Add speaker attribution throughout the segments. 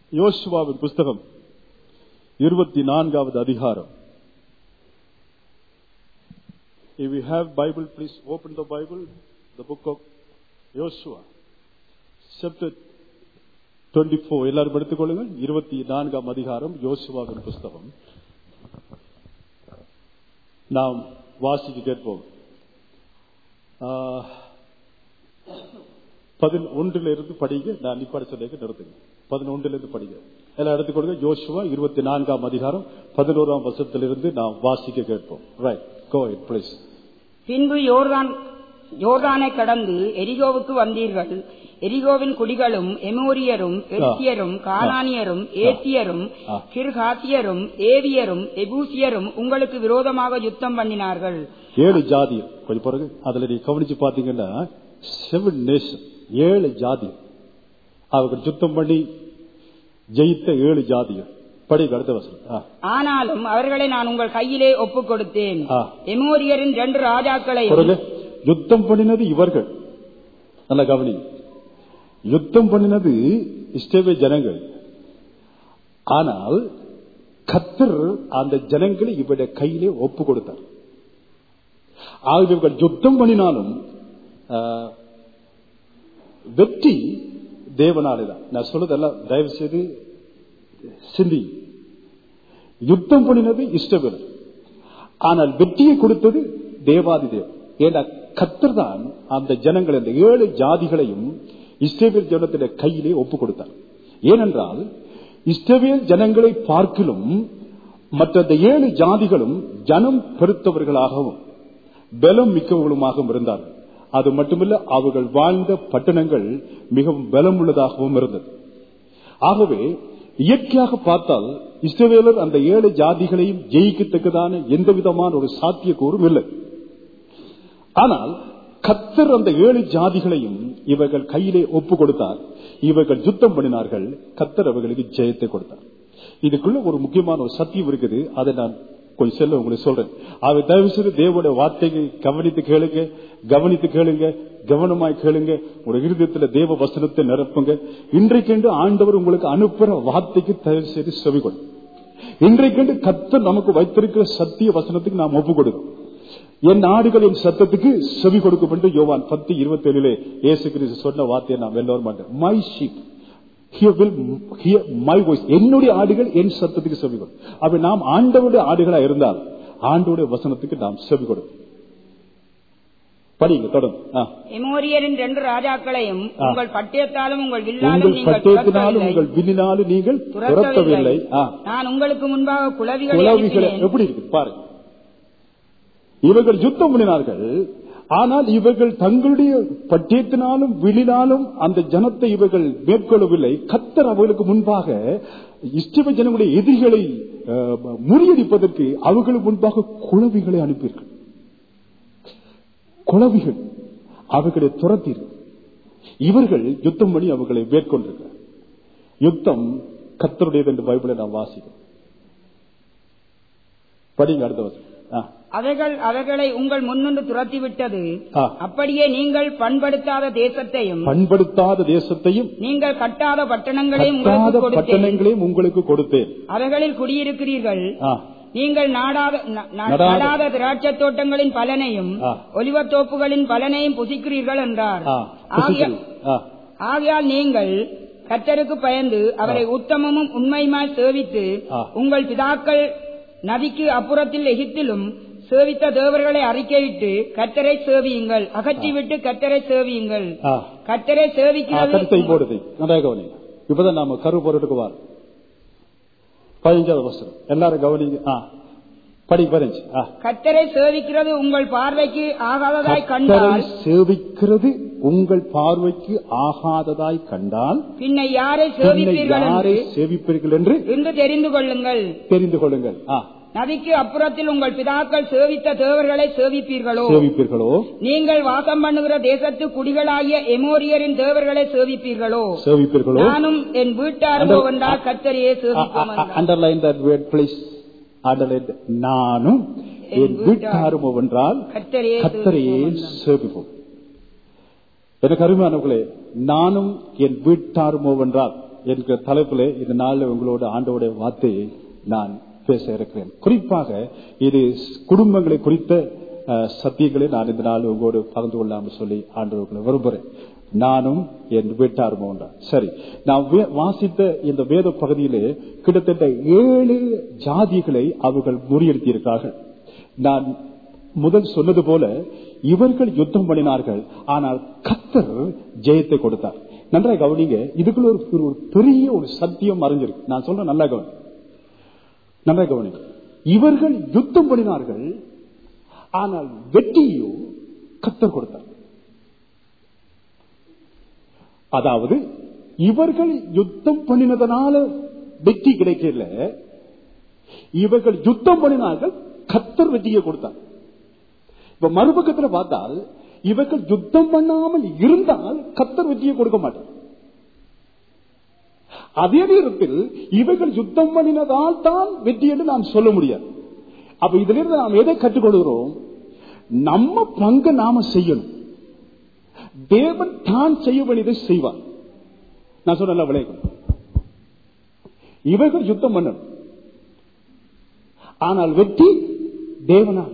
Speaker 1: யோசுவாவின் புஸ்தகம் இருபத்தி நான்காவது அதிகாரம் If you have Bible, please open the Bible, the book of Joshua, chapter 24. எல்லாரும் எடுத்துக்கொள்ளுங்கள் இருபத்தி நான்காம் அதிகாரம் யோசுவாவின் புஸ்தகம் நாம் வாசிக்க கேட்போம் பதினொன்றுல இருந்து படிங்க நான் நிப்பாட சொல்லிக்க நிறுத்துங்க பதினொன்றுல இருந்து படிங்க எல்லாம் எடுத்துக்கொள்ளுங்க யோசுவா இருபத்தி நான்காம் அதிகாரம் பதினோராம் வருஷத்திலிருந்து நாம் வாசிக்க கேட்போம் ரைட் கோ இட் பிளீஸ்
Speaker 2: பின்பு யோர்தான் யோர்தானை கடந்து எரிகோவுக்கு வந்தீர்கள் எரிகோவின் குடிகளும் எமோரியரும் எத்தியரும் கானானியரும் ஏத்தியரும்
Speaker 1: ஆ.
Speaker 2: கிர்காசியரும் ஏவியரும் எபூசியரும் உங்களுக்கு விரோதமாக யுத்தம் பண்ணினார்கள்
Speaker 1: ஏழு ஜாதி கொஞ்சம் பிறகு அதுல நீ கவனிச்சு பாத்தீங்கன்னா செவன் நேஷன் ஏழு ஜாதி அவங்க சுத்தம் பண்ணி ஜெயித்த ஏழு ஜாதிகள் படி அடுத்த வசனம் ஆ.
Speaker 2: ஆனாலும் அவர்களை நான் உங்கள் கையிலே ஒப்புக் கொடுத்தேன்
Speaker 1: ஆ.
Speaker 2: எமோரியரின் ரெண்டு ராஜாக்களையும்
Speaker 1: பிறகு யுத்தம் பண்ணினது இவர்கள் நல்ல கவனி யுத்தம் பண்ணினது இஷ்டவே ஜனங்கள் ஆனால் கத்தர் அந்த ஜனங்களை இவருடைய கையிலே ஒப்பு கொடுத்தார் ஆகவே இவர்கள் யுத்தம் பண்ணினாலும் ஆ, வெற்றி தேவனாலேதான் நான் சொல்றதெல்லாம் தயவு செய்து சிந்தி யுத்தம் பண்ணினது இஷ்டவேலர் ஆனால் வெற்றியை கொடுத்தது தேவாதி தேவன் ஏன்னா கத்தர் தான் அந்த ஜனங்கள் அந்த ஏழு ஜாதிகளையும் இஸ்ரவேல் ஜனத்தின் கையிலே ஒப்பு கொடுத்தார் ஏனென்றால் இஸ்ரவேல் ஜனங்களை பார்க்கிலும் மற்ற அந்த ஏழு ஜாதிகளும் ஜனம் பெருத்தவர்களாகவும் பலம் மிக்கவர்களுமாகவும் இருந்தார்கள் அது மட்டுமல்ல அவர்கள் வாழ்ந்த பட்டணங்கள் மிகவும் பலம் உள்ளதாகவும் இருந்தது ஆகவே இயற்கையாக பார்த்தால் இஸ்ரவேலர் அந்த ஏழு ஜாதிகளையும் ஜெயிக்கத்தக்கதான எந்த விதமான ஒரு சாத்தியக்கூறும் இல்லை ஆனால் கத்தர் அந்த ஏழு ஜாதிகளையும் இவர்கள் கையிலே ஒப்பு கொடுத்தார் இவர்கள் யுத்தம் பண்ணினார்கள் கத்தர் அவர்களுக்கு ஜெயத்தை கொடுத்தார் இதுக்குள்ள ஒரு முக்கியமான ஒரு சத்தியம் இருக்குது அதை நான் கொஞ்சம் செல்ல உங்களுக்கு சொல்றேன் அதை தயவு செய்து தேவோட வார்த்தையை கவனித்து கேளுங்க கவனித்து கேளுங்க கவனமாய் கேளுங்க ஒரு இருதயத்துல தேவ வசனத்தை நிரப்புங்க இன்றைக்கென்று ஆண்டவர் உங்களுக்கு அனுப்புற வார்த்தைக்கு தயவு செய்து செவி கொடு இன்றைக்கென்று கத்தர் நமக்கு வைத்திருக்கிற சத்திய வசனத்துக்கு நாம் ஒப்பு கொடுக்கிறோம் என் ஆடுகளின் சத்தத்துக்கு செவி கொடுக்கும் என்று யோவான் பத்து இருபத்தி ஏழிலே இயேசு கிறிஸ்து சொன்ன வார்த்தையை நாம் எல்லோரும் மாட்டோம் மை ஷீப் மை வாய்ஸ் என்னுடைய ஆடுகள் என் சத்தத்துக்கு செவி கொடும் அப்ப நாம் ஆண்டவருடைய ஆடுகளா இருந்தால் ஆண்டோடைய வசனத்துக்கு நாம் செவி கொடுக்கும் படிங்க தொடர்ந்து ஆ.
Speaker 2: எமோரியரின் ரெண்டு ராஜாக்களையும்
Speaker 1: ஆ.
Speaker 2: உங்கள் பட்டயத்தாலும் உங்கள் வில்லாலும்
Speaker 1: உங்கள்
Speaker 2: நீங்கள்
Speaker 1: பட்டயத்தினாலும்
Speaker 2: துரத்தவில்லை.
Speaker 1: உங்கள் விண்ணினாலும் நீங்கள் துரத்தவில்லை
Speaker 2: துரத்தவில்லை
Speaker 1: ஆ.
Speaker 2: நான் உங்களுக்கு முன்பாக குலவிகளை
Speaker 1: குலவிகளை
Speaker 2: அனுப்பினேன்.
Speaker 1: எப்படி இருக்கு பாருங்க இவர்கள் யுத்தம் பண்ணினார்கள் ஆனால் இவர்கள் தங்களுடைய பட்டியத்தினாலும் விழினாலும் அந்த ஜனத்தை இவர்கள் மேற்கொள்ளவில்லை கத்தர் அவர்களுக்கு முன்பாக இஷ்டவ ஜனங்களுடைய எதிரிகளை அஹ், முறியடிப்பதற்கு அவர்களுக்கு முன்பாக குளவிகளை அனுப்பியிருக்கள் குளவிகள் அவர்களை துரத்தீர்கள் இவர்கள் யுத்தம் பண்ணி அவர்களை மேற்கொண்டிருக்கிறார் யுத்தம் கத்தருடையது என்று பைபிளை நாம் வாசிக்கிறோம் படிங்க அடுத்த வசனம். ஆ.
Speaker 2: அவைகள் அவைகளை உங்கள் முன்னின்று துரத்தி விட்டது
Speaker 1: ஆ.
Speaker 2: அப்படியே நீங்கள் பண்படுத்தாத தேசத்தையும்
Speaker 1: பண்படுத்தாத தேசத்தையும்
Speaker 2: நீங்கள் கட்டாத பட்டணங்களையும் உங்களுக்கு
Speaker 1: கட்டாத
Speaker 2: கொடுத்தேன்
Speaker 1: பட்டணங்களையும் உங்களுக்கு கொடுத்தேன்
Speaker 2: அவைகளில் குடியிருக்கிறீர்கள்
Speaker 1: ஆ.
Speaker 2: நீங்கள் நாடாத ந- ந-
Speaker 1: நடாத-
Speaker 2: நடாத திராட்சை தோட்டங்களின் பலனையும்
Speaker 1: ஆ.
Speaker 2: ஒலிவத் தோப்புகளின் பலனையும் புசிக்கிறீர்கள் என்றார்
Speaker 1: ஆ.
Speaker 2: ஆகிய-
Speaker 1: ஆ.
Speaker 2: ஆகையால் நீங்கள் கர்த்தருக்கு பயந்து அவரை உத்தமமும் உண்மையுமாய் சேவித்து
Speaker 1: ஆ.
Speaker 2: உங்கள் பிதாக்கள் நதிக்கு அப்புறத்தில் எகிப்திலும் சேவித்த தேவர்களை அறிக்கையிட்டு கர்த்தரை சேவியுங்கள் அகற்றிவிட்டு கர்த்தரை சேவியுங்கள்
Speaker 1: ஆ.
Speaker 2: கர்த்தரை
Speaker 1: ஆ,
Speaker 2: சேவிக்கிறது
Speaker 1: கருத்தை போடுது நல்லா கவனிங்க இப்பதான் நாம கரு பொருட்டுக்கு வார் பதினஞ்சாவது வசனம் எல்லாரும் கவனிங்க ஆ. படி பதினஞ்சு ஆ.
Speaker 2: கர்த்தரை சேவிக்கிறது உங்கள் பார்வைக்கு ஆகாததாய்
Speaker 1: கர்த்தரை
Speaker 2: கண்டால்
Speaker 1: சேவிக்கிறது உங்கள் பார்வைக்கு ஆகாததாய் கண்டால்
Speaker 2: பின்ன யாரை
Speaker 1: பின்ன
Speaker 2: சேவிப்பீர்கள்
Speaker 1: யாரை
Speaker 2: என்று
Speaker 1: சேவிப்பீர்கள் என்று
Speaker 2: என்று தெரிந்து கொள்ளுங்கள்
Speaker 1: தெரிந்து கொள்ளுங்கள் ஆ.
Speaker 2: நதிக்கு அப்புறத்தில் உங்கள் பிதாக்கள் சேவித்த தேவர்களை சேவிப்பீர்களோ
Speaker 1: சேவிப்பீர்களோ
Speaker 2: நீங்கள் வாசம் பண்ணுகிற தேசத்து குடிகளாகிய எமோரியரின் தேவர்களை சேவிப்பீர்களோ
Speaker 1: சேவிப்பீர்களோ
Speaker 2: நானும் என் வீட்டாரோ வந்தால் கத்தரையே சேவிப்போம் என்றார்.
Speaker 1: Underline that word please underline நானும் என் வீட்டாரும் என்றால்
Speaker 2: கர்த்தரையே
Speaker 1: கத்தரையே
Speaker 2: சேவிப்போம் என்றார்.
Speaker 1: சேவிப்போம் எனக்கு அருமையானவர்களே நானும் என் வீட்டாருமோ என்றால் என்கிற தலைப்பில் இந்த நாளில் உங்களோட ஆண்டோடைய வார்த்தையை நான் பேச இருக்கிறேன் குறிப்பாக இது குடும்பங்களை குறித்த அஹ், சத்தியங்களை நான் இந்த நாள் உங்களோடு பகிர்ந்து கொள்ளாமல் சொல்லி ஆண்டவர்களை விரும்புகிறேன் நானும் என் வீட்டாரும் ஒன்றா சரி நான் வே- வாசித்த இந்த வேத பகுதியிலே கிட்டத்தட்ட ஏழு ஜாதிகளை அவர்கள் முறியடித்திருக்கிறார்கள் நான் முதல் சொன்னது போல இவர்கள் யுத்தம் பண்ணினார்கள் ஆனால் கத்தர் ஜெயத்தை கொடுத்தார் நன்றாக கவனிங்க இதுக்குள்ள ஒரு ஒரு பெரிய ஒரு சத்தியம் மறைஞ்சிருக்கு நான் சொல்றேன் நல்லா கவனி நல்லா கவனிங்க இவர்கள் யுத்தம் பண்ணினார்கள் ஆனால் வெற்றியோ கத்தர் கொடுத்தார் அதாவது இவர்கள் யுத்தம் பண்ணினதனால வெற்றி கிடைக்கல இவர்கள் யுத்தம் பண்ணினார்கள் கத்தர் வெற்றியை கொடுத்தார் இப்ப மறுபக்கத்தில் பார்த்தால் இவர்கள் யுத்தம் பண்ணாமல் இருந்தால் கத்தர் வெற்றியை கொடுக்க மாட்டார் அதே நேரத்தில் இவர்கள் யுத்தம் பண்ணினதால் தான் வெற்றி என்று நாம் சொல்ல முடியாது அப்ப இதுல இருந்து நாம் எதை கற்றுக்கொள்கிறோம் நம்ம பங்கு நாம செய்யணும் தேவன் தான் செய்ய வேண்டியதை செய்வார் நான் சொன்ன விளையாடும் இவர்கள் யுத்தம் பண்ணணும் ஆனால் வெற்றி தேவனால்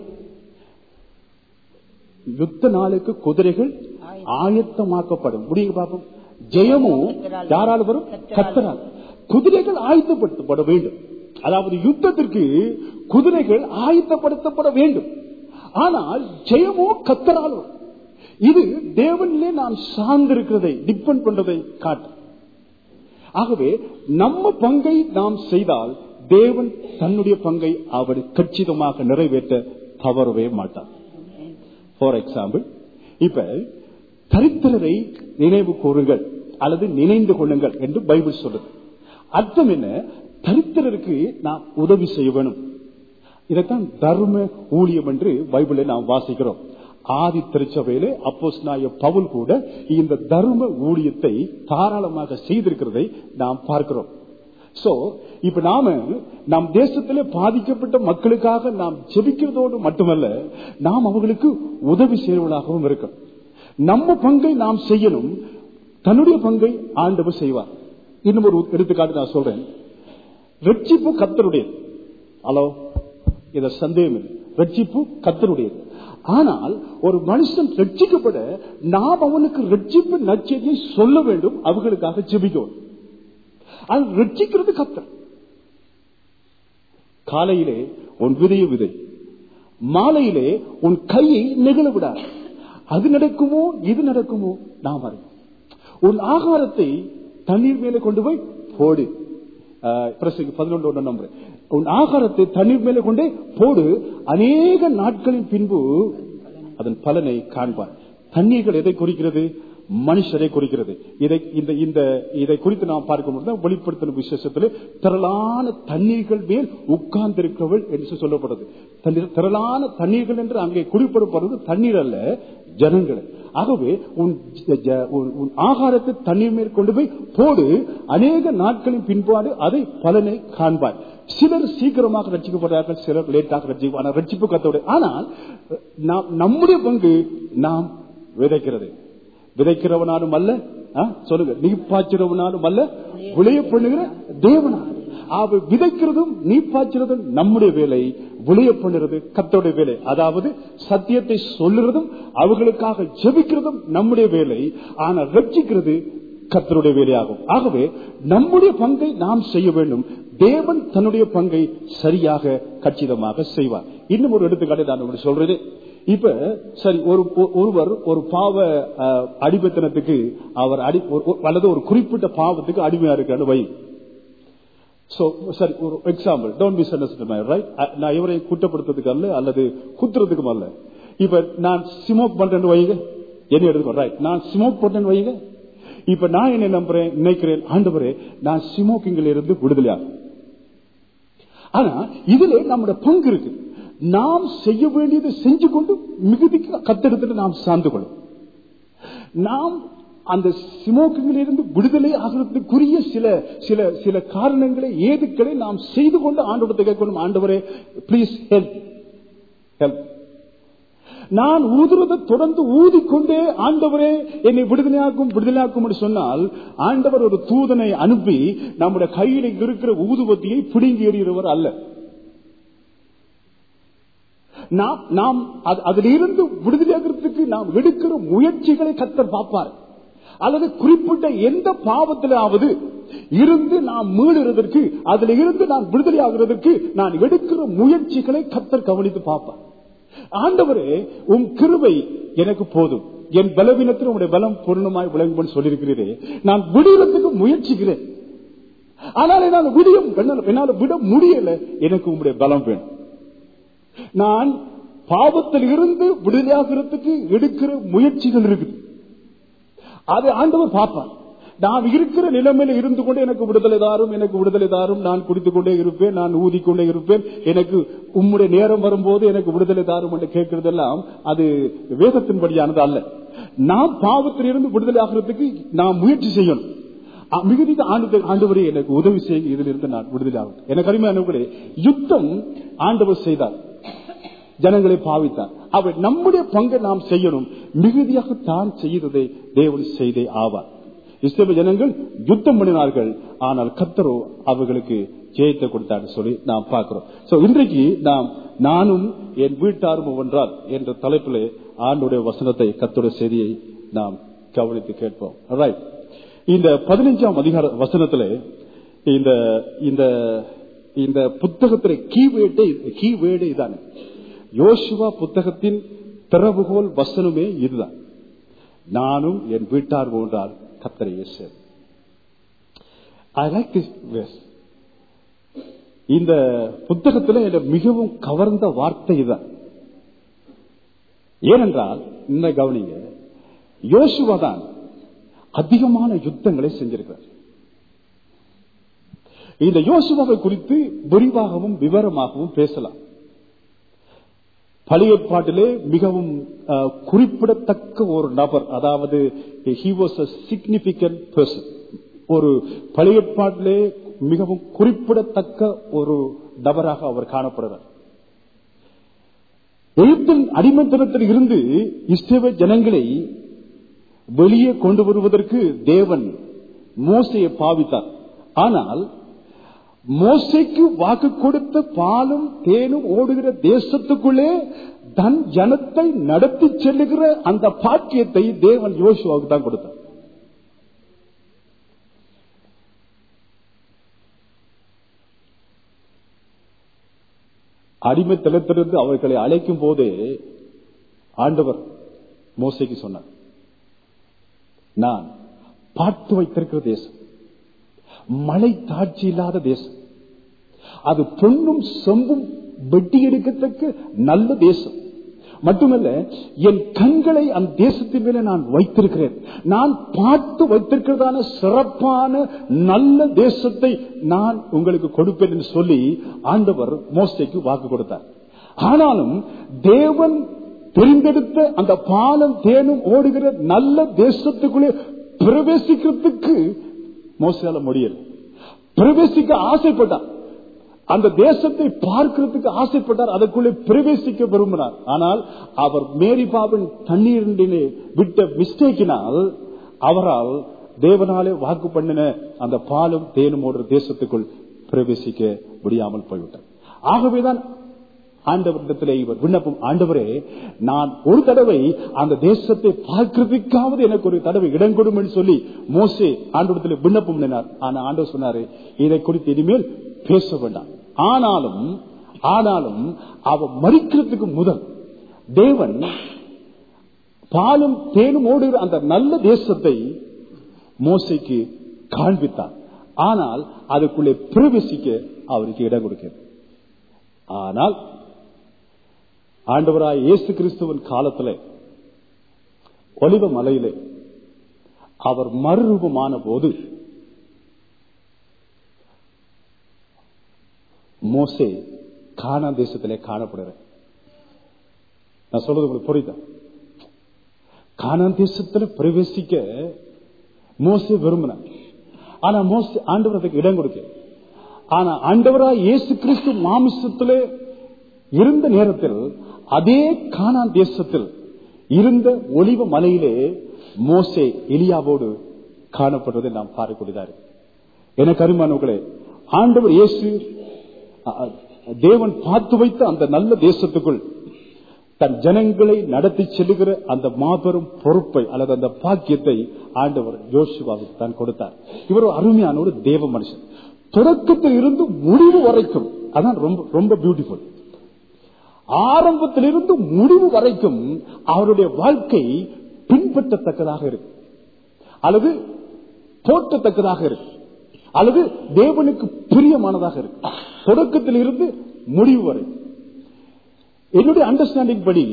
Speaker 1: யுத்த நாளுக்கு குதிரைகள் ஆயத்தமாக்கப்படும் முடியுங்க பாப்போம் ஜெயமும் யாரால் வரும் கத்தரால் குதிரைகள் ஆயத்தப்படுத்தப்பட வேண்டும் அதாவது யுத்தத்திற்கு குதிரைகள் ஆயத்தப்படுத்தப்பட வேண்டும் ஆனால் ஜெயமோ கத்தரால் வரும் இது தேவனிலே நாம் சார்ந்திருக்கிறதை டிபெண்ட் பண்றதை காட்டும் ஆகவே நம்ம பங்கை நாம் செய்தால் தேவன் தன்னுடைய பங்கை அவர் கச்சிதமாக நிறைவேற்ற தவறவே மாட்டார் ஃபார் எக்ஸாம்பிள் இப்ப தரித்திரரை நினைவு கூறுங்கள் அல்லது நினைந்து கொள்ளுங்கள் என்று பைபிள் சொல்றது அர்த்தம் என்ன தரித்திரருக்கு நாம் உதவி செய்ய வேணும் இதைத்தான் தர்ம ஊழியம் என்று பைபிளை நாம் வாசிக்கிறோம் ஆதி திருச்சபையிலே அப்போஸ் பவுல் கூட இந்த தர்ம ஊழியத்தை தாராளமாக செய்திருக்கிறதை நாம் பார்க்கிறோம் சோ இப்ப நாம நம் தேசத்திலே பாதிக்கப்பட்ட மக்களுக்காக நாம் ஜெபிக்கிறதோடு மட்டுமல்ல நாம் அவர்களுக்கு உதவி செய்வர்களாகவும் இருக்கணும் நம்ம பங்கை நாம் செய்யணும் தன்னுடைய பங்கை ஆண்டவர் செய்வார் இன்னும் ஒரு எடுத்துக்காட்டு நான் சொல்றேன் ரட்சிப்பு கத்தருடையது ஹலோ இத சந்தேகம் இல்லை ரட்சிப்பு கத்தருடையது ஆனால் ஒரு மனுஷன் ரட்சிக்கப்பட நாம் அவனுக்கு ரட்சிப்பு நச்செய்தியை சொல்ல வேண்டும் அவர்களுக்காக ஜெபிக்கணும் அது ரட்சிக்கிறது கத்தர் காலையிலே உன் விதைய விதை மாலையிலே உன் கையை நெகிழ விடாது அது நடக்குமோ இது நடக்குமோ நாம் அறிவோம் உன் ஆகாரத்தை தண்ணீர் மேலே கொண்டு போய் போடு பதினொன்று ஒன்று நம்புறேன் உன் ஆகாரத்தை தண்ணீர் மேலே கொண்டே போடு அநேக நாட்களின் பின்பு அதன் பலனை காண்பார் தண்ணீர்கள் எதை குறிக்கிறது மனுஷரை குறிக்கிறது இதை இந்த இந்த இதை குறித்து நாம் பார்க்கும்போது வெளிப்படுத்தின விசேஷத்தில் திரளான தண்ணீர்கள் மேல் உட்கார்ந்திருக்கிறவள் என்று சொல்லப்படுறது தண்ணீர் திரளான தண்ணீர்கள் என்று அங்கே குறிப்பிடப்படுறது தண்ணீர் அல்ல ஜனங்கள் ஆகவே உன் ஜ- ஜ- உன்- உன் ஆகாரத்தை தண்ணீர் மேல் கொண்டு போய் போடு அநேக நாட்களின் பின்பாடு அதை பலனை காண்பாய் சிலர் சீக்கிரமாக ரட்சிக்கப்படுறார்கள் சிலர் லேட்டாக ரட்சிக்க ஆனால் ரட்சிப்பு கத்தோடு ஆனால் நாம் நம்முடைய பங்கு நாம் விதைக்கிறது விதைக்கிறவனாலும் அல்ல ஆ, சொல்லுங்க நீ பாய்ச்சிறவனாலும் அல்ல விளைய பண்ணுகிற தேவனா அவ விதைக்கிறதும் நீ பாய்ச்சிறதும் நம்முடைய வேலை விளைய பண்ணுறது கத்தோடைய வேலை அதாவது சத்தியத்தை சொல்லுறதும் அவர்களுக்காக ஜெபிக்கிறதும் நம்முடைய வேலை ஆனால் ரட்சிக்கிறது கத்தருடைய வேலையாகும் ஆகவே நம்முடைய பங்கை நாம் செய்ய வேண்டும் தேவன் தன்னுடைய பங்கை சரியாக கச்சிதமாக செய்வார் இன்னும் ஒரு எடுத்துக்காட்டை நான் உங்களுக்கு சொல்றேன் இப்ப சரி ஒரு ஒ- ஒருவர் ஒரு பாவ அஹ், அடிமைத்தனத்துக்கு அவர் அடி ஒரு- ஒரு- அல்லது ஒரு குறிப்பிட்ட பாவத்துக்கு அடிமையா இருக்கான்னு வை சோ சரி ஒரு example don't miss understand right நான் இவரை குற்றப்படுத்துறதுக்கு அல்ல அல்லது குத்துறதுக்கும் அல்ல இப்ப நான் ஸ்மோக் பண்றேன்னு வைங்க என்ன எடுத்துக்கோ ரைட் நான் ஸ்மோக் பண்றேன்னு வைங்க இப்ப நான் என்ன நம்புறேன் நினைக்கிறேன் ஆண்டவரே நான் ஸ்மோக்கிங்ல இருந்து விடுதலையாகும் ஆனா இதுல நம்முடைய பங்கு இருக்கு நாம் செய்ய வேண்டியதை செஞ்சு கொண்டு மிகுதிக்கு கத்தெடுத்துட்டு நாம் சார்ந்து கொள்ளும் நாம் அந்த ஸ்மோக்கிங்கில் இருந்து விடுதலை ஆகிறதுக்குரிய சில சில சில காரணங்களை ஏதுக்களை நாம் செய்து கொண்டு ஆண்டவரத்தை கேட்கணும் ஆண்டவரே ப்ளீஸ் ஹெல்ப் ஹெல்ப் நான் ஊதுறதை தொடர்ந்து ஊதிக்கொண்டே ஆண்டவரே என்னை விடுதலையாக்கும் விடுதலையாக்கும் என்று சொன்னால் ஆண்டவர் ஒரு தூதனை அனுப்பி நம்முடைய கையில் இருக்கிற ஊதுபத்தியை பிடுங்கி எறிகிறவர் அல்ல நாம் நாம் அது- அதிலிருந்து விடுதலையாகிறதுக்கு நாம் எடுக்கிற முயற்சிகளை கத்தர் பார்ப்பார் அல்லது குறிப்பிட்ட எந்த பாவத்திலாவது இருந்து நாம் மீளுறதற்கு அதில் இருந்து நான் விடுதலை ஆகிறதற்கு நான் எடுக்கிற முயற்சிகளை கத்தர் கவனித்து பார்ப்பார் ஆண்டவரே உம் கிருபை எனக்கு போதும் என் பலவீனத்தில் உங்களுடைய பலம் பூர்ணமாய் விளங்கும் சொல்லியிருக்கிறீரே நான் விடுறதுக்கு முயற்சிக்கிறேன் ஆனால் என்னால் விடியும் என்னால் என்னால் விட முடியல எனக்கு உங்களுடைய பலம் வேணும் நான் பாவத்தில் இருந்து விடுதலையாகிறதுக்கு எடுக்கிற முயற்சிகள் இருக்குது அதை ஆண்டவர் பார்ப்பார் நான் இருக்கிற நிலைமையில இருந்து கொண்டு எனக்கு விடுதலை தாரும் எனக்கு விடுதலை தாரும் நான் குடித்துக் கொண்டே இருப்பேன் நான் ஊதிக்கொண்டே இருப்பேன் எனக்கு உம்முடைய நேரம் வரும்போது எனக்கு விடுதலை தாரும் என்று கேட்கிறதெல்லாம் அது வேதத்தின்படியானது அல்ல நாம் பாவத்தில் இருந்து விடுதலை ஆகிறதுக்கு நாம் முயற்சி செய்யணும் அ- மிகுதி ஆண்டு ஆண்டவரே எனக்கு உதவி செய்ய இதிலிருந்து நான் விடுதலை ஆகும் எனக்கு அருமையானவர்களே யுத்தம் ஆண்டவர் செய்தார் ஜனங்களை பாவித்தார் அவர் நம்முடைய பங்கை நாம் செய்யணும் மிகுதியாக தான் செய்ததை தேவன் செய்தே ஆவார் இஸ்ரேல் ஜனங்கள் யுத்தம் பண்ணினார்கள் ஆனால் கத்தரோ அவர்களுக்கு ஜெயத்தை கொடுத்தார் சொல்லி நாம் பார்க்கிறோம் சோ இன்றைக்கு நாம் நானும் என் வீட்டாரும் ஒன்றால் என்ற தலைப்பிலே ஆண்டுடைய வசனத்தை கத்துடைய செய்தியை நாம் கவனித்து கேட்போம் ரைட் இந்த பதினைஞ்சாம் அதிகார வசனத்திலே இந்த இந்த இந்த புத்தகத்திலே கீவேட்டை கீவேடு இதானே யோசுவா புத்தகத்தின் திறவுகோல் வசனமே இதுதான் நானும் என் வீட்டார் போன்றால் கத்தரை இயேசு ஐ லைக் திஸ் வேஸ் இந்த புத்தகத்தில் எனக்கு மிகவும் கவர்ந்த வார்த்தை இதுதான் ஏனென்றால் இந்த கவனிங்க யோசுவா தான் அதிகமான யுத்தங்களை செஞ்சிருக்கிறார் இந்த யோசுவாவை குறித்து விரிவாகவும் விவரமாகவும் பேசலாம் பழைய ஏற்பாட்டிலே மிகவும் அஹ், குறிப்பிடத்தக்க ஒரு நபர் அதாவது he was a significant person ஒரு பழைய ஏற்பாட்டிலே மிகவும் குறிப்பிடத்தக்க ஒரு நபராக அவர் காணப்படுகிறார் எழுத்தின் அடிமைத்தனத்தில் இருந்து இஸ்ரேல் ஜனங்களை வெளியே கொண்டு வருவதற்கு தேவன் மோசையை பாவித்தார் ஆனால் மோசைக்கு வாக்கு கொடுத்த பாலும் தேனும் ஓடுகிற தேசத்துக்குள்ளே தன் ஜனத்தை நடத்தி செல்லுகிற அந்த பாக்கியத்தை தேவன் யோசுவாவுக்கு தான் கொடுத்தார் அடிமைத்தளத்திலிருந்து அவர்களை அழைக்கும் போதே ஆண்டவர் மோசைக்கு சொன்னார் நான் பாட்டு வைத்திருக்கிற தேசம் மழை தாட்சி இல்லாத தேசம் அது பொன்னும் செம்பும் வெட்டி எடுக்கத்தக்க நல்ல தேசம் மட்டுமல்ல என் கண்களை அந்த தேசத்தின் மேல நான் வைத்திருக்கிறேன் நான் பார்த்து வைத்திருக்கிறதான சிறப்பான நல்ல தேசத்தை நான் உங்களுக்கு கொடுப்பேன் என்று சொல்லி ஆண்டவர் மோசைக்கு வாக்கு கொடுத்தார் ஆனாலும் தேவன் தெரிந்தெடுத்த அந்த பாலம் தேனும் ஓடுகிற நல்ல தேசத்துக்குள்ளே பிரவேசிக்கிறதுக்கு மோசையால முடியல பிரவேசிக்க ஆசைப்பட்டார் அந்த தேசத்தை பார்க்கிறதுக்கு ஆசைப்பட்டார் அதற்குள்ளே பிரவேசிக்க விரும்பினார் ஆனால் அவர் மேரிபாவின் தண்ணீரிலே விட்ட மிஸ்டேக்கினால் அவரால் தேவனாலே வாக்கு பண்ணின அந்த பாலும் தேனும் ஓடுற தேசத்துக்குள் பிரவேசிக்க முடியாமல் போய்விட்டார் ஆகவேதான் ஆண்டவரிடத்திலே இவர் விண்ணப்பம் ஆண்டவரே நான் ஒரு தடவை அந்த தேசத்தை பார்க்கிறதுக்காவது எனக்கு ஒரு தடவை இடம் கொடும் என்று சொல்லி மோசே ஆண்டவரத்தில் விண்ணப்பம் பண்ணினார் ஆனா ஆண்டவர் சொன்னாரு இதை குறித்து இனிமேல் பேச வேண்டாம் ஆனாலும் ஆனாலும் அவ மறிக்கிறதுக்கு முதல் தேவன் பாலும் தேனும் ஓடுகிற அந்த நல்ல தேசத்தை மோசைக்கு காண்பித்தார் ஆனால் அதுக்குள்ளே பிரவேசிக்க அவருக்கு இடம் கொடுக்கிறது ஆனால் ஆண்டவராய் இயேசு கிறிஸ்துவின் காலத்திலே ஒலிவ மலையிலே அவர் மறுரூபமான போது மோசே கானா தேசத்திலே காணப்படுற நான் சொல்றது உங்களுக்கு புரியுதா கானான் தேசத்துல பிரவேசிக்க மோசே விரும்பினார் ஆனா மோசே ஆண்டவர் அதுக்கு இடம் கொடுக்க ஆனா ஆண்டவராய் இயேசு கிறிஸ்து மாமிசத்திலே இருந்த நேரத்தில் அதே கானான் தேசத்தில் இருந்த ஒளிவ மலையிலே மோசே எலியாவோடு காணப்படுவதை நாம் பார்க்கக்கூடியதா இருக்கு எனக்கு அருமானவர்களே ஆண்டவர் இயேசு அ- அ- தேவன் பார்த்து வைத்த அந்த நல்ல தேசத்துக்குள் தன் ஜனங்களை நடத்தி செல்லுகிற அந்த மாபெரும் பொறுப்பை அல்லது அந்த பாக்கியத்தை ஆண்டவர் யோசுவாவுக்கு தான் கொடுத்தார் இவர் ஒரு அருமையான ஒரு தேவ மனுஷன் தொடக்கத்தில் இருந்து முடிவு வரைக்கும் அதான் ரொம்ப ரொம்ப பியூட்டிஃபுல் ஆரம்பத்திலிருந்து முடிவு வரைக்கும் அவருடைய வாழ்க்கை பின்பற்றத்தக்கதாக இருக்கு அல்லது போற்றத்தக்கதாக இருக்கு அல்லது தேவனுக்கு பிரியமானதாக இருக்கு தொடக்கத்தில் இருந்து முடிவு வரை என்னுடைய அண்டர்ஸ்டாண்டிங் படி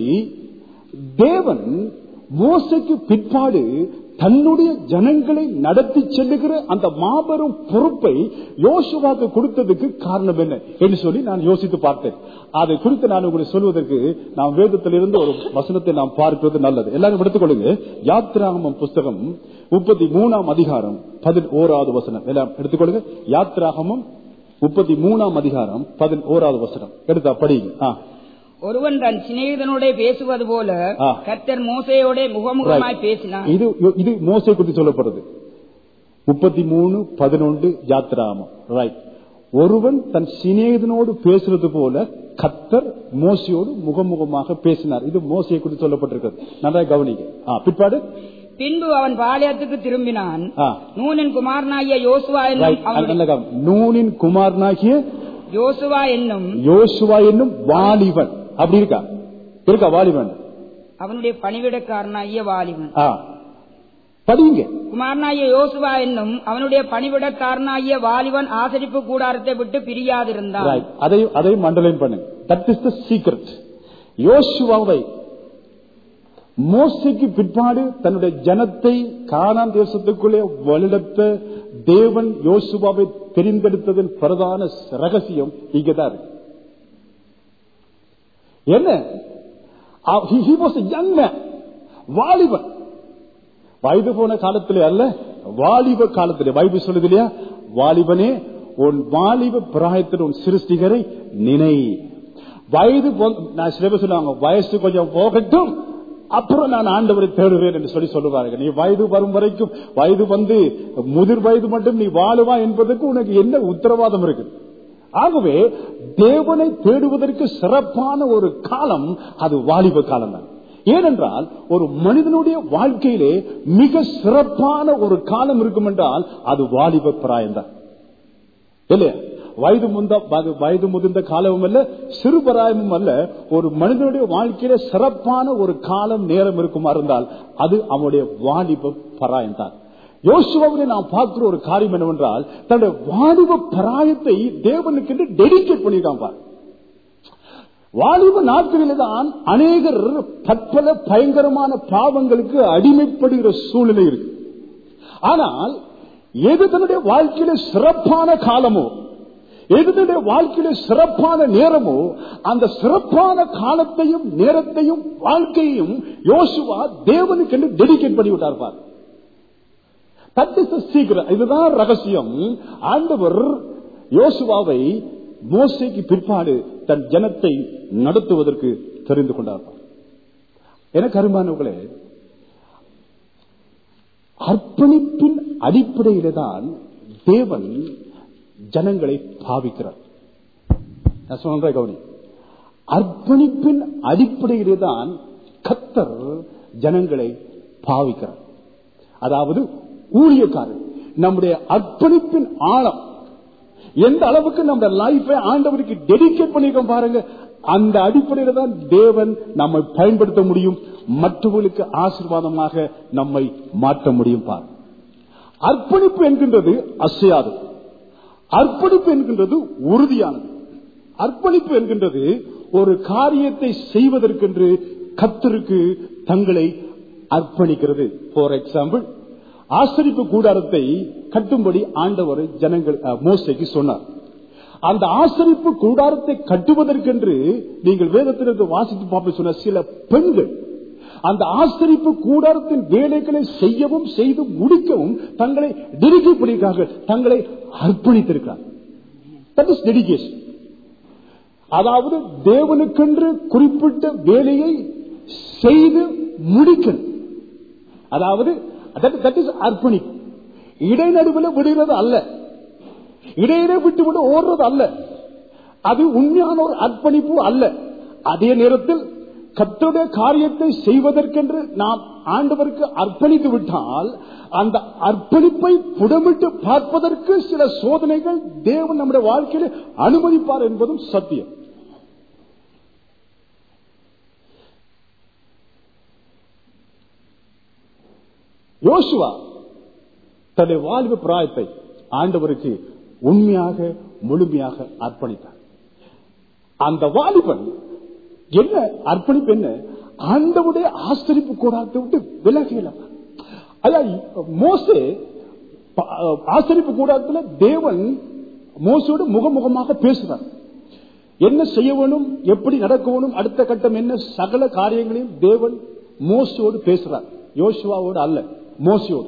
Speaker 1: தேவன் மோசைக்கு பிற்பாடு தன்னுடைய ஜனங்களை நடத்தி செல்லுகிற அந்த மாபெரும் பொறுப்பை யோசுவாக்கு கொடுத்ததுக்கு காரணம் என்ன என்று சொல்லி நான் யோசித்து பார்த்தேன் அதை குறித்து நான் உங்களுக்கு சொல்வதற்கு நாம் வேதத்திலிருந்து ஒரு வசனத்தை நாம் பார்க்கிறது நல்லது எல்லாரும் எடுத்துக்கொள்ளுங்க யாத்ராகமம் புஸ்தகம் முப்பத்தி மூணாம் அதிகாரம் பதினோராவது வசனம் எல்லாம் எடுத்துக்கொள்ளுங்க யாத்ராகமம் முப்பத்தி மூணாம் அதிகாரம் பதினோராவது வசனம் எடுத்தா படிங்க ஆ
Speaker 2: ஒருவன் தன் சிநேகிதனோட பேசுவது போல
Speaker 1: ஆ.
Speaker 2: கர்த்தர் மோசையோட முகமுகமாய் பேசினார்
Speaker 1: இது இது மோசை குறித்து சொல்லப்படுது முப்பத்தி மூணு பதினொன்று யாத்திராமம் ரைட் ஒருவன் தன் சிநேகிதனோடு பேசுறது போல கத்தர் மோசையோடு முகமுகமாக பேசினார் இது மோசையை குறித்து சொல்லப்பட்டிருக்கிறது நல்லா கவனிங்க ஆ, பிற்பாடு
Speaker 2: பின்பு அவன் பாளையத்துக்கு திரும்பினான்
Speaker 1: ஆ.
Speaker 2: நூனின் குமாரனாகிய யோசுவா என்னும்
Speaker 1: ரைட்
Speaker 2: அவனுடைய-
Speaker 1: நல்ல கவனம். நூனின் குமாரனாகிய
Speaker 2: யோசுவா என்னும்
Speaker 1: யோசுவா என்னும் வாலிபன் அப்படி இருக்கா இருக்கா வாலிபன்
Speaker 2: அவனுடைய பணிவிடக்காரனாகிய வாலிபன்
Speaker 1: ஆ படிங்க
Speaker 2: குமாரனாகிய யோசுவா என்னும் அவனுடைய பணிவிடக்காரனாகிய வாலிபன் ஆசரிப்பு கூடாரத்தை விட்டு பிரியாதிருந்தான்
Speaker 1: Right. அதையும் அதையும் மண்டலம் பண்ணுங்க தட் இஸ் த சீக்ரெட் யோசுவாவை மோசைக்கு பிற்பாடு தன்னுடைய ஜனத்தை கானான் தேசத்துக்குள்ளே வழிநடத்த தேவன் யோசுவாவை தெரிந்தெடுத்ததன் பிரதான ரகசியம் இங்கதான் இருக்கு என்ன அவ- he- he was a young man. வாலிபன் வயது போன காலத்திலே அல்ல வாலிப காலத்திலே பைபிள் சொல்லுது இல்லையா வாலிபனே உன் வாலிப பிராயத்தில் உன் சிருஷ்டிகரை நினை வயது போ- நான் சில பேர் சொல்லுவாங்க வயசு கொஞ்சம் போகட்டும் அப்புறம் நான் ஆண்டவரை தேடுவேன் என்று சொல்லி சொல்லுவார்கள் நீ வயது வரும் வரைக்கும் வயது வந்து முதிர் வயது மட்டும் நீ வாழுவா என்பதற்கு உனக்கு என்ன உத்தரவாதம் இருக்கு ஆகவே தேவனை தேடுவதற்கு சிறப்பான ஒரு காலம் அது வாலிப காலம் தான் ஏனென்றால் ஒரு மனிதனுடைய வாழ்க்கையிலே மிக சிறப்பான ஒரு காலம் இருக்கும் என்றால் அது வாலிப பிராயம்தான் இல்லையா வயது முந்த வயது- வயது முதிர்ந்த காலமும் அல்ல சிறுபராயமும் அல்ல ஒரு மனிதனுடைய வாழ்க்கையில சிறப்பான ஒரு காலம் நேரம் இருக்குமா இருந்தால் அது அவனுடைய வாலிப பராயம் தான் யோசுவாவிலே நாம் பார்க்கிற ஒரு காரியம் என்னவென்றால் தன்னுடைய வாலிப பராயத்தை தேவனுக்கு என்று டெடிகேட் பண்ணியிருக்கான் பார் வாலிப நாட்களிலே தான் அநேகர் பற்பல பயங்கரமான பாவங்களுக்கு அடிமைப்படுகிற சூழ்நிலை இருக்கு ஆனால் எது தன்னுடைய வாழ்க்கையில சிறப்பான காலமோ எது தன்னுடைய வாழ்க்கையில சிறப்பான நேரமோ அந்த சிறப்பான காலத்தையும் நேரத்தையும் வாழ்க்கையையும் யோசுவா தேவனுக்கு என்று டெடிகேட் பண்ணி விட்டார் பார் தட் இஸ் சீக்கிரம் இதுதான் ரகசியம் ஆண்டவர் யோசுவாவை மோசைக்கு பிற்பாடு தன் ஜனத்தை நடத்துவதற்கு தெரிந்து கொண்டார் எனக்கு அருமானவர்களே அர்ப்பணிப்பின் அடிப்படையிலே தான் தேவன் ஜனங்களை பாவிக்கிறார் நான் சொல்றேன் கவனி அர்ப்பணிப்பின் அடிப்படையிலே தான் கத்தர் ஜனங்களை பாவிக்கிறார் அதாவது ஊழியக்காரர் நம்முடைய அர்ப்பணிப்பின் ஆழம் எந்த அளவுக்கு நம்ம லைஃபை ஆண்டவருக்கு டெடிகேட் பண்ணிருக்கோம் பாருங்க அந்த அடிப்படையில தான் தேவன் நம்மை பயன்படுத்த முடியும் மற்றவர்களுக்கு ஆசீர்வாதமாக நம்மை மாற்ற முடியும் பாரு அர்ப்பணிப்பு என்கின்றது அசையாது அர்ப்பணிப்பு என்கின்றது உறுதியானது அர்ப்பணிப்பு என்கின்றது ஒரு காரியத்தை செய்வதற்கென்று கத்தருக்கு தங்களை அர்ப்பணிக்கிறது ஃபார் எக்ஸாம்பிள் ஆசரிப்பு கூடாரத்தை கட்டும்படி ஆண்டவர் ஜனங்கள் அஹ், மோசேக்கு சொன்னார் அந்த ஆசரிப்பு கூடாரத்தை கட்டுவதற்கென்று நீங்கள் வேதத்திலிருந்து வாசித்து பார்ப்ப சொன்ன சில பெண்கள் அந்த ஆசரிப்பு கூடாரத்தின் வேலைகளை செய்யவும் செய்து முடிக்கவும் தங்களை டெடிகேட் பண்ணியிருக்கார்கள் தங்களை அர்ப்பணித்திருக்கிறார் தட் இஸ் டெடிகேஷன் அதாவது தேவனுக்கென்று குறிப்பிட்ட வேலையை செய்து முடிக்கணும் அதாவது தட் இஸ் அர்ப்பணிப்பு இடைநடுவில் விடுகிறது அல்ல இடையிலே விட்டு விட்டு ஓடுறது அல்ல அது உண்மையான ஒரு அர்ப்பணிப்பு அல்ல அதே நேரத்தில் கத்தருடைய காரியத்தை செய்வதற்கென்று நாம் ஆண்டவருக்கு அர்ப்பணித்து விட்டால் அந்த அர்ப்பணிப்பை புடமிட்டு பார்ப்பதற்கு சில சோதனைகள் தேவன் நம்முடைய வாழ்க்கையில் அனுமதிப்பார் என்பதும் சத்தியம் யோசுவா தன்னுடைய வாழ்வு பிராயத்தை ஆண்டவருக்கு உண்மையாக முழுமையாக அர்ப்பணித்தார் அந்த வாலிபன் என்ன அர்ப்பணிப்பு என்ன ஆண்டவுடைய ஆசிரிப்பு கூடாரத்தை விட்டு விலகல மோசே ஆசிரிப்பு கூடாரத்தில் தேவன் மோசோடு முகமுகமாக பேசுறார் என்ன செய்ய வேணும் எப்படி நடக்க வேணும் அடுத்த கட்டம் என்ன சகல காரியங்களையும் தேவன் மோசோடு பேசுறார் யோசுவாவோடு அல்ல மோசையோடு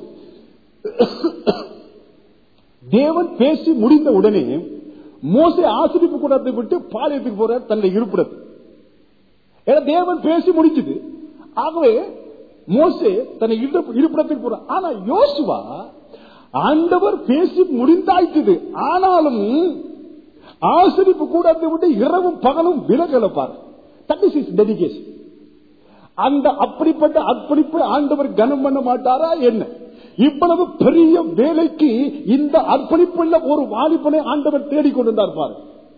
Speaker 1: தேவன் பேசி முடிந்த உடனே மோசை ஆசிரிப்பு கூடத்தை விட்டு பாளையத்துக்கு போறார் தன்னுடைய இருப்பிடத்து ஏன்னா தேவன் பேசி முடிச்சது ஆகவே மோசே தன்னை இருப்பிடத்துக்கு போறார் ஆனா யோசுவா ஆண்டவர் பேசி முடிந்தாயிட்டது ஆனாலும் ஆசிரிப்பு கூடத்தை விட்டு இரவும் பகலும் விலகலப்பார் தட் இஸ் இஸ் டெடிகேஷன் அந்த அப்படிப்பட்ட அர்ப்பணிப்பை ஆண்டவர் கனம் பண்ண மாட்டாரா என்ன இவ்வளவு பெரிய வேலைக்கு இந்த அர்ப்பணிப்புள்ள ஒரு வாலிபனை ஆண்டவர் தேடிக்கொண்டிருந்தார் பாரு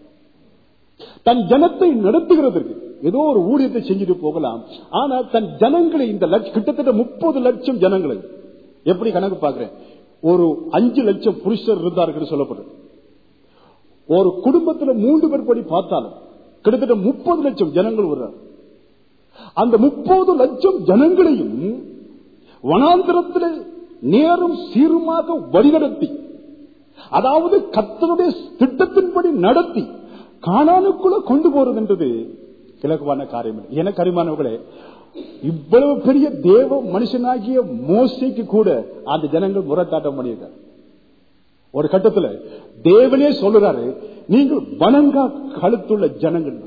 Speaker 1: தன் ஜனத்தை நடத்துகிறதற்கு ஏதோ ஒரு ஊழியத்தை செஞ்சுட்டு போகலாம் ஆனா தன் ஜனங்களை இந்த கிட்டத்தட்ட முப்பது லட்சம் ஜனங்களை எப்படி கணக்கு பாக்குறேன் ஒரு அஞ்சு லட்சம் புருஷர் இருந்தார்கள் சொல்லப்படுது ஒரு குடும்பத்தில் மூன்று பேர் படி பார்த்தாலும் கிட்டத்தட்ட முப்பது லட்சம் ஜனங்கள் வருவார் அந்த முப்பது லட்சம் ஜனங்களையும் வனாந்திரத்தில் நேரும் சீருமாக வழிநடத்தி அதாவது கத்தனுடைய திட்டத்தின்படி நடத்தி காணானுக்குள்ள கொண்டு போறது என்றது இலகுவான காரியம் எனக்கு அறிமானவர்களே இவ்வளவு பெரிய தேவ மனுஷனாகிய மோசைக்கு கூட அந்த ஜனங்கள் முரட்டாட்டம் பண்ணியிருக்காரு ஒரு கட்டத்தில் தேவனே சொல்லுறாரு நீங்கள் வணங்கா கழுத்துள்ள ஜனங்கள்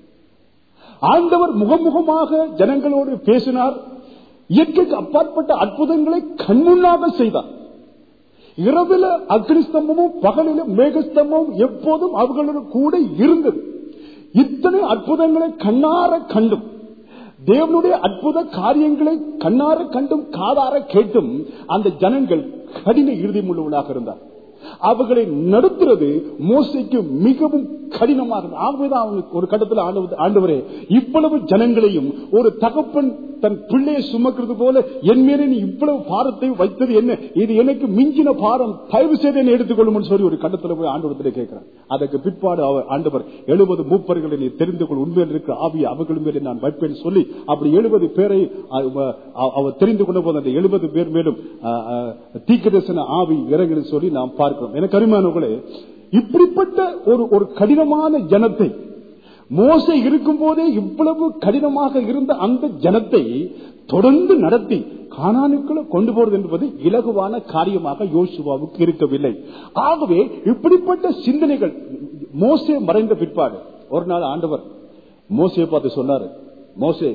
Speaker 1: ஆண்டவர் முகமுகமாக ஜனங்களோடு பேசினார் இயற்கைக்கு அப்பாற்பட்ட அற்புதங்களை கண்முன்னாக செய்தார் இரவில் அக்னிஸ்தம்பமும் பகலில மேகஸ்தம்பமும் எப்போதும் அவர்களோடு கூட இருந்தது இத்தனை அற்புதங்களை கண்ணார கண்டும் தேவனுடைய அற்புத காரியங்களை கண்ணார கண்டும் காதார கேட்டும் அந்த ஜனங்கள் கடின இறுதி உள்ளவர்களாக இருந்தார் அவர்களை நடத்துறது மோசைக்கு மிகவும் கடினமாக ஆகவேதான் அவனுக்கு ஒரு கட்டத்தில் ஆண்டவரே இவ்வளவு ஜனங்களையும் ஒரு தகப்பன் தன் பிள்ளையை சுமக்கிறது போல என் மேலே நீ இவ்வளவு பாரத்தை வைத்தது என்ன இது எனக்கு மிஞ்சின பாரம் தயவு செய்து என்னை எடுத்துக்கொள்ளும் சொல்லி ஒரு கட்டத்தில் போய் ஆண்டவரத்தில் கேட்கிறார் அதற்கு பிற்பாடு அவர் ஆண்டவர் எழுபது மூப்பர்களை நீ தெரிந்து கொள் உண்மையில் இருக்கிற ஆவிய அவர்கள் மேலே நான் வைப்பேன் சொல்லி அப்படி எழுபது பேரை அவர் தெரிந்து கொண்ட போது அந்த எழுபது பேர் மேலும் தீக்கதர்சன ஆவி இறங்குன்னு சொல்லி நாம் பார்க்கிறோம் எனக்கு அருமானவர்களே இப்படிப்பட்ட ஒரு ஒரு கடினமான ஜனத்தை மோசை இருக்கும் போதே இவ்வளவு கடினமாக இருந்த அந்த ஜனத்தை தொடர்ந்து நடத்தி காணானுக்குள்ள கொண்டு போறது என்பது இலகுவான காரியமாக யோசுவாவுக்கு இருக்கவில்லை ஆகவே இப்படிப்பட்ட சிந்தனைகள் மோசே மறைந்த பிற்பாடு ஒரு நாள் ஆண்டவர் மோசையை பார்த்து சொன்னாரு மோசே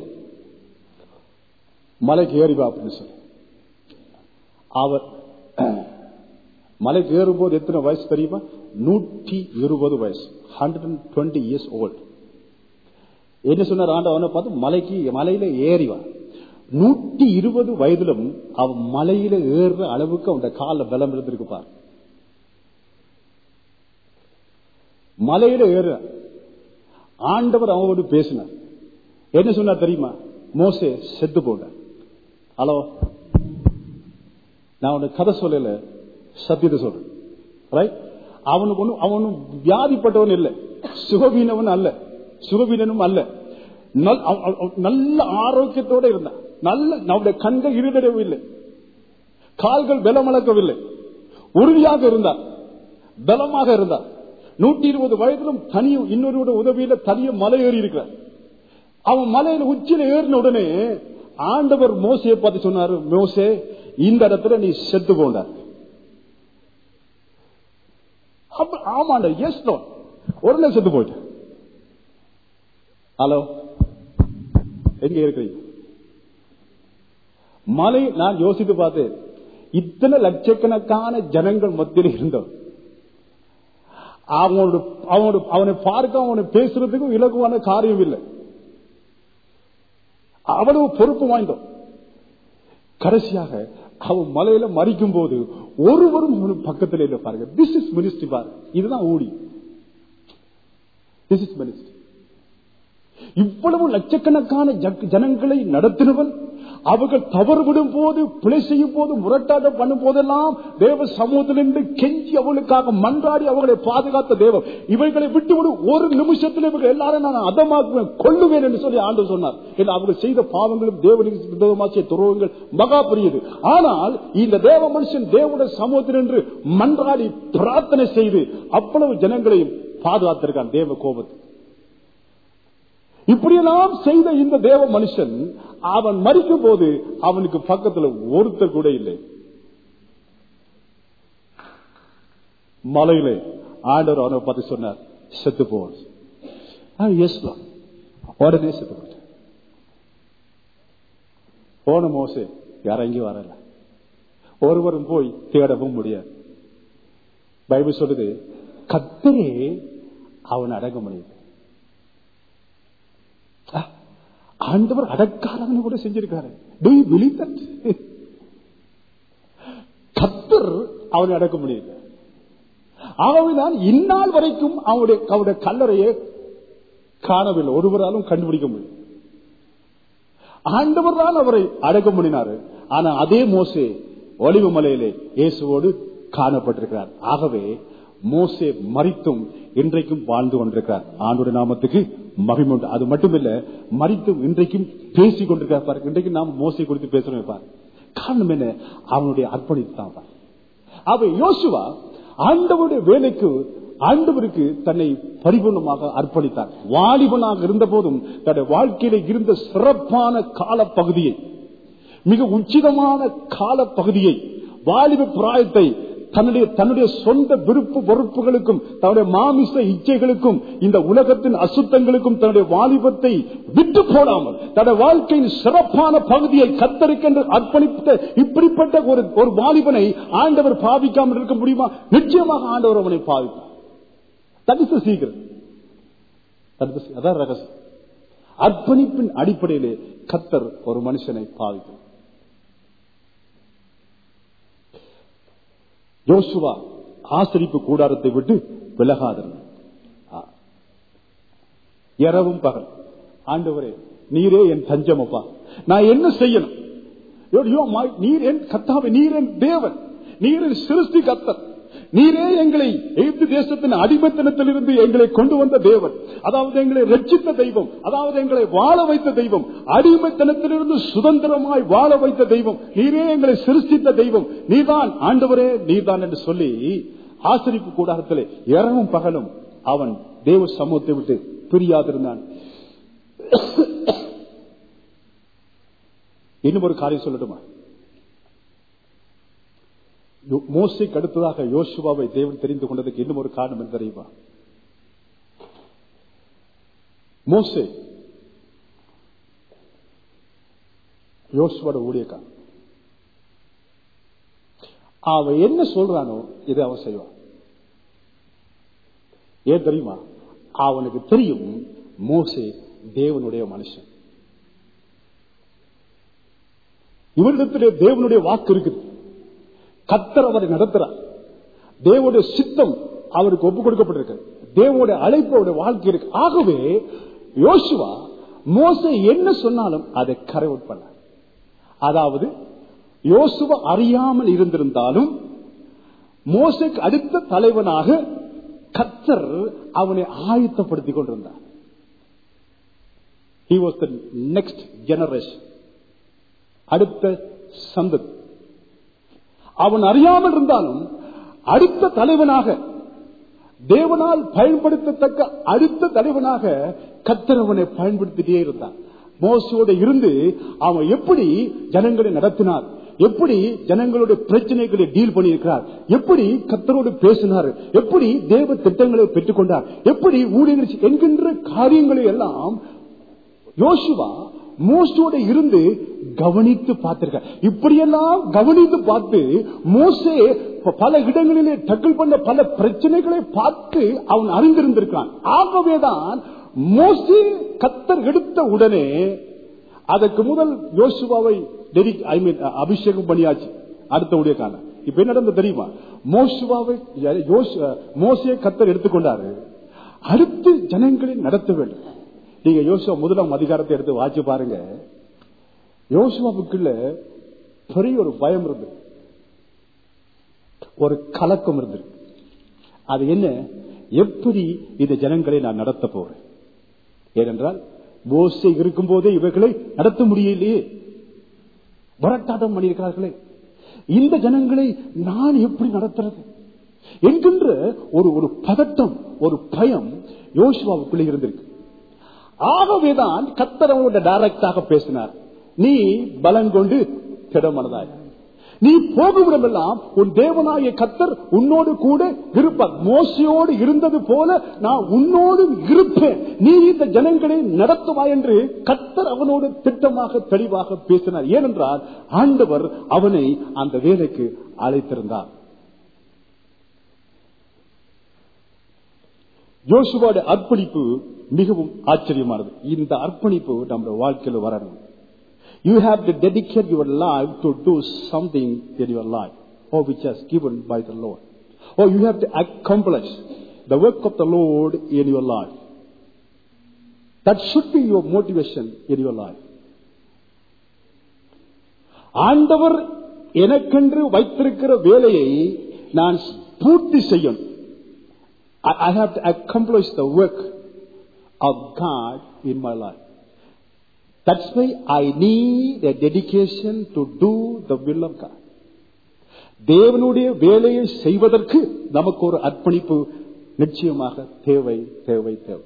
Speaker 1: மலைக்கு ஏறிவா அப்படின்னு சொல்லி அவர் மலைக்கு ஏறும்போது எத்தனை வயசு தெரியுமா நூற்றி இருபது வயசு hundred and twenty years old என்ன சொன்னார் ஆண்டவனை பார்த்து மலைக்கு மலையில ஏறிவா நூற்றி இருபது வயதிலும் அவன் மலையில ஏறுற அளவுக்கு அவன் கால பலம் இருந்திருக்கு பார் மலையில ஏற ஆண்டவர் அவனோடு பேசினார் என்ன சொன்னார் தெரியுமா மோசே செத்து போட ஹலோ நான் உனக்கு கதை சொல்லல சத்தியத்தை சொல்றேன் ரைட் அவனுக்கு ஒன்றும் அவனும் வியாதிப்பட்டவன் இல்லை சுகவீனவன் அல்ல சுகவீனனும் அல்ல நல்ல ஆரோக்கியத்தோட இருந்தான் நல்ல நம்முடைய கண்கள் இருதடவில்லை கால்கள் பலமளக்கவில்லை உறுதியாக இருந்தார் பலமாக இருந்தார் நூற்றி இருபது வயதிலும் தனியும் இன்னொரு உதவியில தனிய மலை ஏறி இருக்கிறார் அவன் மலையில உச்சியில ஏறின உடனே ஆண்டவர் மோசையை பார்த்து சொன்னாரு மோசே இந்த இடத்துல நீ செத்து போண்டார் ஆமாண்ட எஸ் ஒரு செத்து போயிட்டு ஹலோ எங்க இருக்கிறீங்க மலை நான் யோசித்து பார்த்தேன் இத்தனை லட்சக்கணக்கான ஜனங்கள் மத்தியில் இருந்தோம் அவனோட அவனோட அவனை பார்க்க அவனை பேசுறதுக்கும் இலகுவான காரியம் இல்லை அவ்வளவு பொறுப்பு வாய்ந்தோம் கடைசியாக அவன் மலையில மறிக்கும் போது ஒருவரும் அவனுக்கு பக்கத்தில் இல்லை பாருங்க திஸ் இஸ் மினிஸ்ட்ரி பாருங்க இதுதான் ஓடி திஸ் இஸ் மினிஸ்ட்ரி இவ்வளவு லட்சக்கணக்கான ஜக்- ஜனங்களை நடத்தினவன் அவர்கள் தவறுவிடும் போது பிழை செய்யும் போது முரட்டாட்டம் பண்ணும் போதெல்லாம் தேவ சமூகத்திலிருந்து கெஞ்சி அவளுக்காக மன்றாடி அவர்களை பாதுகாத்த தேவம் இவைகளை விட்டு விடு ஒரு நிமிஷத்தில் இவர்கள் எல்லாரும் நான் அதமாக்குவேன் கொள்ளுவேன் என்று சொல்லி ஆண்டு சொன்னார் ஏன்னா அவர்கள் செய்த பாவங்களும் தேவனுக்கு விரோதமாக்கிய துரோகங்கள் மகா பெரியது ஆனால் இந்த தேவ மனுஷன் தேவனுடைய சமூகத்தில் என்று மன்றாடி பிரார்த்தனை செய்து அவ்வளவு ஜனங்களையும் பாதுகாத்திருக்கான் தேவ கோபத்தை இப்படியெல்லாம் செய்த இந்த தேவ மனுஷன் அவன் மறிக்கும் போது அவனுக்கு பக்கத்துல ஒருத்தர் கூட இல்லை மலையிலே ஆண்டவர் அவனை பார்த்து சொன்னார் செத்து போ எஸ் உடனே செத்து போட்டேன் போன மோசே இறங்கி வரல ஒருவரும் போய் தேடவும் முடியாது பைபிள் சொல்லுது கத்தரே அவன் அடங்க முடியுது ஆ, ஆண்டவர் அடக்காரவனை கூட செஞ்சிருக்காரு Do you believe that? கத்தர் அவனை அடக்க முடியல ஆகவேதான் இந்நாள் வரைக்கும் அவனுடைய அவருடைய கல்லறையை காணவில்லை ஒருவராலும் கண்டுபிடிக்க முடியும் ஆண்டவர் தான் அவரை அடக்க முடினாரு ஆனா அதே மோசே ஒளிவு மலையிலே இயேசுவோடு காணப்பட்டிருக்கிறார் ஆகவே மோசே மறித்தும் இன்றைக்கும் வாழ்ந்து கொண்டிருக்கிறார் ஆண்டோட நாமத்துக்கு மகிமை உண்டு அது மட்டுமில்ல மறித்தும் இன்றைக்கும் பேசிக் கொண்டிருக்கிறார் பாருங்க இன்றைக்கு நாம் மோசை குறித்து பேசுறோம் பாரு காரணம் என்ன அவனுடைய அர்ப்பணிப்பு தான் பாரு. அவ யோசுவா ஆண்டவருடைய வேலைக்கு ஆண்டவருக்கு தன்னை பரிபூர்ணமாக அர்ப்பணித்தார் வாலிபனாக இருந்த போதும் தன்னுடைய வாழ்க்கையில இருந்த சிறப்பான கால பகுதியை மிக உச்சிதமான கால பகுதியை வாலிப பிராயத்தை தன்னுடைய தன்னுடைய சொந்த விருப்பு வெறுப்புகளுக்கும் தன்னுடைய மாமிச இச்சைகளுக்கும் இந்த உலகத்தின் அசுத்தங்களுக்கும் தன்னுடைய வாலிபத்தை விட்டு போடாமல் தன்னுடைய வாழ்க்கையின் சிறப்பான பகுதியை கத்தருக்கென்று அர்ப்பணித்த இப்படிப்பட்ட ஒரு ஒரு வாலிபனை ஆண்டவர் பாவிக்காமல் இருக்க முடியுமா நிச்சயமாக ஆண்டவர் அவனை பாவிப்பார் தடிச சீக்கிரம் தடுத்து அதான் ரகசியம் அர்ப்பணிப்பின் அடிப்படையிலே கத்தர் ஒரு மனுஷனை பாவிக்கிறார் யோசுவா ஆசரிப்பு கூடாரத்தை விட்டு விலகாதிருந்தார் ஆ. இரவும் பகல் ஆண்டவரே நீரே என் தஞ்சமப்பா நான் என்ன செய்யணும் யோ- யோ, மா- நீர் என் கத்தாவை நீர் என் தேவன் நீர் என் சிருஷ்டி கத்தர் நீரே எங்களை எகிப்து தேசத்தின் அடிமைத்தனத்திலிருந்து எங்களை கொண்டு வந்த தேவன் அதாவது எங்களை ரட்சித்த தெய்வம் அதாவது எங்களை வாழ வைத்த தெய்வம் அடிமைத்தனத்திலிருந்து சுதந்திரமாய் வாழ வைத்த தெய்வம் நீரே எங்களை சிருஷ்டித்த தெய்வம் நீதான் ஆண்டவரே நீதான் என்று சொல்லி ஆசரிப்பு கூடாரத்திலே இரவும் பகலும் அவன் தேவ சமூகத்தை விட்டு பிரியாதிருந்தான் இன்னும் ஒரு காரியம் சொல்லட்டுமா யோ- மோசைக்கு அடுத்ததாக யோசுவாவை தேவன் தெரிந்து கொண்டதுக்கு இன்னும் ஒரு காரணம் என்ன தெரியுமா மோசே யோசுவோட ஊழியக்காரன் அவன் என்ன சொல்றானோ இதை அவன் செய்வான் ஏன் தெரியுமா அவனுக்கு தெரியும் மோசே தேவனுடைய மனுஷன் இவரிடத்திலே தேவனுடைய வாக்கு இருக்குது கத்தர் அவரை நடத்துறார் தேவனுடைய சித்தம் அவருக்கு ஒப்புக் கொடுக்கப்பட்டிருக்கு தேவனுடைய அழைப்பு அவருடைய வாழ்க்கை இருக்கு ஆகவே யோசுவா மோசே என்ன சொன்னாலும் அதை கரைவுட் பண்ண அதாவது யோசுவா அறியாமல் இருந்திருந்தாலும் மோசைக்கு அடுத்த தலைவனாக கத்தர் அவனை ஆயத்தப்படுத்திக் கொண்டிருந்தார் He was the next generation. அடுத்த சந்ததி அவன் அறியாமல் இருந்தாலும் அடுத்த தலைவனாக தேவனால் பயன்படுத்தத்தக்க அடுத்த தலைவனாக கத்தர் அவனை பயன்படுத்திட்டே இருந்தான் மோசோட இருந்து அவன் எப்படி ஜனங்களை நடத்தினார் எப்படி ஜனங்களுடைய பிரச்சனைகளை டீல் பண்ணியிருக்கிறார் எப்படி கத்தரோடு பேசினார் எப்படி தேவ திட்டங்களை பெற்றுக்கொண்டார் எப்படி ஊழியர்கள் என்கின்ற காரியங்களை எல்லாம் யோசுவா மோசோட இருந்து கவனித்து பார்த்திருக்க இப்படியெல்லாம் கவனித்து பார்த்து மோசே ப- பல இடங்களிலே டக்கிள் பண்ண பல பிரச்சனைகளை பார்த்து அவன் அறிந்திருந்திருக்கான் ஆகவேதான் மோசே கத்தர் எடுத்த உடனே அதற்கு முதல் யோசுவாவை டெடி- I mean, அபிஷேகம் பண்ணியாச்சு அடுத்த உடைய காலம் இப்ப என்ன நடந்தது தெரியுமா மோசுவாவை யோசு- மோசே கத்தர் எடுத்துக்கொண்டாரு அடுத்து ஜனங்களை நடத்த வேண்டும் நீங்க யோசுவா முதலாம் அதிகாரத்தை எடுத்து வாசி பாருங்க யோசுவாவுக்குள்ள பெரிய ஒரு பயம் இருந்தது ஒரு கலக்கம் இருந்தது அது என்ன எப்படி இந்த ஜனங்களை நான் நடத்த போறேன் ஏனென்றால் மோசே இருக்கும் போதே இவர்களை நடத்த முடியலையே வரட்டாட்டம் பண்ணியிருக்கிறார்களே இந்த ஜனங்களை நான் எப்படி நடத்துறது என்கின்ற ஒரு ஒரு பதட்டம் ஒரு பயம் யோசுவாவுக்குள்ளே இருந்திருக்கு ஆகவேதான் கத்தர் அவங்களோட டைரக்டாக பேசினார் நீ பலன் கொண்டு திடமனதாய் நீ போகுமிடமெல்லாம் உன் தேவனாய கத்தர் உன்னோடு கூட இருப்பார் மோசையோடு இருந்தது போல நான் உன்னோடு இருப்பேன் நீ இந்த ஜனங்களை நடத்துவாய் என்று கத்தர் அவனோடு திட்டமாக தெளிவாக பேசினார் ஏனென்றால் ஆண்டவர் அவனை அந்த வேலைக்கு அழைத்திருந்தார் யோசுவோட அர்ப்பணிப்பு மிகவும் ஆச்சரியமானது இந்த அர்ப்பணிப்பு நம்ம வாழ்க்கையில் வரணும் you have to dedicate your life to do something in your life oh which has given by the lord oh you have to accomplish the work of the lord in your life that should be your motivation in your life ஆண்டவர் எனக்கென்று வைத்திருக்கிற வேலையை நான் பூர்த்தி செய்யணும் I, I have to accomplish the work of God in my life. That's why I need a dedication to do the will of God. தேவனுடைய வேலையை செய்வதற்கு நமக்கு ஒரு அர்ப்பணிப்பு நிச்சயமாக தேவை தேவை தேவை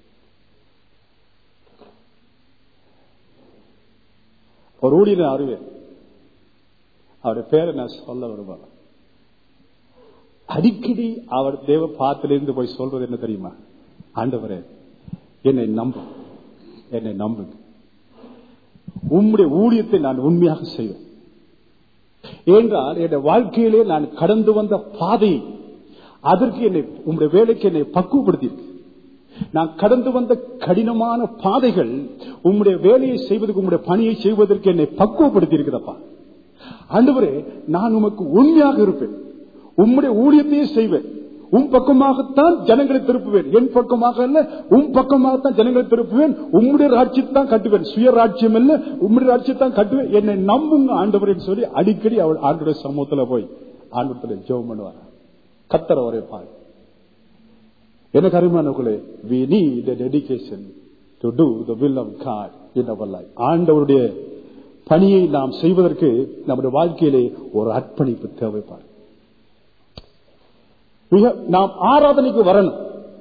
Speaker 1: ஒரு ஊழியர் அறிவேன் அவருடைய பேரை நான் சொல்ல விரும்பல அடிக்கடி அவர் தேவ பாத்திலிருந்து போய் சொல்றது என்ன தெரியுமா ஆண்டவரே என்னை நம்பு என்னை நம்புங்க உம்முடைய ஊழியத்தை நான் உண்மையாக செய்வேன் ஏனென்றால் என் வாழ்க்கையிலே நான் கடந்து வந்த பாதை அதற்கு என்னை உங்களுடைய வேலைக்கு என்னை பக்குவப்படுத்தியிருக்கு நான் கடந்து வந்த கடினமான பாதைகள் உம்முடைய வேலையை செய்வதற்கு உம்முடைய பணியை செய்வதற்கு என்னை பக்குவப்படுத்தி இருக்கிறப்பா ஆண்டவரே நான் உமக்கு உண்மையாக இருப்பேன் உம்முடைய ஊழியத்தையே செய்வேன் உன் பக்கமாகத்தான் ஜனங்களை திருப்புவேன் என் பக்கமாக அல்ல உன் பக்கமாகத்தான் ஜனங்களை திருப்புவேன் உம்முடைய ராட்சியத்தான் கட்டுவேன் சுய ராட்சியம் அல்ல உம்முடைய ராட்சியத்தான் கட்டுவேன் என்னை நம்புங்க ஆண்டவரேன்னு சொல்லி அடிக்கடி அவள் ஆண்டுடைய சமூகத்துல போய் ஆண்டவரத்துல ஜெபம் பண்ணுவார் கத்தர ஒரே பாய் எனக்கு அருமானவர்களே we need a dedication to do the will of God in our life ஆண்டவருடைய பணியை நாம் செய்வதற்கு நம்முடைய வாழ்க்கையிலே ஒரு அர்ப்பணிப்பு தேவைப்பார் மிக- நாம் ஆராதனைக்கு வரணும்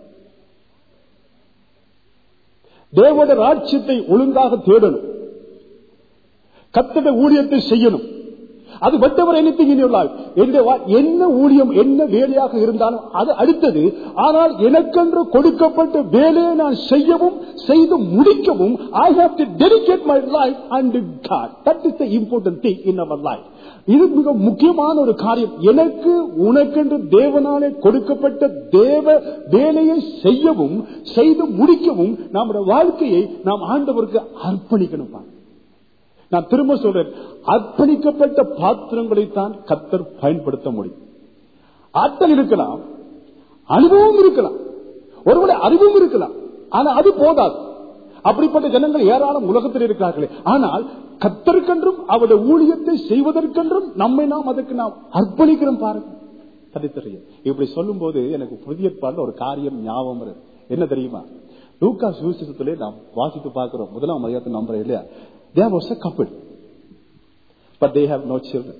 Speaker 1: தேவோட ராட்சியத்தை ஒழுங்காக தேடணும் கத்தட ஊழியத்தை செய்யணும் அது வட்டவர் என்ன ஊழியம் என்ன வேலையாக இருந்தாலும் அது அடுத்தது ஆனால் எனக்கென்று கொடுக்கப்பட்ட வேலையை நான் செய்யவும் செய்து முடிக்கவும் I have to dedicate my life and God that is the important thing in our life இது மிக முக்கியமான ஒரு காரியம் எனக்கு உனக்கென்று தேவனாலே கொடுக்கப்பட்ட தேவ வேலையை செய்யவும் செய்து முடிக்கவும் நம்முடைய வாழ்க்கையை நாம் ஆண்டவருக்கு அர்ப்பணிக்கணும் பாருங்க. நான் திரும்ப சொல்றேன் அர்ப்பணிக்கப்பட்ட பாத்திரங்களை தான் கத்தர் பயன்படுத்த முடியும் ஆற்றல் இருக்கலாம் அனுபவம் இருக்கலாம் ஒருவருடைய அறிவும் இருக்கலாம் ஆனா அது போதாது அப்படிப்பட்ட ஜனங்கள் ஏராளம் உலகத்தில் இருக்கிறார்களே ஆனால் கத்தருக்கென்றும் அவருடைய ஊழியத்தை செய்வதற்கென்றும் நம்மை நாம் அதுக்கு நாம் அர்ப்பணிக்கிறோம் பாருங்க அது தெரியும் இப்படி சொல்லும் போது எனக்கு புதிய பாடல ஒரு காரியம் ஞாபகம் வருது என்ன தெரியுமா லூக்கா சுவிசேஷத்திலே நாம் வாசித்து பார்க்கிறோம் முதலாம் மதியத்தை நம்புறேன் இல்லையா There was a couple, but they have no children.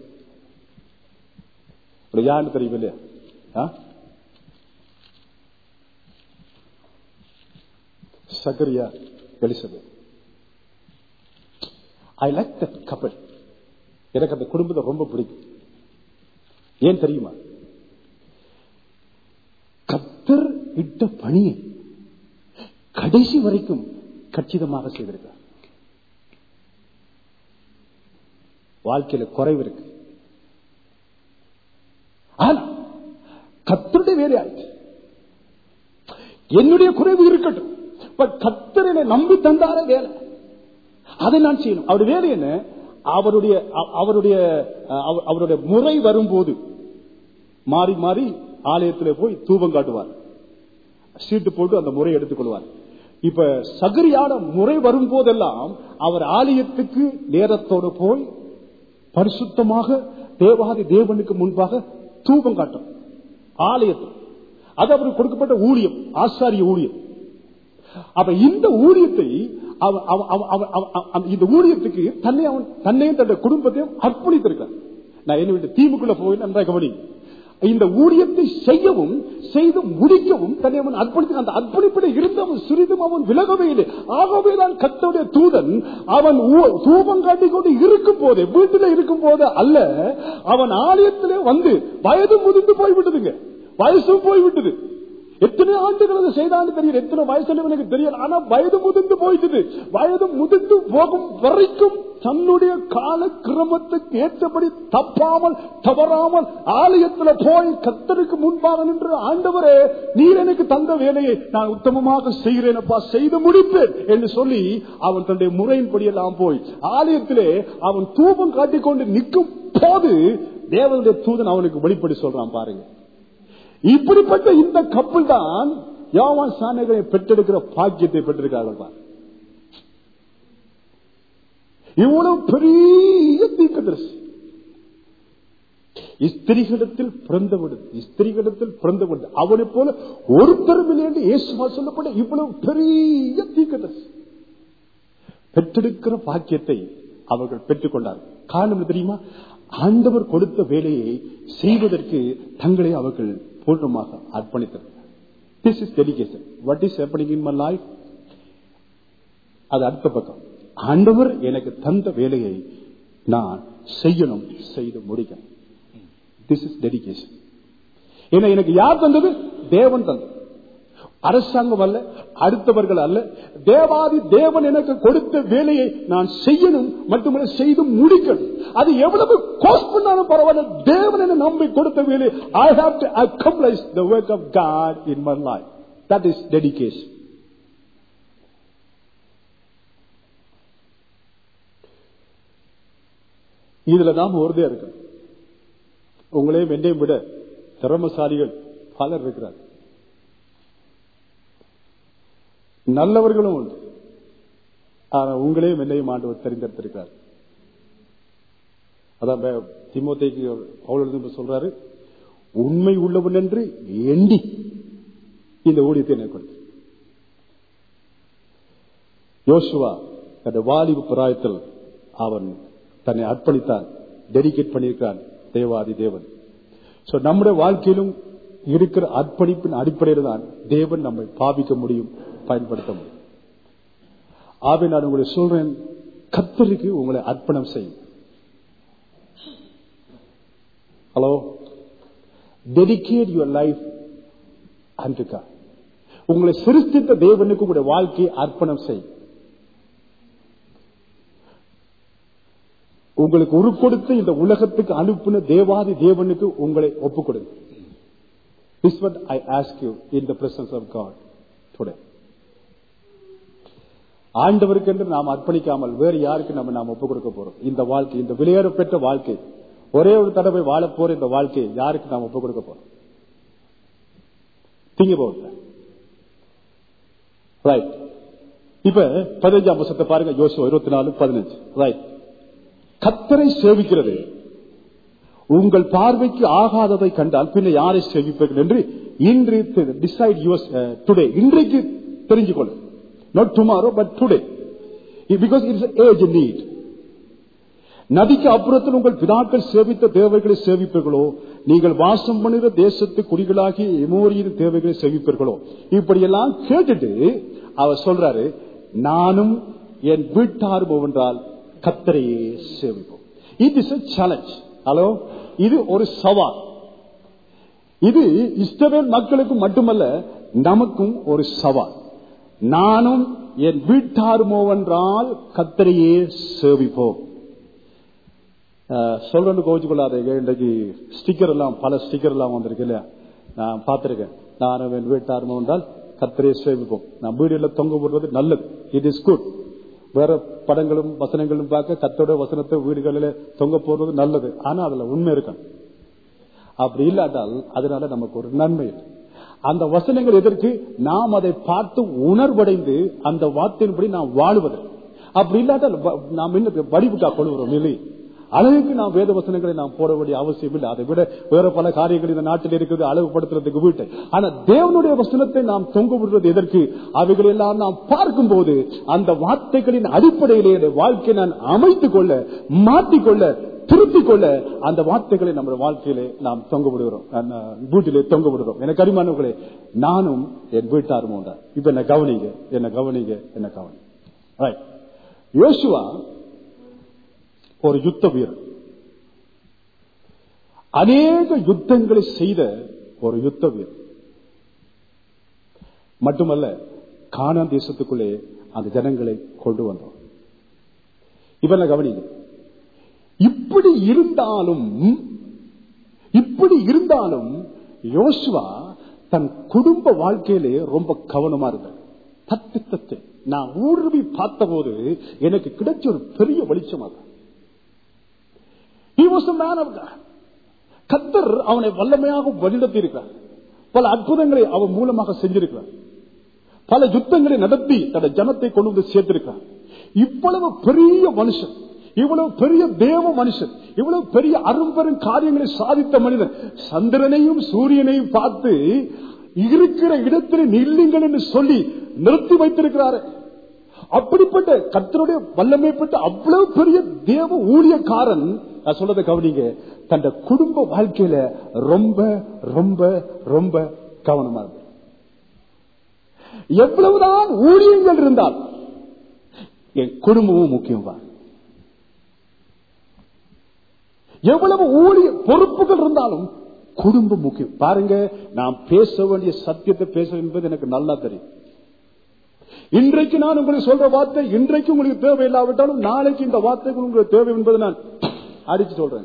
Speaker 1: இப்படி யாருன்னு தெரியும் இல்லையா ஆ? Zechariah Elizabeth I like that கப்பல் எனக்கு அந்த குடும்பத்தை ரொம்ப பிடிக்கும் ஏன் தெரியுமா கத்தர் இட்ட பணியை கடைசி வரைக்கும் கச்சிதமாக செய்திருக்கிறார் வாழ்க்கையில குறைவு இருக்கு ஆனா கத்தருடைய வேலை ஆயிடுச்சு என்னுடைய குறைவு இருக்கட்டும் பட் கத்தரனை நம்பி தந்தார வேலை அதை நான் செய்யணும் அவருடைய வேலை என்ன அவருடைய அவ- அவருடைய அவ- அவருடைய முறை வரும்போது மாறி மாறி ஆலயத்தில் போய் தூபம் காட்டுவார் சீட்டு போட்டு அந்த முறை எடுத்துக்கொள்வார் இப்ப சகரியான முறை வரும்போதெல்லாம் அவர் ஆலயத்துக்கு நேரத்தோடு போய் பரிசுத்தமாக தேவாதி தேவனுக்கு முன்பாக தூபம் காட்டும் ஆலயத்தில் அது அவருக்கு கொடுக்கப்பட்ட ஊழியம் ஆசாரிய ஊழியம் அப்ப இந்த ஊழியத்தை அவ- அவ- அவ- அவ- அவ- அவ- இந்த ஊழியத்துக்கு தன்னை அவன் தன்னையும் தன்னுடைய குடும்பத்தையும் அர்ப்பணித்திருக்கான் நான் என்ன விட்டு தீவுக்குள்ள போய் நன்றாக கவனி இந்த ஊழியத்தை செய்யவும் செய்து முடிக்கவும் தன்னை அவன் அர்ப்பணித்து அந்த அர்ப்பணிப்பில் இருந்தவன் சிறிதும் அவன் விலகவே இல்லை ஆகவே தான் கத்தோடைய தூதன் அவன் ஊ- தூபம் காட்டிக் கொண்டு இருக்கும் போதே வீட்டில் இருக்கும் போது அல்ல அவன் ஆலயத்திலே வந்து வயது முதிர்ந்து போய்விட்டதுங்க வயசு போய்விட்டது எத்தனை ஆண்டுகள் அதை செய்தான்னு தெரியல எத்தனை வயசுல எனக்கு தெரியல ஆனா வயது முதிர்ந்து போயிட்டது வயது முதிர்ந்து போகும் வரைக்கும் தன்னுடைய கால கிரமத்துக்கு ஏற்றபடி தப்பாமல் தவறாமல் ஆலயத்துல போய் கத்தருக்கு முன்பாக நின்று ஆண்டவரே நீர் எனக்கு தந்த வேலையை நான் உத்தமமாக செய்கிறேனப்பா செய்து முடிப்பேன் என்று சொல்லி அவன் தன்னுடைய முறையின்படி எல்லாம் போய் ஆலயத்திலே அவன் தூபம் காட்டிக்கொண்டு நிற்கும் போது தேவனுடைய தூதன் அவனுக்கு வெளிப்படி சொல்றான் பாருங்க இப்படிப்பட்ட இந்த கப்பல் தான் யோவான் சாணகளை பெற்றெடுக்கிற பாக்கியத்தை பெற்றிருக்கார்கள் பார். இவ்வளவு பெரிய தீர்க்கதரிசி ஸ்திரிகளிடத்தில் பிறந்தவிடு ஸ்திரிகளிடத்தில் பிறந்தவிடு அவனை போல ஒருத்தரும் இல்லை என்று இயேசுவா சொல்லப்பட்ட இவ்வளவு பெரிய தீர்க்கதரிசி பெற்றெடுக்கிற பாக்கியத்தை அவர்கள் பெற்றுக்கொண்டார்கள் காரணம் என்ன தெரியுமா ஆண்டவர் கொடுத்த வேலையை செய்வதற்கு தங்களை அவர்கள் பூர்ணமாக அர்ப்பணித்தனர் this is dedication what is happening in my life அது அடுத்த பக்கம் ஆண்டவர் எனக்கு தந்த வேலையை நான் செய்யணும் செய்து முடிக்கணும் திஸ் இஸ் டெடிகேஷன் ஏன்னா எனக்கு யார் தந்தது தேவன் தந்தது அரசாங்கம் அல்ல அடுத்தவர்கள் அல்ல தேவாதி தேவன் எனக்கு கொடுத்த வேலையை நான் செய்யணும் மட்டுமல்ல செய்து முடிக்கணும் அது எவ்வளவு கோஸ்ட் பண்ணாலும் பரவாயில்ல தேவன் என்ன நம்பி கொடுத்த வேலை I have to accomplish the work of God in my life that is dedication இதுல நாம் ஒருதே இருக்கு உங்களையும் என்னையும் விட திறமசாலிகள் பலர் இருக்கிறார் நல்லவர்களும் உண்டு ஆனா உங்களையும் என்னையும் ஆண்டவர் தெரிந்தெடுத்திருக்கிறார் அதான் பே- தீமோத்தேயுக்கு பவுல் எழுதும்போது சொல்றாரு உண்மை உள்ளவன் என்று எண்ணி இந்த ஊழியத்தை மேற்கொண்டு யோசுவா தன்னுடைய வாலிப பிராயத்தில் அவன் தன்னை அர்ப்பணித்தான் டெடிகேட் பண்ணியிருக்கான் தேவாதி தேவன் சோ நம்முடைய வாழ்க்கையிலும் இருக்கிற அர்ப்பணிப்பின் அடிப்படையில் தான் தேவன் நம்மை பாவிக்க முடியும் பயன்படுத்த முடியும் ஆகவே நான் உங்களை சொல்றேன் கத்தருக்கு உங்களை அர்ப்பணம் செய்யும் ஹலோ டெடிகேட் யுவர் லைஃப் அன்றுக்கா உங்களை சிருஷ்டித்த தேவனுக்கு உங்களுடைய வாழ்க்கையை அர்ப்பணம் செய்யும் உங்களுக்கு உரு கொடுத்து இந்த உலகத்துக்கு அனுப்பின தேவாதி தேவனுக்கு உங்களை ஒப்புக் கொடுங்க This what I ask you in the presence of God today. ஆண்டவருக்கு என்று நாம் அர்ப்பணிக்காமல் வேறு யாருக்கு நம்ம நாம் ஒப்புக் கொடுக்க போறோம் இந்த வாழ்க்கை இந்த விளையாட பெற்ற வாழ்க்கை ஒரே ஒரு தடவை வாழ போற இந்த வாழ்க்கையை யாருக்கு நாம் ஒப்புக் கொடுக்க போறோம் திங்க போக ரைட் இப்ப பதினஞ்சாம் வருஷத்தை பாருங்க யோசுவா இருபத்தி நாலு பதினஞ்சு ரைட் கத்தரை சேவிக்கிறது உங்கள் பார்வைக்கு ஆகாததை கண்டால் பின்ன யாரை சேவிப்பீர்கள் என்று இன்று டிசைட் யுவர் டுடே இன்றைக்கு தெரிஞ்சு கொள்ளு not tomorrow but today because it's age need நதிக்கு அப்புறத்தில் உங்கள் பிதாக்கள் சேவித்த தேவைகளை சேவிப்பீர்களோ நீங்கள் வாசம் பண்ணுகிற தேசத்து குடிகளாகி எமோரியின் தேவைகளை சேவிப்பீர்களோ இப்படியெல்லாம் கேட்டுட்டு அவர் சொல்றாரு நானும் என் வீட்டார் என்றால் கத்தரையே சேவிப்போம் இட் இஸ் சேலஞ்ச் ஹலோ இது ஒரு சவால் இது இஸ்ரவேல் மக்களுக்கு மட்டுமல்ல நமக்கும் ஒரு சவால் நானும் என் வீட்டாருமோவென்றால் கத்தரையே சேவிப்போம் அஹ், சொல்றேன்னு கோவிச்சு கொள்ளாதீங்க இன்றைக்கு ஸ்டிக்கர் எல்லாம் பல ஸ்டிக்கர் எல்லாம் வந்திருக்கு இல்லையா நான் பார்த்திருக்கேன் நானும் என் வீட்டாரும் என்றால் கத்திரையை சேமிப்போம் நான் வீடுல தொங்க போடுறது நல்லது இட் இஸ் குட் வேற படங்களும் வசனங்களும் பார்க்க கத்தோட வசனத்தை வீடுகளில் தொங்க போடுறது நல்லது ஆனா அதுல உண்மை இருக்கணும் அப்படி இல்லாட்டால் அதனால நமக்கு ஒரு நன்மை இல்லை. அந்த வசனங்கள் எதற்கு நாம் அதை பார்த்து உணர்வடைந்து அந்த வார்த்தையின்படி நாம் வாழுவது அப்படி இல்லாட்டால் வ- நாம் என்ன வடிவிட்டா கொள்கிறோம் இல்லை அழகுக்கு நாம் வேத வசனங்களை நாம் போட வேண்டிய அவசியம் இல்லை அதை விட வேற பல காரியங்கள் இந்த நாட்டில் இருக்குது அழகுபடுத்துறதுக்கு வீட்டை ஆனா தேவனுடைய வசனத்தை நாம் தொங்க விடுறது எதற்கு அவைகள் எல்லாம் நாம் பார்க்கும் போது அந்த வார்த்தைகளின் அடிப்படையிலே என்னுடைய வாழ்க்கையை நான் அமைத்துக் கொள்ள மாற்றிக்கொள்ள திருத்திக் கொள்ள அந்த வார்த்தைகளை நம்ம வாழ்க்கையிலே நாம் தொங்க விடுகிறோம் நான் வீட்டிலே தொங்க விடுகிறோம் எனக்கு அரிமானவர்களே நானும் என் வீட்டாரும் உண்டா இப்ப என்ன கவனிங்க என்ன கவனிங்க என்ன கவனி Right. யோசுவா ஒரு யுத்த வீரர் அநேக யுத்தங்களை செய்த ஒரு யுத்த வீரர் மட்டுமல்ல கானா தேசத்துக்குள்ளே அந்த ஜனங்களை கொண்டு வந்தோம் இவனை கவனிங்க இப்படி இருந்தாலும் இப்படி இருந்தாலும் யோசுவா தன் குடும்ப வாழ்க்கையிலே ரொம்ப கவனமா இருந்தார் தத்து தத்து நான் ஊடுருவி பார்த்தபோது எனக்கு கிடைச்ச ஒரு பெரிய வெளிச்சமாக He was a man of God. கத்தர் அவனை வல்லமையாக வழிநடத்தி இருக்கிறார் பல அற்புதங்களை அவன் மூலமாக செஞ்சிருக்கிறார் பல யுத்தங்களை நடத்தி தன் ஜனத்தை கொண்டு வந்து சேர்த்திருக்கிறார் இவ்வளவு பெரிய மனுஷன் இவ்வளவு பெரிய தேவ மனுஷன் இவ்வளவு பெரிய அரும்பெரும் காரியங்களை சாதித்த மனிதன் சந்திரனையும் சூரியனையும் பார்த்து இருக்கிற இடத்தில் நில்லுங்கள் என்று சொல்லி நிறுத்தி வைத்திருக்கிறாரு அப்படிப்பட்ட கத்தருடைய வல்லமைப்பட்ட அவ்வளவு பெரிய தேவ ஊழியக்காரன் நான் சொல்றதை கவனிங்க தன் குடும்ப வாழ்க்கையில ரொம்ப ரொம்ப ரொம்ப கவனமா இருக்கு எவ்வளவுதான் ஊழியங்கள் இருந்தால் என் குடும்பமும் முக்கியம் தான் எவ்வளவு ஊழிய பொறுப்புகள் இருந்தாலும் குடும்பம் முக்கியம் பாருங்க நான் பேச வேண்டிய சத்தியத்தை பேச என்பது எனக்கு நல்லா தெரியும் இன்றைக்கு நான் உங்களுக்கு சொல்ற வார்த்தை இன்றைக்கு உங்களுக்கு தேவை இல்லாவிட்டாலும் நாளைக்கு இந்த வார்த்தை உங்களுக்கு தேவை என்பது நான் அடிச்சு சொல்றேன்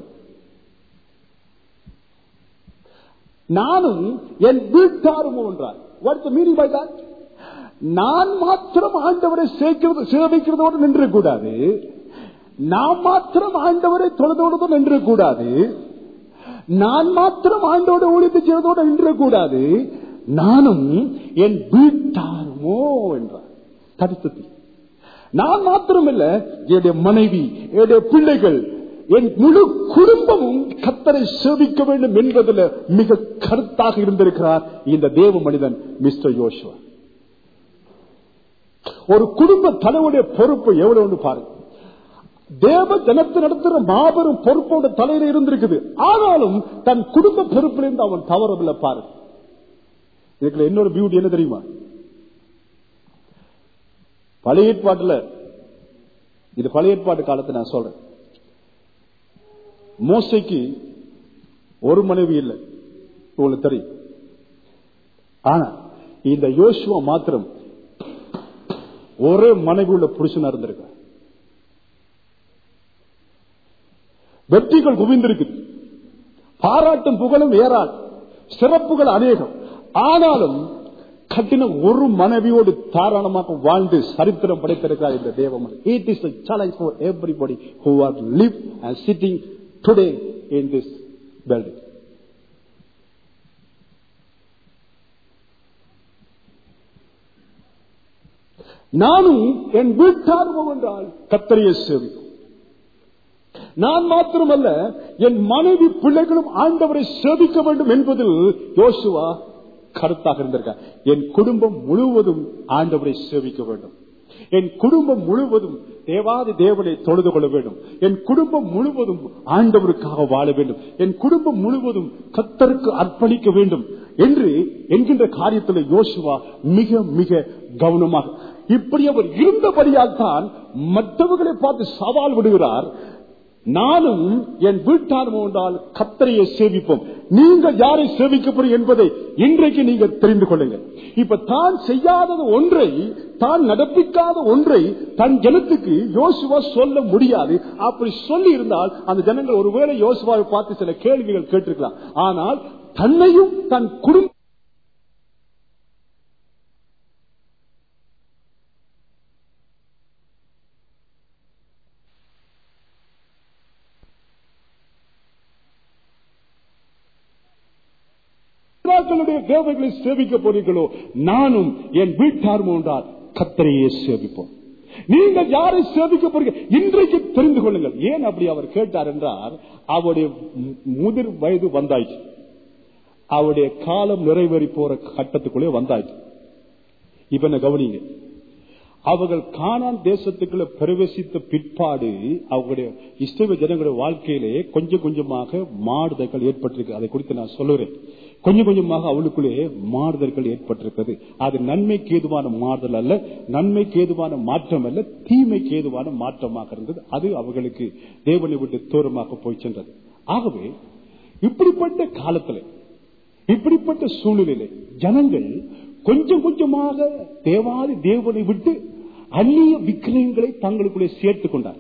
Speaker 1: நானும் என் வீட்டாரும் என்றார் வாட்ஸ் மீனிங் பை தட் நான் மாத்திரம் ஆண்டவரை சேர்க்கிறது சேவைக்கிறதோடு நின்று கூடாது நான் மாத்திரம் ஆண்டவரை தொழுதோடு நின்று கூடாது நான் மாத்திரம் ஆண்டோட ஊழியத்தை செய்வதோடு நின்று கூடாது நானும் என் வீட்டாருமோ என்றார் தடுத்தது நான் மாத்திரமல்ல என்னுடைய மனைவி என்னுடைய பிள்ளைகள் என் முழு குடும்பமும் கத்தரை சேவிக்க வேண்டும் என்பதில் மிக கருத்தாக இருந்திருக்கிறார் இந்த தேவ மனிதன் மிஸ்டர் யோசுவா ஒரு குடும்ப தலைவருடைய பொறுப்பு எவ்வளவு பாருங்க தேவ ஜனத்தை நடத்துற மாபெரும் பொறுப்போட தலையில இருந்திருக்குது ஆனாலும் தன் குடும்ப பொறுப்பிலிருந்து அவன் தவறவில்லை பாரு இதுக்குள்ள இன்னொரு பியூட்டி என்ன தெரியுமா பழைய ஏற்பாட்டுல இது பழைய ஏற்பாட்டு காலத்தை நான் சொல்றேன் மோசைக்கு ஒரு மனைவி இல்லை உங்களுக்கு தெரியும் ஆனா இந்த யோசுவா மாத்திரம் ஒரே மனைவி உள்ள புருஷனா இருந்திருக்க வெற்றிகள் குவிந்திருக்கு பாராட்டும் புகழும் ஏறாள் சிறப்புகள் அநேகம் ஆனாலும் கட்டின ஒரு மனைவியோடு தாராளமாக வாழ்ந்து சரித்திரம் படைத்திருக்கிறார் இந்த தேவமன் it is challenge for everybody who are live and sitting today in this building நானும் என் வீட்டார்வம் என்றால் கத்தரையை சேவிக்கும் நான் மாத்திரமல்ல என் மனைவி பிள்ளைகளும் ஆண்டவரை சேவிக்க வேண்டும் என்பதில் யோசுவா கருத்தாக இருந்திருக்கார் என் குடும்பம் முழுவதும் ஆண்டவரை சேவிக்க வேண்டும் என் குடும்பம் முழுவதும் தேவாதி தேவனை தொழுது கொள்ள வேண்டும் என் குடும்பம் முழுவதும் ஆண்டவருக்காக வாழ வேண்டும் என் குடும்பம் முழுவதும் கத்தருக்கு அர்ப்பணிக்க வேண்டும் என்று என்கின்ற காரியத்தில் யோசுவா மிக மிக கவனமாக இப்படி அவர் இருந்தபடியால் தான் மற்றவர்களை பார்த்து சவால் விடுகிறார் நானும் என் வீட்டாரும் என்றால் கத்தரையை சேவிப்போம் நீங்கள் யாரை சேவிக்க போறீங்க என்பதை இன்றைக்கு நீங்கள் தெரிந்து கொள்ளுங்கள் இப்ப தான் செய்யாதது ஒன்றை தான் நடப்பிக்காத ஒன்றை தன் ஜனத்துக்கு யோசுவா சொல்ல முடியாது அப்படி சொல்லி இருந்தால் அந்த ஜனங்கள் ஒருவேளை யோசுவாவை பார்த்து சில கேள்விகள் கேட்டிருக்கலாம் ஆனால் தன்னையும் தன் குடும்ப பிதாக்களுடைய தேவர்களை சேவிக்க போறீர்களோ நானும் என் வீட்டார் மூன்றால் கத்தரையே சேவிப்போம் நீங்கள் யாரை சேவிக்க போறீங்க இன்றைக்கு தெரிந்து கொள்ளுங்கள் ஏன் அப்படி அவர் கேட்டார் என்றால் அவருடைய மு- முதிர் வயது வந்தாயிற்று அவருடைய காலம் நிறைவேறி போற கட்டத்துக்குள்ளே வந்தாயிற்று இப்ப என்ன கவனிங்க அவர்கள் கானான் தேசத்துக்குள்ள பிரவேசித்த பிற்பாடு அவங்களுடைய இஸ்ரேல் ஜனங்களுடைய வாழ்க்கையிலே கொஞ்சம் கொஞ்சமாக மாறுதல்கள் ஏற்பட்டிருக்கு அதை குறித்து நான் சொல்லுறேன் கொஞ்சம் கொஞ்சமாக அவளுக்குள்ளே மாறுதல்கள் ஏற்பட்டிருக்கிறது அது நன்மைக்கு ஏதுவான மாறுதல் அல்ல நன்மைக்கு ஏதுவான மாற்றம் அல்ல தீமைக்கு ஏதுவான மாற்றமாக இருந்தது அது அவர்களுக்கு தேவனை விட்டு தூரமாக போய் சென்றது ஆகவே இப்படிப்பட்ட காலத்தில் இப்படிப்பட்ட சூழ்நிலையில ஜனங்கள் கொஞ்சம் கொஞ்சமாக தேவாதி தேவனை விட்டு அந்நிய விக்கிரகங்களை தங்களுக்குள்ளே சேர்த்துக் கொண்டார்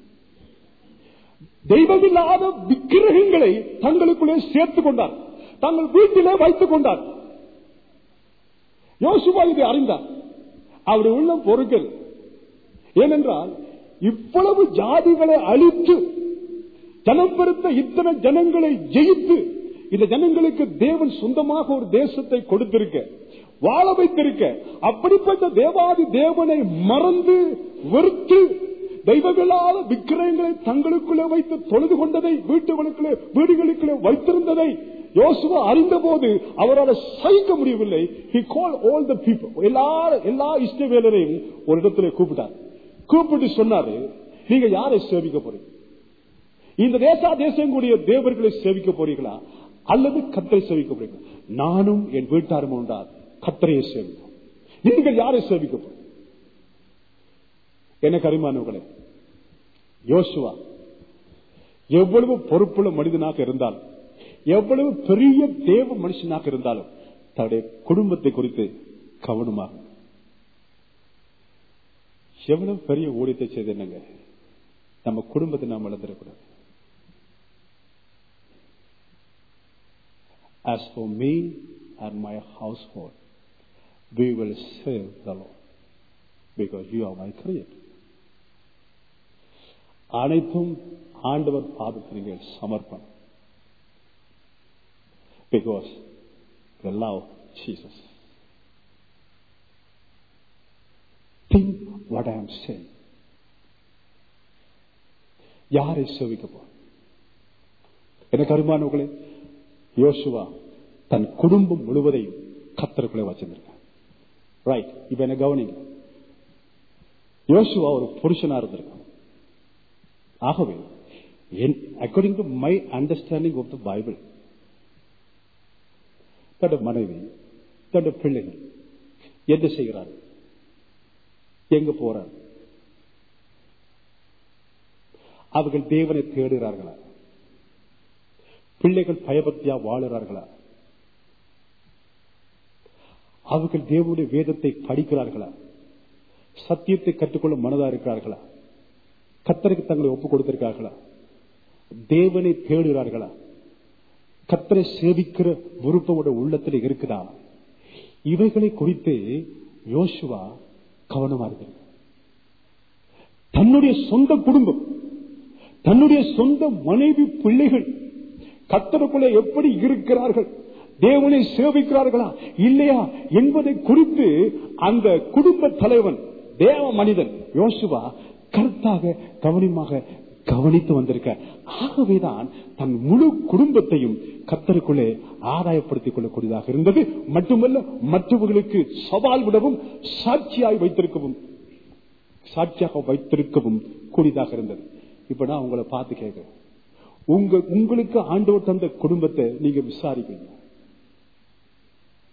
Speaker 1: தெய்வமில்லாத விக்கிரகங்களை தங்களுக்குள்ளே சேர்த்துக் கொண்டார் தங்கள் வீட்டிலே வைத்துக் கொண்டார் யோசுவா இதை அறிந்தார் அவருடைய உள்ளம் பொறுக்கிறது ஏனென்றால் இவ்வளவு ஜாதிகளை அழித்து ஜனம் பெருத்த இத்தனை ஜனங்களை ஜெயித்து இந்த ஜனங்களுக்கு தேவன் சொந்தமாக ஒரு தேசத்தை கொடுத்திருக்க வாழ வைத்திருக்க அப்படிப்பட்ட தேவாதி தேவனை மறந்து வெறுத்து தெய்வங்களால விக்கிரகங்களை தங்களுக்குள்ளே வைத்து தொழுது கொண்டதை வீட்டுகளுக்குள்ளே வீடுகளுக்குள்ளே வைத்திருந்ததை யோசுவா அறிந்த போது அவரால் சகிக்க முடியவில்லை he called all the people எல்லா எல்லா இஷ்டவேலரையும் ஒரு இடத்துல கூப்பிட்டார் கூப்பிட்டு சொன்னாரு நீங்க யாரை சேவிக்க போறீங்க இந்த தேசா தேசங்களுடைய தேவர்களை சேவிக்க போறீங்களா அல்லது கத்தரை சேவிக்க போறீங்களா நானும் என் வீட்டாரும் உண்டால் கத்தரையை சேவிப்போம் நீங்கள் யாரை சேவிக்க போறீங்க எனக்கு அறிமானவர்களே யோசுவா எவ்வளவு பொறுப்புள்ள மனிதனாக இருந்தாலும் எவ்வளவு பெரிய தேவ மனுஷனாக இருந்தாலும் தன்னுடைய குடும்பத்தை குறித்து கவனமாக எவ்வளவு பெரிய ஊழியத்தை செய்து என்னங்க நம்ம குடும்பத்தை நாம் இழந்துடக்கூடாது As for me and my household, we will serve the Lord because you are my creator. அனைத்தும் ஆண்டவர் பாதத்தில் நீங்கள் சமர்ப்பணம் because you love Jesus think what I am saying யாரை சேவிக்க போ எனக்கு அருமானவர்களே யோசுவா தன் குடும்பம் முழுவதையும் கத்தருக்குள்ளே வச்சிருந்திருக்கான் ரைட் இப்ப என்ன கவனிங்க யோசுவா ஒரு புருஷனா இருந்திருக்கான் ஆகவே according to my understanding of the Bible தன்னுடைய மனைவி தன்னுடைய பிள்ளைகள் என்ன செய்கிறார் எங்க போறார் அவர்கள் தேவனை தேடுகிறார்களா பிள்ளைகள் பயபக்தியா வாழுகிறார்களா அவர்கள் தேவனுடைய வேதத்தை படிக்கிறார்களா சத்தியத்தை கற்றுக்கொள்ள மனதா இருக்கிறார்களா கத்தருக்கு தங்களை ஒப்புக் கொடுத்திருக்கார்களா தேவனை தேடுகிறார்களா கத்தரை சேவிக்கிற விருப்போட உள்ளத்தில் இருக்குதா இவைகளை குறித்து யோசுவா கவனமா இருக்கு தன்னுடைய சொந்த குடும்பம் தன்னுடைய சொந்த மனைவி பிள்ளைகள் கத்தருக்குள்ளே எப்படி இருக்கிறார்கள் தேவனை சேவிக்கிறார்களா இல்லையா என்பதை குறித்து அந்த குடும்ப தலைவன் தேவ மனிதன் யோசுவா கருத்தாக கவனமாக கவனித்து வந்திருக்க ஆகவேதான் தன் முழு குடும்பத்தையும் கத்தருக்குள்ளே ஆதாயப்படுத்திக் கொள்ளக்கூடியதாக இருந்தது மட்டுமல்ல மற்றவர்களுக்கு சவால் விடவும் சாட்சியாய் வைத்திருக்கவும் சாட்சியாக வைத்திருக்கவும் கூடியதாக இருந்தது இப்ப நான் உங்களை பார்த்து கேட்கிறேன் உங்க உங்களுக்கு ஆண்டவர் தந்த குடும்பத்தை நீங்க விசாரிப்பீங்க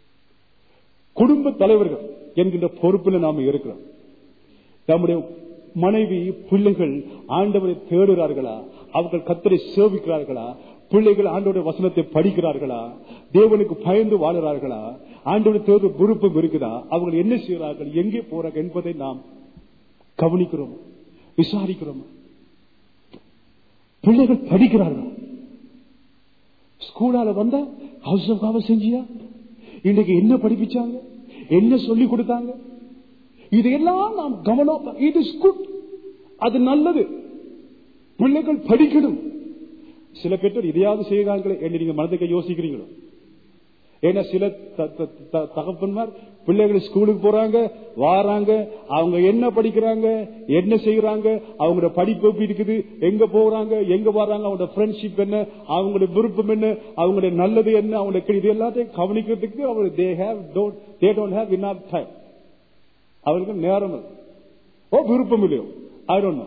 Speaker 1: குடும்ப தலைவர்கள் என்கின்ற பொறுப்பில் நாம இருக்கிறோம் நம்முடைய மனைவி பிள்ளைகள் ஆண்டவரை தேடுகிறார்களா அவர்கள் கத்தரை சேவிக்கிறார்களா பிள்ளைகள் ஆண்டவருடைய வசனத்தை படிக்கிறார்களா தேவனுக்கு பயந்து வாழுறார்களா ஆண்டவருடைய தேர்வு விருப்பம் இருக்குதா அவர்கள் என்ன செய்கிறார்கள் எங்கே போறார்கள் என்பதை நாம் கவனிக்கிறோம் விசாரிக்கிறோம் பிள்ளைகள் படிக்கிறார்கள் ஸ்கூலால வந்தா ஹவுஸ் ஆஃப் செஞ்சியா இன்னைக்கு என்ன படிப்பிச்சாங்க என்ன சொல்லி கொடுத்தாங்க இதையெல்லாம் நாம் கவனம் இட் இஸ் குட் அது நல்லது பிள்ளைகள் படிக்கணும் சில பெற்றோர் இதையாவது செய்கிறாங்களே என்று நீங்க மனதுக்கு யோசிக்கிறீங்களோ ஏன்னா சில த- த- த- தகப்பன்மார் பிள்ளைகள் ஸ்கூலுக்கு போறாங்க வாராங்க அவங்க என்ன படிக்கிறாங்க என்ன செய்யறாங்க அவங்களோட படிப்பு எப்படி இருக்குது எங்க போறாங்க எங்க வர்றாங்க அவங்களோட ஃப்ரெண்ட்ஷிப் என்ன அவங்களோட விருப்பம் என்ன அவங்களுடைய நல்லது என்ன அவங்களுக்கு இது எல்லாத்தையும் கவனிக்கிறதுக்கு அவங்க they have don't they don't have in time அவருக்கு நேரம் இல்லை. ஓ விருப்பம் இல்லையோ ஐ டோன்ட் நோ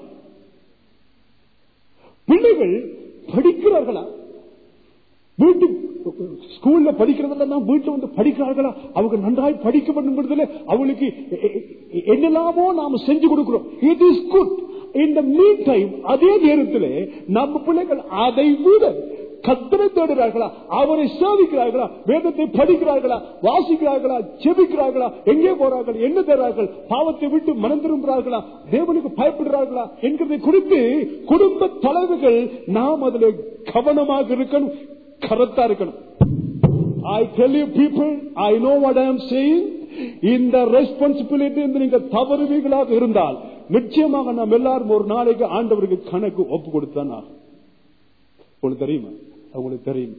Speaker 1: பிள்ளைகள் படிக்கிறார்களா வீட்டு ஸ்கூல்ல படிக்கிறதெல்லாம் வீட்டுல வந்து படிக்கிறார்களா அவங்க நன்றாய் படிக்க வேண்டும் அவங்களுக்கு எ- எ- என்னெல்லாமோ நாம செஞ்சு கொடுக்கிறோம் இட் இஸ் குட் இந்த மீன் டைம் அதே நேரத்தில் நம்ம பிள்ளைகள் அதை விட கத்தனை தேடுகிறார்களா அவரை சேவிக்கிறார்களா வேதத்தை படிக்கிறார்களா வாசிக்கிறார்களா செபிக்கிறார்களா எங்கே போறார்கள் என்ன தேடுறார்கள் பாவத்தை விட்டு மனம் திரும்புகிறார்களா தேவனுக்கு பயப்படுகிறார்களா என்கிறதை குறித்து குடும்ப தலைவர்கள் நாம் அதில் கவனமாக இருக்கணும் கரத்தா இருக்கணும் I tell you people I know what I am saying இந்த ரெஸ்பான்சிபிலிட்டி நீங்க தவறுவீர்களாக இருந்தால் நிச்சயமாக நாம் எல்லாரும் ஒரு நாளைக்கு ஆண்டவருக்கு கணக்கு ஒப்பு கொடுத்தான் ஆகும். உங்களுக்கு தெரியுமா உங்களுக்கு தெரியும்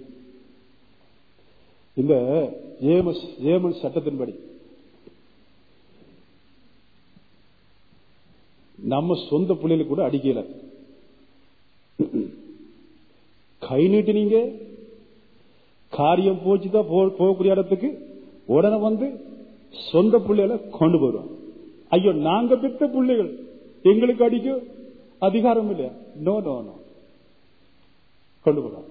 Speaker 1: இந்த ஏமஸ் ஏமன் சட்டத்தின்படி நம்ம சொந்த பிள்ளைகளுக்கு கூட அடிக்கல கை நீட்டினீங்க காரியம் போச்சுதான் போ- போகக்கூடிய இடத்துக்கு உடனே வந்து சொந்த பிள்ளைகளை கொண்டு போறோம் ஐயோ நாங்க பெற்ற பிள்ளைகள் எங்களுக்கு அடிக்க அதிகாரம் இல்லையா நோ நோ நோ கொண்டு போறோம்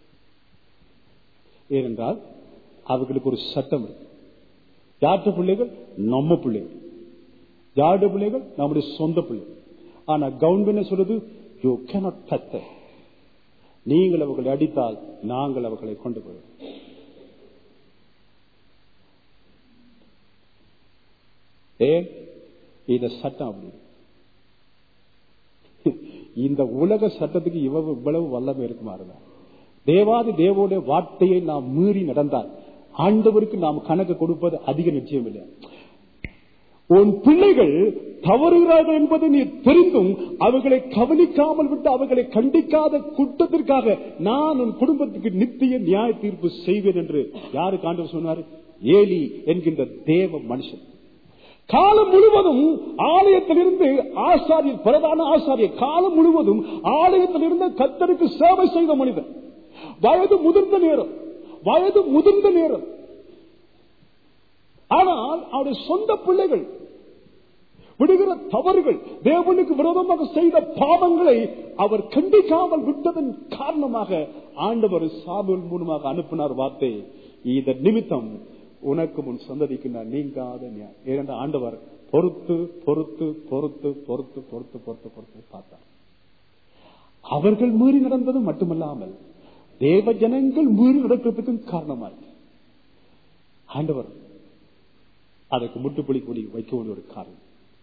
Speaker 1: ஏனென்றால் அவர்களுக்கு ஒரு சட்டம் இருக்கு யார்கிட்ட பிள்ளைகள் நம்ம பிள்ளைகள் யாருடைய பிள்ளைகள் நம்முடைய சொந்த பிள்ளைகள் ஆனா கவர்மெண்ட் சொல்றது யூ கேனாட் டச் நீங்கள் அவர்களை அடித்தால் நாங்கள் அவர்களை கொண்டு போவோம் ஏன் இந்த சட்டம் அப்படி இந்த உலக சட்டத்துக்கு இவ்வளவு இவ்வளவு வல்லமை இருக்குமாறுங்க தேவாதி தேவோடைய வார்த்தையை நாம் மீறி நடந்தால் ஆண்டவருக்கு நாம் கணக்கு கொடுப்பது அதிக நிச்சயம் இல்லை உன் பிள்ளைகள் தவறுகிறார்கள் என்பதை நீ தெரிந்தும் அவர்களை கவனிக்காமல் விட்டு அவர்களை கண்டிக்காத குற்றத்திற்காக நான் உன் குடும்பத்துக்கு நித்திய நியாய தீர்ப்பு செய்வேன் என்று யாருக்கு ஆண்டவர் சொன்னார் ஏலி என்கின்ற தேவ மனுஷன் காலம் முழுவதும் ஆலயத்திலிருந்து ஆசாரியர் பிரதான ஆசாரியர் காலம் முழுவதும் ஆலயத்திலிருந்து கத்தருக்கு சேவை செய்த மனிதன் வயது முதிர்ந்த நேரம் வயது முதிர்ந்த நேரம் ஆனால் அவருடைய சொந்த பிள்ளைகள் விடுகிற தவறுகள் தேவனுக்கு விரோதமாக செய்த பாவங்களை அவர் கண்டிக்காமல் விட்டதன் காரணமாக ஆண்டவர் சாபல் மூலமாக அனுப்பினார் வார்த்தை இதன் நிமித்தம் உனக்கு முன் சந்ததிக்கு நான் நீங்காத நியாயம். ஏனென்றால் ஆண்டவர் பொறுத்து பொறுத்து பொறுத்து பொறுத்து பொறுத்து பொறுத்து பொறுத்து பார்த்தார் அவர்கள் மீறி நடந்தது மட்டுமல்லாமல் தேவ ஜனங்கள் மீறி நடக்கிறதுக்கும் காரணமாயிற்று ஆண்டவர் அதற்கு முட்டுப்புள்ளி கூடி வைக்க வேண்டிய ஒரு காரணம்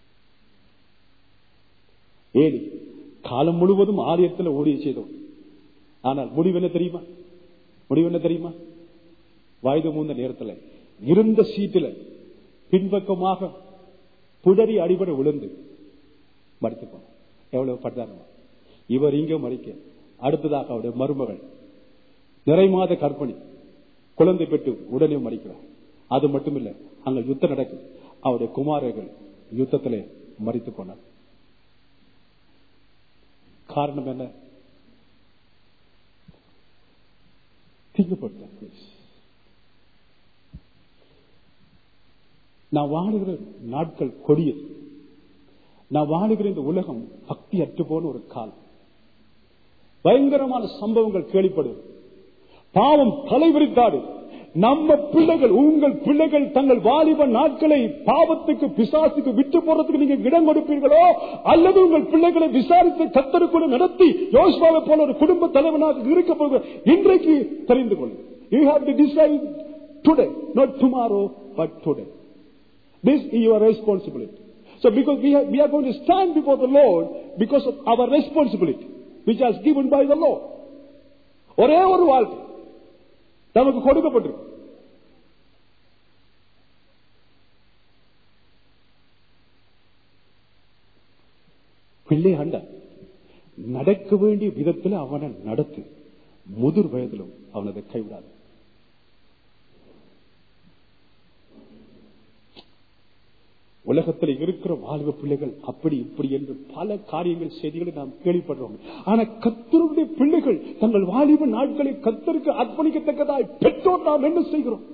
Speaker 1: ஏனி காலம் முழுவதும் ஆலயத்தில் ஊழிய செய்தோம் ஆனால் முடிவு என்ன தெரியுமா முடிவு என்ன தெரியுமா வயது மூந்த நேரத்தில் இருந்த சீட்டில் பின்பக்கமாக புடரி அடிபட விழுந்து மடித்து போனார் எவ்வளவு பட்டாரமா இவர் இங்கே மறிக்க அடுத்ததாக அவருடைய மருமகள் நிறை மாத கற்பனை குழந்தை பெற்று உடனே மறிக்கிறார் அது மட்டுமில்ல அங்க யுத்தம் நடக்குது அவருடைய குமாரர்கள் யுத்தத்திலே மறித்து போனார் காரணம் என்ன திங்கப்பட்ட நான் வாழுகிற நாட்கள் கொடியது நான் வாழுகிற இந்த உலகம் பக்தி அற்று போன ஒரு காலம் பயங்கரமான சம்பவங்கள் கேள்விப்படும் பாவம் தலைவிரித்தாடு நம்ம பிள்ளைகள் உங்கள் பிள்ளைகள் தங்கள் வாலிப நாட்களை பாவத்துக்கு பிசாசுக்கு விட்டு போறதுக்கு நீங்க இடம் கொடுப்பீர்களோ அல்லது உங்கள் பிள்ளைகளை விசாரித்து கத்தருக்குள்ள நடத்தி யோசுவாவை போல ஒரு குடும்ப தலைவனாக இருக்க போகிற இன்றைக்கு தெரிந்து கொள்ளுங்கள் you have to decide today not tomorrow but today This is your responsibility. So because we, have, we are going to stand before the Lord because of our responsibility, which is given by the Lord. ஒரே ஒரு வாழ்க்கை நமக்கு கொடுக்கப்பட்டிருக்கு பிள்ளை ஆண்ட நடக்க வேண்டிய விதத்தில் அவனை நடத்து முதிர் வயதிலும் அவனதை கைவிடாது உலகத்தில் இருக்கிற வாழ்வு பிள்ளைகள் அப்படி இப்படி என்று பல காரியங்கள் செய்திகளை நாம் கேள்விப்படுறோம் ஆனா கத்தருடைய பிள்ளைகள் தங்கள் வாலிப நாட்களை கத்தருக்கு அர்ப்பணிக்கத்தக்கதாய் பெற்றோர் நாம் என்ன செய்கிறோம்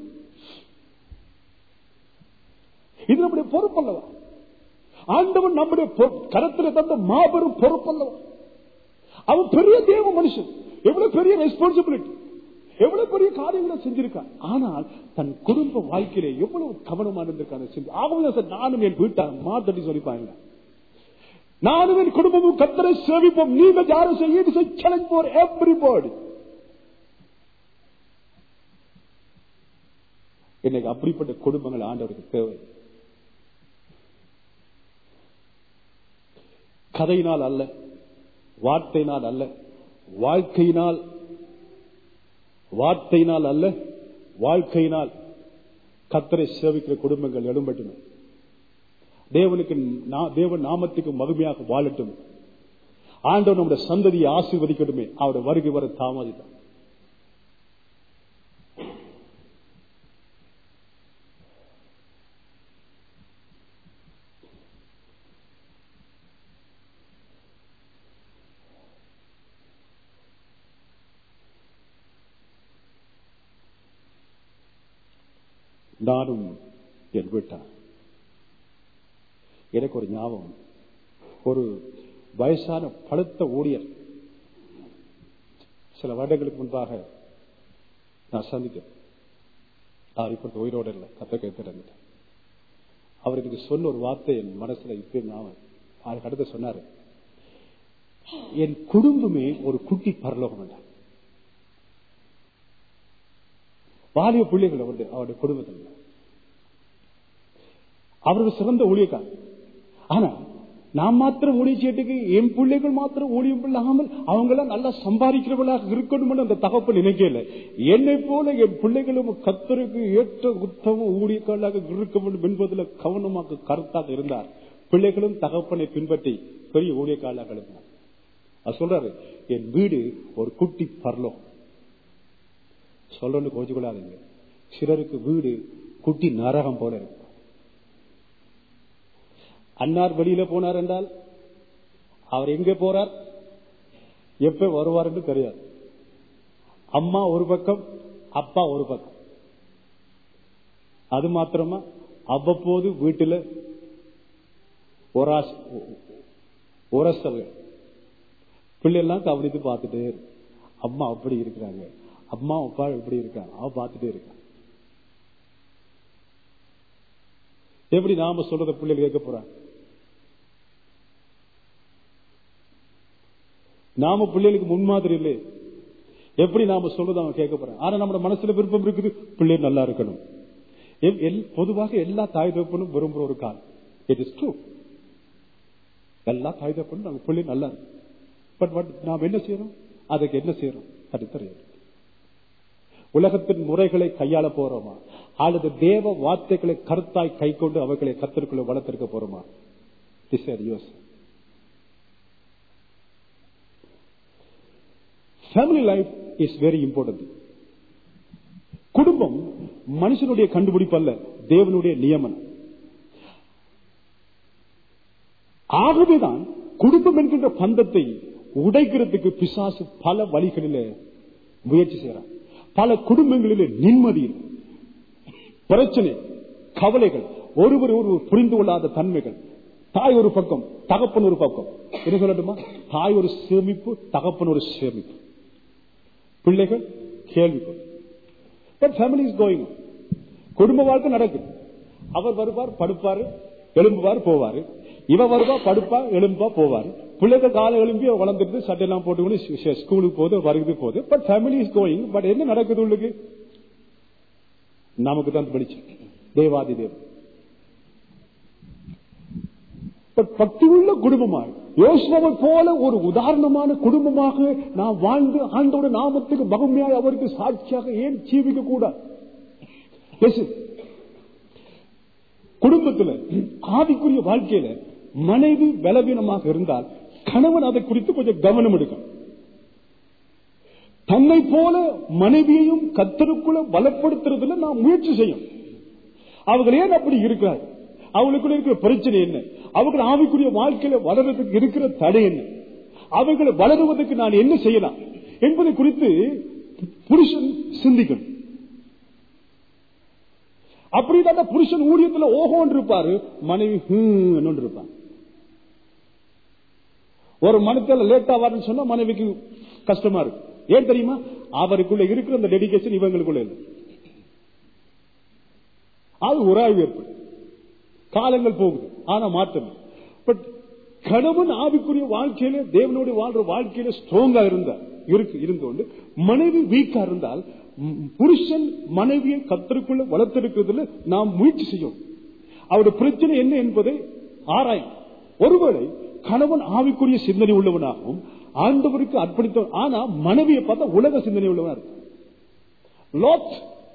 Speaker 1: இது நம்முடைய பொறுப்பல்லவா ஆண்டவன் நம்முடைய கரத்தில் தந்த மாபெரும் பொறுப்பல்லவா அவன் பெரிய தேவ மனுஷன் எவ்வளவு பெரிய ரெஸ்பான்சிபிலிட்டி எவ்வளவு பெரிய காரியங்களை செஞ்சிருக்கான் ஆனால் தன் குடும்ப வாழ்க்கையில எவ்வளவு கவனமா இருந்திருக்காங்க செஞ்சு அவங்க சார் நானும் என் வீட்டார் மாத்தட்டி சொல்லிப்பாங்க நானும் என் குடும்பமும் கத்தரை சேவிப்போம் நீங்க யாரும் செய்ய சேலஞ்ச் ஃபார் எவ்ரிபாடி இன்னைக்கு அப்படிப்பட்ட குடும்பங்கள் ஆண்டவருக்கு தேவை கதையினால் அல்ல வார்த்தையினால் அல்ல வாழ்க்கையினால் வார்த்தையினால் அல்ல வாழ்க்கையினால் கத்தரை சேவிக்கிற குடும்பங்கள் எழும்பட்டுமே தேவனுக்கு தேவன் நாமத்துக்கு மகிமையாக வாழட்டும் ஆண்டவர் நம்முடைய சந்ததியை ஆசீர்வதிக்கட்டுமே அவருடைய வருகை வர தாமதித்தான் நானும் என் வீட்டார் எனக்கு ஒரு ஞாபகம் ஒரு வயசான பழுத்த ஊழியர் சில வருடங்களுக்கு முன்பாக நான் சந்தித்தேன் அவர் இப்ப உயிரோடு இல்லை கத்த கேட்டு அவர் எனக்கு சொன்ன ஒரு வார்த்தை என் மனசுல இப்ப ஞாபகம் அதுக்கு அடுத்து சொன்னாரு என் குடும்பமே ஒரு குட்டி பரலோகம் என்றார் வாலிய பிள்ளைகள் அவருடைய அவருடைய குடும்பத்தில் அவர்கள் சிறந்த ஊழியக்காரர் ஆனா நான் மாத்திரம் ஊழியச்சேட்டுக்கு என் பிள்ளைகள் மாத்திரம் ஊழியம் இல்லாமல் அவங்க எல்லாம் நல்லா சம்பாதிக்கிறவர்களாக இருக்கணும் அந்த தகப்ப நினைக்கல என்னை போல என் பிள்ளைகளும் கத்தருக்கு ஏற்ற உத்தம ஊழியக்காரர்களாக இருக்க வேண்டும் என்பதில் கவனமாக கருத்தாக இருந்தார் பிள்ளைகளும் தகப்பனை பின்பற்றி பெரிய ஊழியக்காரர்களாக எழுப்பினார் அது சொல்றாரு என் வீடு ஒரு குட்டி பரலோகம் சொல்லணும் கோச்சு கொள்ளாதீங்க சிலருக்கு வீடு குட்டி நரகம் போல இருக்கு அன்னார் வெளியில போனார் என்றால் அவர் எங்க போறார் எப்ப வருவார் என்று தெரியாது அம்மா ஒரு பக்கம் அப்பா ஒரு பக்கம் அது மாத்திரமா அவ்வப்போது வீட்டில் உரசல் பிள்ளைலாம் கவனித்து பார்த்துட்டே அம்மா அப்படி இருக்கிறாங்க அம்மா அப்பா எப்படி இருக்காங்க அவ பார்த்துட்டே இருக்கான் எப்படி நாம சொல்றத பிள்ளைகள் கேட்க போறாங்க நாம பிள்ளைகளுக்கு முன்மாதிரி இல்லை எப்படி நாம சொல்றத அவன் கேட்க போறான் ஆனா நம்ம மனசுல விருப்பம் இருக்குது பிள்ளை நல்லா இருக்கணும் பொதுவாக எல்லா தாய் தகப்பனும் விரும்புற ஒரு கால் இட் இஸ் ட்ரூ எல்லா தாய் தகப்பனும் நம்ம பிள்ளை நல்லா இருக்கும் பட் பட் நாம் என்ன செய்யறோம் அதுக்கு என்ன செய்யறோம் அது தெரியாது உலகத்தின் முறைகளை கையாள போறோமா அல்லது தேவ வார்த்தைகளை கருத்தாய் கை கொண்டு அவைகளை கத்திற்குள்ள வளர்த்திருக்க போறோமா family life is very important குடும்பம் மனுஷனுடைய கண்டுபிடிப்பு அல்ல தேவனுடைய நியமனம் ஆகவேதான் குடும்பம் என்கின்ற பந்தத்தை உடைக்கிறதுக்கு பிசாசு பல வழிகளில் முயற்சி செய்யறான் பல குடும்பங்களிலே நிம்மதி பிரச்சனை கவலைகள் ஒருவர் ஒருவர் புரிந்து கொள்ளாத தன்மைகள் தாய் ஒரு பக்கம் தகப்பன் ஒரு பக்கம் என்ன சொல்லட்டுமா தாய் ஒரு சேமிப்பு தகப்பன் ஒரு சேமிப்பு பிள்ளைகள் கேள்வி பட் ஃபேமிலி இஸ் கோயிங் குடும்ப வாழ்க்கை நடக்குது அவர் வருவார் படுப்பாரு எழும்புவார் போவாரு இவ வருவா படுப்பா எழும்பா போவாரு பிள்ளைங்க காலை எழும்பி அவ வளர்ந்துட்டு சட்டையெல்லாம் போட்டுக்கொண்டு ஸ்கூலுக்கு போகுது வருது போகுது but family is going but என்ன நடக்குது உள்ளுக்கு நமக்கு தான் படிச்சு தேவாதி தேவன் பட் பக்தி உள்ள குடும்பமாக யோசுவாவை போல ஒரு உதாரணமான குடும்பமாக நாம் வாழ்ந்து ஆண்டோட நாமத்துக்கு மகிமையாய் அவருக்கு சாட்சியாக ஏன் ஜீவிக்க கூடாது Yes. குடும்பத்துல ஆவிக்குரிய வாழ்க்கையில மனைவி பலவீனமாக இருந்தால் கணவன் அதை குறித்து கொஞ்சம் கவனம் எடுக்கும் தன்னை போல மனைவியையும் கத்தருக்குள்ள பலப்படுத்துறதுல நாம் முயற்சி செய்யும் அவர்கள் ஏன் அப்படி இருக்கிறார் அவங்களுக்குள்ள இருக்கிற பிரச்சனை என்ன அவர்கள் ஆவிக்குரிய வாழ்க்கையில வளர்றதுக்கு இருக்கிற தடை என்ன அவர்களை வளருவதற்கு நான் என்ன செய்யலாம் என்பதை குறித்து புருஷன் சிந்திக்கணும் அப்படிதான் புருஷன் ஊழியத்துல ஓஹோன்னு இருப்பாரு மனைவி ஹம் இருப்பான் ஒரு மனத்துல லேட்டா வரணும்னு சொன்னா மனைவிக்கு கஷ்டமா இருக்கு ஏன் தெரியுமா அவருக்குள்ள இருக்கிற அந்த டெடிகேஷன் இவங்களுக்குள்ள இல்லை அது உராய்வு ஏற்படும் காலங்கள் போகுது ஆனா மாற்றம் பட் கணவன் ஆவிக்குரிய வாழ்க்கையில தேவனோடு வாழ்ற வாழ்க்கையில ஸ்ட்ராங்கா இருந்தார் இருக்கு இருந்தோண்டு மனைவி வீக்கா இருந்தால் ம், புருஷன் மனைவியை கத்தருக்குள்ள வளர்த்தெடுக்கிறதுல நாம் முயற்சி செய்யும் அவருடைய பிரச்சனை என்ன என்பதை ஆராயும் ஒருவேளை கணவன் ஆவிக்குரிய சிந்தனை உள்ளவனாகவும் ஆண்டவருக்கு அர்ப்பணித்த ஆனா மனைவியை பார்த்தா உலக சிந்தனை உள்ளவனா இருக்கு லோத்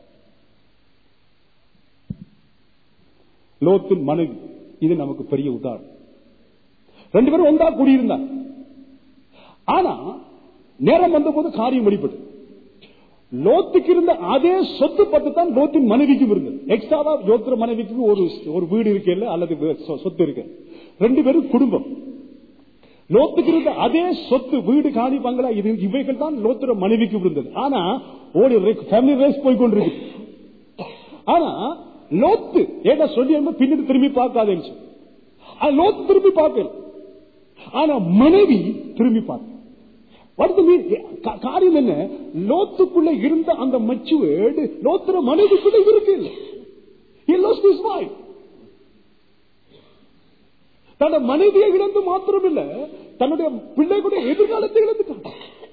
Speaker 1: லோத்தின் மனைவி இது நமக்கு பெரிய உதாரணம் ரெண்டு பேரும் ஒன்றா கூடியிருந்தாங்க ஆனா நேரம் வந்தபோது காரியம் வெளிப்பட்டது லோத்துக்கு இருந்த அதே சொத்து பத்து தான் லோத்தின் மனைவிக்கும் இருந்தது எக்ஸ்ட்ராவா யோத்திர மனைவிக்கு ஒரு ஒரு வீடு இருக்கல அல்லது வே- சொ- சொத்து இருக்கு ரெண்டு பேரும் குடும்பம் லோத்துக்கு இருந்த அதே சொத்து வீடு காணி பங்களா இது இவைகள் தான் லோத்திர மனைவிக்கு இருந்தது ஆனா ஒரு ஃபேமிலி ரேஸ் போய் கொண்டிருக்கு ஆனா லோத்து ஏதா சொல்லி பின்னாடி திரும்பி பார்க்காதேன்னு சொல்லி. ஆனா, லோத்து திரும்பி பார்க்கல ஆனா மனைவி திரும்பி பார்க்க அடுத்து மீ- கா- காரியம் என்ன லோத்துக்குள்ள இருந்த அந்த மச்சுவேடு லோத்துற மனைவிக்குள்ள இருக்கு இல்ல He lost his wife. தன்னுடைய மனைவியை இழந்து மாத்திரமில்ல தன்னுடைய பிள்ளைகளுடைய எதிர்காலத்தை இழந்துட்டான்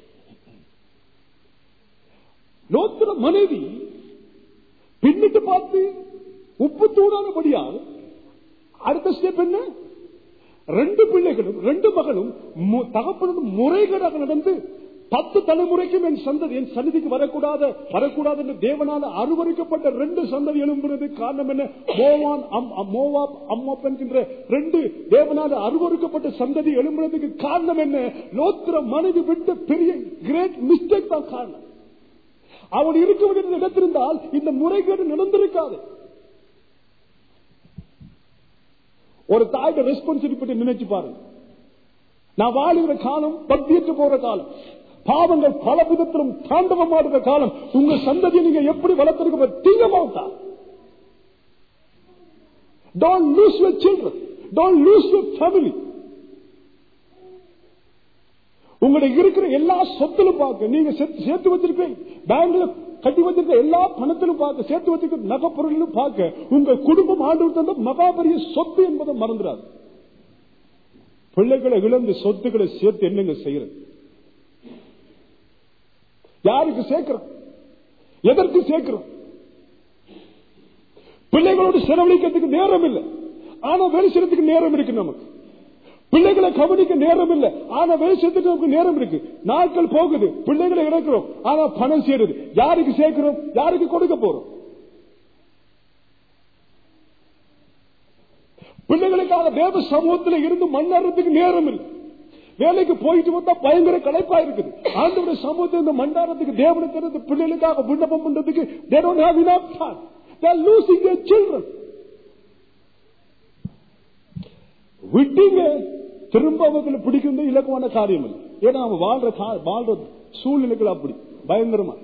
Speaker 1: லோத்துற மனைவி பின்னிட்டு பார்த்து உப்பு தூடானபடியால் அடுத்த ஸ்டெப் என்ன ரெண்டு பிள்ளைகளும் ரெண்டு மகளும் மு- தகப்பனும் முறைகேடாக நடந்து பத்து தலைமுறைக்கும் என் சந்ததி என் சன்னதிக்கு வரக்கூடாத வரக்கூடாது என்று தேவனால அருவருக்கப்பட்ட ரெண்டு சந்ததி எழும்புறது காரணம் என்ன மோவான் அம்- அம்- மோவாப் அம்மப் என்கின்ற ரெண்டு தேவனால அருவருக்கப்பட்ட சந்ததி எழும்புறதுக்கு காரணம் என்ன லோத்திர மனைவி விட்ட பெரிய கிரேட் மிஸ்டேக் தான் காரணம் அவன் இருக்க வேண்டிய இடத்திருந்தால் இந்த முறைகேடு நடந்திருக்காது ஒரு தாயோட ரெஸ்பான்சிபிலிட்டி நினைச்சு பாருங்க நான் வாழுகிற காலம் பக்தியற்று போற காலம் பாவங்கள் பல விதத்திலும் தாண்டவமாடுற காலம் உங்க சந்ததியை நீங்க எப்படி வளர்த்திருக்க தீங்க மாட்டா Don't lose your children. Don't lose your family. உங்களுக்கு இருக்கிற எல்லா சொத்திலும் பார்க்க நீங்க சேர்த்து சேர்த்து வச்சிருப்பீங்க பேங்க்ல கட்டி வச்சிருக்க எல்லா பணத்திலும் பார்க்க சேர்த்து வச்சிருக்க நகை பொருளிலும் பார்க்க உங்க குடும்பம் ஆண்டு தந்த மகாபரிய சொத்து என்பதை மறந்துடாது பிள்ளைகளை இழந்து சொத்துக்களை சேர்த்து என்னங்க செய்யறது யாருக்கு சேர்க்கிறோம் எதற்கு சேர்க்கிறோம் பிள்ளைகளோடு செலவழிக்கிறதுக்கு நேரம் இல்லை ஆனா வேலை செய்யறதுக்கு நேரம் இருக்கு நமக்கு பிள்ளைகளை கவனிக்க நேரம் இல்லை ஆனா வேலை செய்யறதுக்கு நமக்கு நேரம் இருக்கு நாட்கள் போகுது பிள்ளைகளை இறக்குறோம் ஆனா பணம் சேருது யாருக்கு சேர்க்கிறோம் யாருக்கு கொடுக்க போறோம் பிள்ளைகளுக்காக தேவ சமூகத்தில் இருந்து மண்ணாறதுக்கு நேரம் இல்லை வேலைக்கு போயிட்டு வந்தா பயங்கர களைப்பா இருக்குது ஆண்டோட சமூகத்தில் இந்த மண்டாரத்துக்கு தேவனை திறந்து பிள்ளைகளுக்காக விண்ணப்பம் பண்றதுக்கு they don't have enough time. They are losing their children. விட்டீங்க திரும்ப அவங்களை பிடிக்கிறது இலக்குவான காரியம் இல்லை ஏன்னா அவன் வாழ்ற கா- வாழ்ற சூழ்நிலைகள் அப்படி பயங்கரமா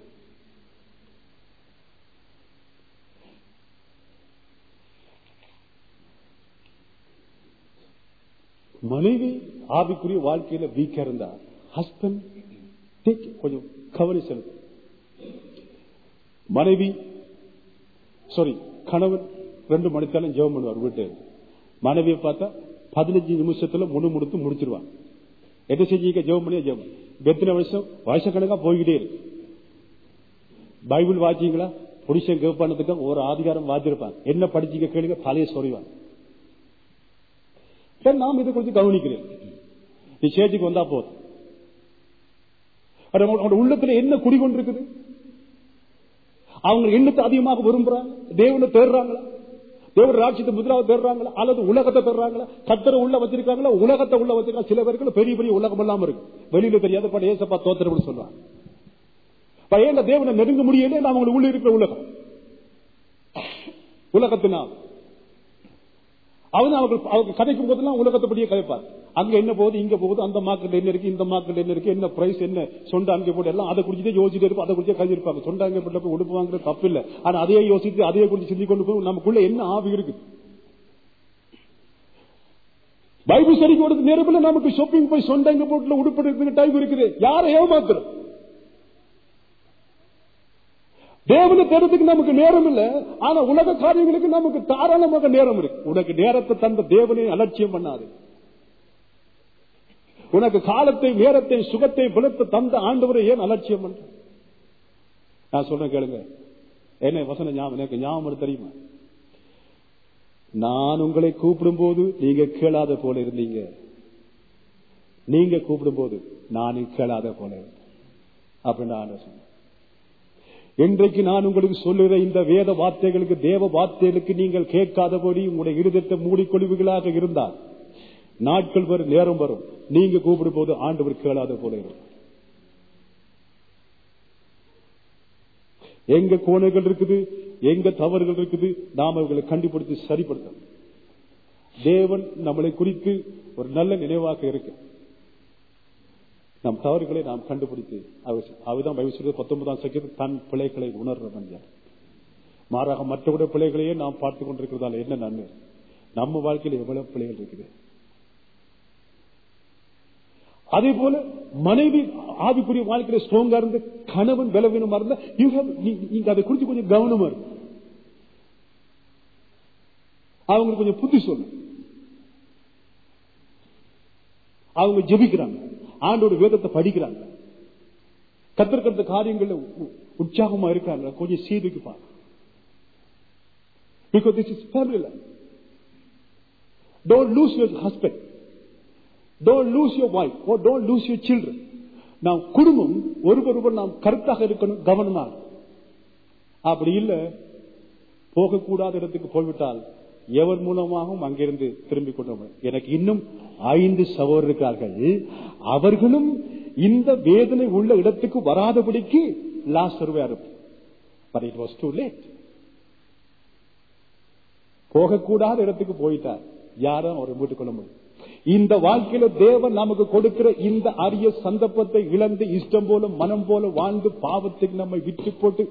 Speaker 1: மனைவி ஆவிக்குரிய வாழ்க்கையில வீக்கா இருந்தா ஹஸ்பண்ட் கொஞ்சம் கவனி செலுத்து மனைவி சாரி கணவன் ரெண்டு மணித்தாலும் ஜெபம் பண்ணுவார் வீட்டு மனைவியை பார்த்தா பதினஞ்சு நிமிஷத்துல முழு முடித்து முடிச்சிருவான் என்ன செஞ்சீங்க ஜெபம் பண்ணியா ஜெபம் இப்ப எத்தனை வருஷம் வருஷக்கணக்கா போய்கிட்டே இருக்கு பைபிள் வாச்சிங்களா புருஷன் கேட்பானதுக்கு ஒரு அதிகாரம் வாச்சிருப்பான் என்ன படிச்சீங்க கேளுங்க தலையை சொறிவான் சரி நாம் இதை குறித்து கவனிக்கிறேன் நீ சேஜுக்கு வந்தா போதும் அது அவங்க- அவங்க உள்ளத்துல என்ன குடிகொண்டிருக்குது அவங்க எண்ணத்தை அதிகமாக விரும்புறாங்க தேவனை தேடுறாங்களா தேவன் ராட்சியத்தை முதலாவது தேடுறாங்களா அல்லது உலகத்தை தேடுறாங்களா கத்தரை உள்ள வச்சிருக்காங்களா உலகத்தை உள்ள வச்சிருக்காங்க சில பேருக்கு பெரிய பெரிய உலகம் இல்லாம இருக்கு வெளியில தெரியாத பட் ஏசப்பா தோத்திரம்னு சொல்றாங்க பையன் தேவனை நெருங்க முடியல அவங்களுக்கு உள்ள இருக்கிற உலகம் உலகத்தினால் அவன் அவர்கள் அவங்க கதைக்கும் போதெல்லாம் உலகத்தை படியே கதைப்பார் அங்க என்ன போகுது இங்க போகுது அந்த மார்க்கெட் என்ன இருக்கு இந்த மார்க்கெட் என்ன இருக்கு என்ன பிரைஸ் என்ன சொந்த அங்கே போட்டு எல்லாம் அதை குறிச்சு யோசிச்சுட்டு இருப்போம் அதை குறிச்சு கதை இருப்பாங்க சொந்த அங்கே போட்டு போய் உடுப்பு வாங்குறது தப்பு இல்ல ஆனா அதையே யோசித்து அதையே குறிச்சு சிந்தி கொண்டு போய் நமக்குள்ள என்ன ஆவி இருக்கு பைபிள் சரி கொடுத்து நேரத்தில் நமக்கு ஷாப்பிங் போய் சொந்த அங்கே போட்டுல உடுப்பு எடுக்கிறதுக்கு டைம் இருக்குது யாரை ஏமாத்துறோம் தேவனை தேடுறதுக்கு நமக்கு நேரம் இல்ல ஆனா உலக காரியங்களுக்கு நமக்கு தாராளமாக நேரம் இருக்கு உனக்கு நேரத்தை தந்த தேவனை அலட்சியம் பண்ணாது உனக்கு காலத்தை நேரத்தை சுகத்தை பலத்தை தந்த ஆண்டவரை ஏன் அலட்சியம் பண்ற நான் சொல்றேன் கேளுங்க என்ன வசன ஞாபகம் எனக்கு ஞாபகம் தெரியுமா நான் உங்களை கூப்பிடும் போது நீங்க கேளாத போல இருந்தீங்க நீங்க கூப்பிடும் போது நானும் கேளாத போல இருந்தேன் அப்படின்னு ஆண்டவர் சொன்னார் இன்றைக்கு நான் உங்களுக்கு சொல்லுகிற இந்த வேத வார்த்தைகளுக்கு தேவ வார்த்தைகளுக்கு நீங்கள் கேட்காதபடி உங்களுடைய இருதயத்தை மூடிக்கொள்வுகளாக இருந்தால் நாட்கள் வரும் நேரம் வரும் நீங்க கூப்பிடும் போது ஆண்டவர் கேளாத போல இருக்கும் எங்க கோணைகள் இருக்குது எங்க தவறுகள் இருக்குது நாம் அவர்களை கண்டுபிடித்து சரிப்படுத்தணும் தேவன் நம்மளை குறித்து ஒரு நல்ல நினைவாக இருக்கு நம் தவறுகளை நாம் கண்டுபிடித்து அவர்தான் பைபிள் பத்தொன்பதாம் சக்கரம் தன் பிழைகளை உணர்றவன் யார் மாறாக மற்றவருடைய பிழைகளையே நாம் பார்த்துக் கொண்டிருக்கிறதால என்ன நன்மை நம்ம வாழ்க்கையில் எவ்வளவு பிழைகள் இருக்குது அதே போல மனைவி ஆவிக்குரிய வாழ்க்கையில ஸ்ட்ராங்கா இருந்து கணவன் பலவீனமா இருந்தா யூ ஹேவ் நீங்க அதை குறித்து கொஞ்சம் கவனமா இருக்கு அவங்களுக்கு கொஞ்சம் புத்தி சொல்லு அவங்க ஜெபிக்கிறாங்க ஆண்டோட வேதத்தை படிக்கிறாங்க கத்திருக்கிற காரியங்கள்ல உ- உற்சாகமா இருக்காங்க கொஞ்சம் சீர்திக்கு பாருங்க because this is family life don't lose your husband don't lose your wife oh don't lose your children நாம் குடும்பம் ஒருவருவர் நாம் கருத்தாக இருக்கணும் கவனமா அப்படி இல்ல போகக்கூடாத இடத்துக்கு போய்விட்டால் எவர் மூலமாகவும் அங்கிருந்து திரும்பிக் கொண்டு வர- எனக்கு இன்னும் ஐந்து சகோதரர் இருக்கிறார்கள் அவர்களும் இந்த வேதனை உள்ள இடத்துக்கு வராதபடிக்கு லாஸ்ட் சர்வே இருப்போம் but it was too late போகக்கூடாத இடத்துக்கு போயிட்டார் யாரும் அவரை மீட்டுக் கொள்ள முடியும் இந்த வாழ்க்கையில தேவன் நமக்கு கொடுக்கிற இந்த அரிய சந்தர்ப்பத்தை இழந்து இஷ்டம் போல மனம் போல வாழ்ந்து பாவத்துக்கு நம்மை விட்டு போட்டு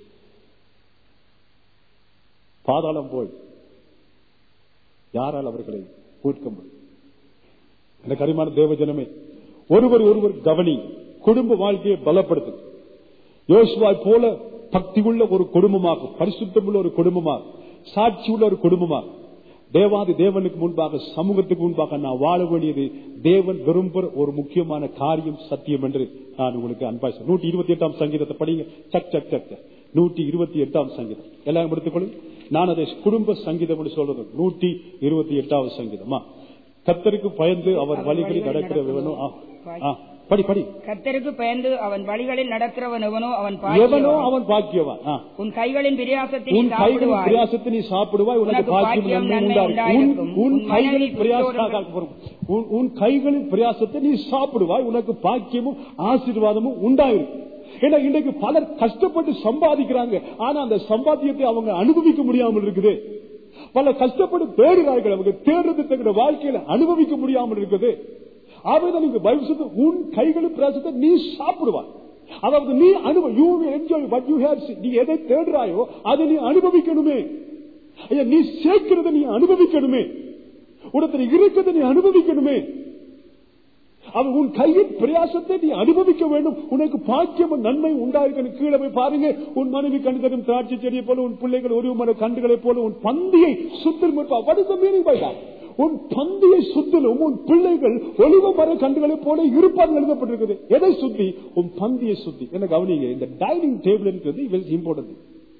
Speaker 1: பாதாளம் போய் யாரால் அவர்களை மீட்க முடியும் இந்த கரிமான தேவ ஜனமே ஒருவர் ஒருவர் கவனி குடும்ப வாழ்க்கையை பலப்படுத்து யோசுவாய் போல பக்தி உள்ள ஒரு குடும்பமாக பரிசுத்தமுள்ள ஒரு குடும்பமாக சாட்சி உள்ள ஒரு குடும்பமாக தேவாதி தேவனுக்கு முன்பாக சமூகத்துக்கு முன்பாக நான் வாழ வேண்டியது தேவன் விரும்புகிற ஒரு முக்கியமான காரியம் சத்தியம் என்று நான் உங்களுக்கு அன்பாய் சொல்றேன். நூற்றி இருபத்தி எட்டாம் சங்கீதத்தை படிங்க சக் சக் சக் சக். நூற்றி இருபத்தி எட்டாம் சங்கீதம் எல்லாம் எடுத்துக்கொள்ளும் நான் அதை குடும்ப சங்கீதம் என்று சொல்றது நூற்றி இருபத்தி எட்டாவது சங்கீதமா கத்தருக்கு பயந்து அவர் வழிகளில் நடக்கிற விவனோ ஆ, ஆ, படி படி
Speaker 2: கர்த்தருக்கு பயந்து அவன் வழிகளில் நடக்கிறவன் எவனோ அவன்
Speaker 1: எவனோ
Speaker 2: பாக்கியவான்.
Speaker 1: அவன் பாக்கியவான் ஆ.
Speaker 2: உன் கைகளின் பிரயாசத்தை நீ
Speaker 1: உன் கைகளின்
Speaker 2: சாப்பிடுவாய்
Speaker 1: பிரயாசத்தை நீ சாப்பிடுவாய் உனக்கு
Speaker 2: உனக்கு
Speaker 1: பாக்கியம்
Speaker 2: பாக்கியம்
Speaker 1: நன்மை
Speaker 2: நன்மை
Speaker 1: உண்டாகும் உன்-
Speaker 2: உண்டாயிருக்கும்.
Speaker 1: உன்
Speaker 2: உன்
Speaker 1: கைகளின்
Speaker 2: மனைவி
Speaker 1: பிரயாச உன்- உன் கைகளின் பிரயாசத்தை நீ சாப்பிடுவாய் உனக்கு பாக்கியமும் ஆசீர்வாதமும் உண்டாயிருக்கும் ஏன்னா இன்றைக்கு பலர் கஷ்டப்பட்டு சம்பாதிக்கிறாங்க ஆனா அந்த சம்பாத்தியத்தை அவங்க அனுபவிக்க முடியாமல் இருக்குது பல கஷ்டப்பட்டு தேடுகிறார்கள் அவங்க தேடுறது தங்கிற வாழ்க்கையில அனுபவிக்க முடியாமல் இருக்குது ஆகவேதான் நீங்க பைபிள் சொல்லுது, உன் கைகளின் பிரயாசத்தை நீ சாப்பிடுவாய் அதாவது நீ அனுபவ you enjoy what you have நீ எதை தேடுறாயோ அதை நீ அனுபவிக்கணுமே ஐயா நீ சேர்க்கிறத நீ அனுபவிக்கணுமே உடத்துல இருக்கிறத நீ அனுபவிக்கணுமே அவன் உன் கையின் பிரயாசத்தை நீ அனுபவிக்க வேண்டும் உனக்கு பாக்கியம் நன்மை உண்டாயிருக்கணும் கீழே போய் பாருங்க உன் மனைவி கண்டு தரும் திராட்சை செடியை போல உன் பிள்ளைகள் ஒரு மன கண்டுகளை போல உன் பந்தியை சுத்தல் மீனிங் உன் பந்தியை சுத்திலும் உன் பிள்ளைகள் ஒளிவ மர கண்டுகளை போல இருப்பார்கள் எழுதப்பட்டிருக்குது எதை சுத்தி உன் பந்தியை சுத்தி என்ன கவனிங்க இந்த டைனிங் டேபிள் இருக்கிறது வெரி இம்பார்ட்டன்ட்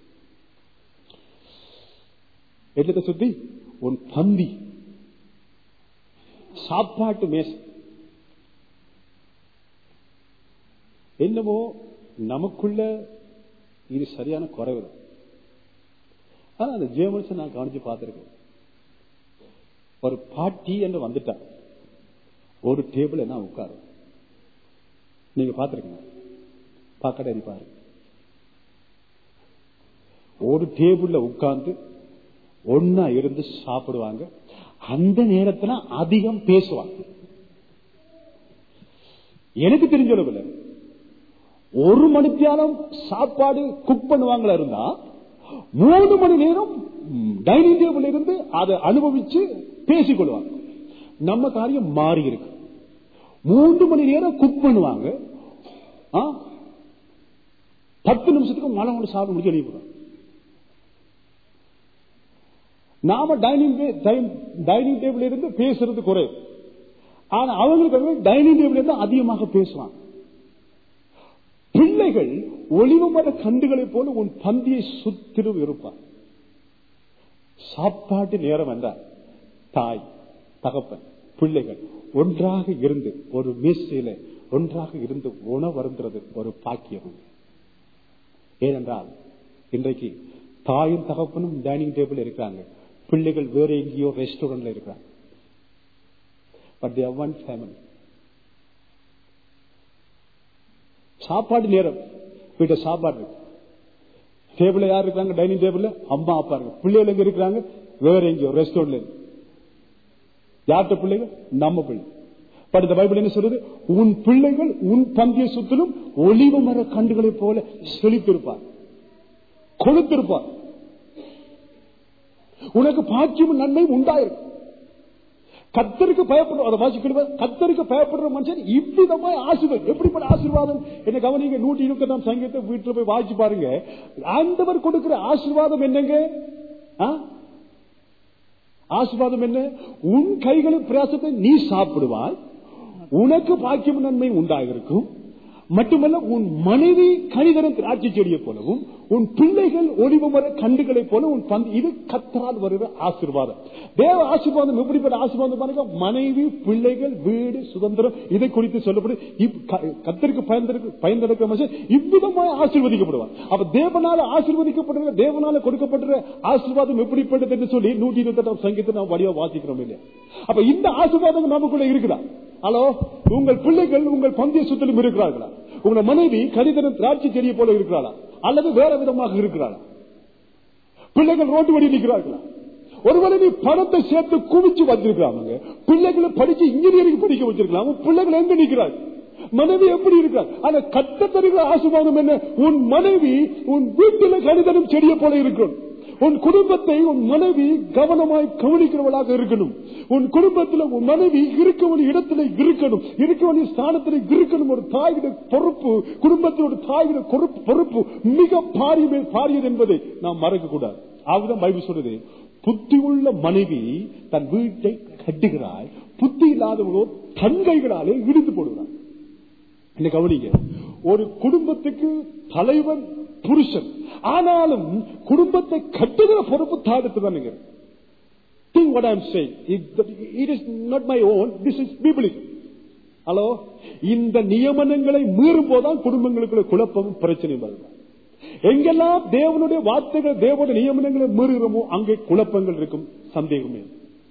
Speaker 1: என்னத்தை சுத்தி உன் பந்தி சாப்பாட்டு மேசை என்னமோ நமக்குள்ள இது சரியான குறைவு தான் ஆனா அந்த ஜேமன்ஸ் நான் கவனிச்சு பார்த்திருக்கேன் ஒரு பாட்டி என்று வந்துட்டா ஒரு டேபிள் என்ன உட்காரு நீங்க பாத்திருக்கீங்க பாக்கடை பாரு ஒரு டேபிள்ல உட்கார்ந்து ஒன்னா இருந்து சாப்பிடுவாங்க அந்த நேரத்துல அதிகம் பேசுவாங்க எனக்கு தெரிஞ்ச அளவுல ஒரு மணித்தியாலம் சாப்பாடு குக் பண்ணுவாங்களா இருந்தா மூணு மணி நேரம் டைனிங் டேபிள் இருந்து அதை அனுபவிச்சு பேசிக்கொள்வாங்க நம்ம காரியம் மாறி இருக்கு மூன்று மணி நேரம் குக் பண்ணுவாங்க ஆ? பத்து நிமிஷத்துக்கு மழை கொண்டு சாப்பிட முடிச்சு எழுதி நாம டைனிங் டைனிங் டேபிள் இருந்து பேசுறது குறைவு ஆனா அவங்களுக்கு டைனிங் டேபிள் இருந்து அதிகமாக பேசுவாங்க பிள்ளைகள் ஒளிவமர கண்டுகளை போல உன் பந்தியை சுத்திலும் இருப்பார் சாப்பாட்டு நேரம் என்றால் தாய் தகப்பன் பிள்ளைகள் ஒன்றாக இருந்து ஒரு மேசையில ஒன்றாக இருந்து உணவருந்துறது ஒரு பாக்கியம் ஏனென்றால் இன்றைக்கு தாயும் தகப்பனும் டைனிங் டேபிள் இருக்கிறாங்க பிள்ளைகள் வேற எங்கேயோ ரெஸ்டாரண்ட்ல இருக்கிறாங்க பட் தே ஒன் ஃபேமிலி சாப்பாடு நேரம் வீட்டை சாப்பாடு இருக்கு டேபிள்ல யார் இருக்காங்க டைனிங் டேபிள்ல அம்மா அப்பா இருக்கு பிள்ளைகள் எங்க இருக்கிறாங்க வேற எங்கேயோ ரெஸ்டாரண்ட்ல யார்கிட்ட பிள்ளைகள் நம்ம பிள்ளை பட் இந்த பைபிள் என்ன சொல்றது உன் பிள்ளைகள் உன் பந்திய சுத்திலும் ஒளிவு மர கண்டுகளைப் போல செழித்திருப்பார் கொழுத்திருப்பார் உனக்கு பாக்கியம் நன்மை உண்டாயிருக்கு கத்தருக்கு பயப்படுற அதை வாசிக்கிற கத்தருக்கு பயப்படுற மனுஷன் இவ்விதமாய் ஆசீர்வாதம் எப்படிப்பட்ட ஆசீர்வாதம் என்ன கவனிங்க நூற்றி இருபத்தி நாம் சங்கீதத்தை வீட்டுல போய் வாசிச்சு பாருங்க ஆண்டவர் கொடுக்கிற ஆசீர்வாதம் என்னங்க ஆ? ஆசீர்வாதம் என்ன உன் கைகளின் பிரயாசத்தை நீ சாப்பிடுவாய் உனக்கு பாக்கியம் நன்மை உண்டாகிருக்கும் மட்டுமல்ல உன் மனைவி கணிதரம் திராட்சை செடியை போலவும் உன் பிள்ளைகள் ஒளிவுமர கண்டுகளை போல உன் பந்து இது கத்தரால் வருகிற ஆசீர்வாதம் தேவ ஆசீர்வாதம் எப்படிப்பட்ட ஆசீர்வாதம் பாருங்க மனைவி பிள்ளைகள் வீடு சுதந்திரம் இதை குறித்து சொல்லப்படும் இப்- க- கத்தருக்கு பயந்தருக்கு பயந்தெடுக்கிற மனுஷன் இவ்விதமாக ஆசீர்வதிக்கப்படுவார் அப்ப தேவனால ஆசீர்வதிக்கப்படுற தேவனால கொடுக்கப்படுற ஆசீர்வாதம் எப்படிப்பட்டது என்று சொல்லி நூற்றி இருபத்தி எட்டாம் சங்கீதத்தை நாம் வழியா வாசிக்கிறோம் இல்லையா அப்ப இந்த ஆசீர்வாதம் நமக்குள்ள இருக்குதா ஹலோ உங்கள் பிள்ளைகள் உங்கள் பந்திய சுத்திலும் இருக்கிறார்களா உங்கள் மனைவி கரிதனம் திராட்சை செடியை போல இருக்கிறாளா அல்லது வேற விதமாக இருக்கிறாளா பிள்ளைகள் ரோட்டு வழி நிற்கிறார்களா ஒருவேளை நீ பணத்தை சேர்த்து குவிச்சு வச்சிருக்காங்க பிள்ளைகளை படிச்சு இன்ஜினியரிங் படிக்க வச்சிருக்கலாம் உன் பிள்ளைகள் எங்க நிற்கிறாங்க மனைவி எப்படி இருக்கிறார் ஆனா கட்ட தருகிற ஆசுவாதம் என்ன உன் மனைவி உன் வீட்டில கணிதனும் செடியை போல இருக்கணும் உன் குடும்பத்தை உன் மனைவி கவனமாய் கவனிக்கிறவளாக இருக்கணும் உன் குடும்பத்தில் உன் மனைவி இருக்க வேண்டிய இடத்துல இருக்கணும் இருக்க வேண்டிய ஸ்தானத்தில் இருக்கணும் ஒரு தாயிட பொறுப்பு குடும்பத்தில் ஒரு தாயிட பொறுப்பு பொறுப்பு மிக பாரிய பாரியது என்பதை நாம் மறக்க கூடாது ஆகுதான் பைபிள் சொல்றது புத்தி உள்ள மனைவி தன் வீட்டை கட்டுகிறாள் புத்தி இல்லாதவர்களோ தன் கைகளாலே இடித்து போடுகிறார் என்ன கவனிங்க ஒரு குடும்பத்துக்கு தலைவன் புருஷன் ஆனாலும் குடும்பத்தை கட்டுகிற பொறுப்பு தாடுத்து தானுங்க Think what I'm saying. It, it is not my own. This is biblical. Hello இந்த நியமனங்களை மீறும் போதுதான் குடும்பங்களுக்குள்ள குழப்பமும் பிரச்சனையும் வருது எங்கெல்லாம் தேவனுடைய வார்த்தைகள் தேவனுடைய நியமனங்களை மீறுகிறோமோ அங்கே குழப்பங்கள் இருக்கும் சந்தேகமே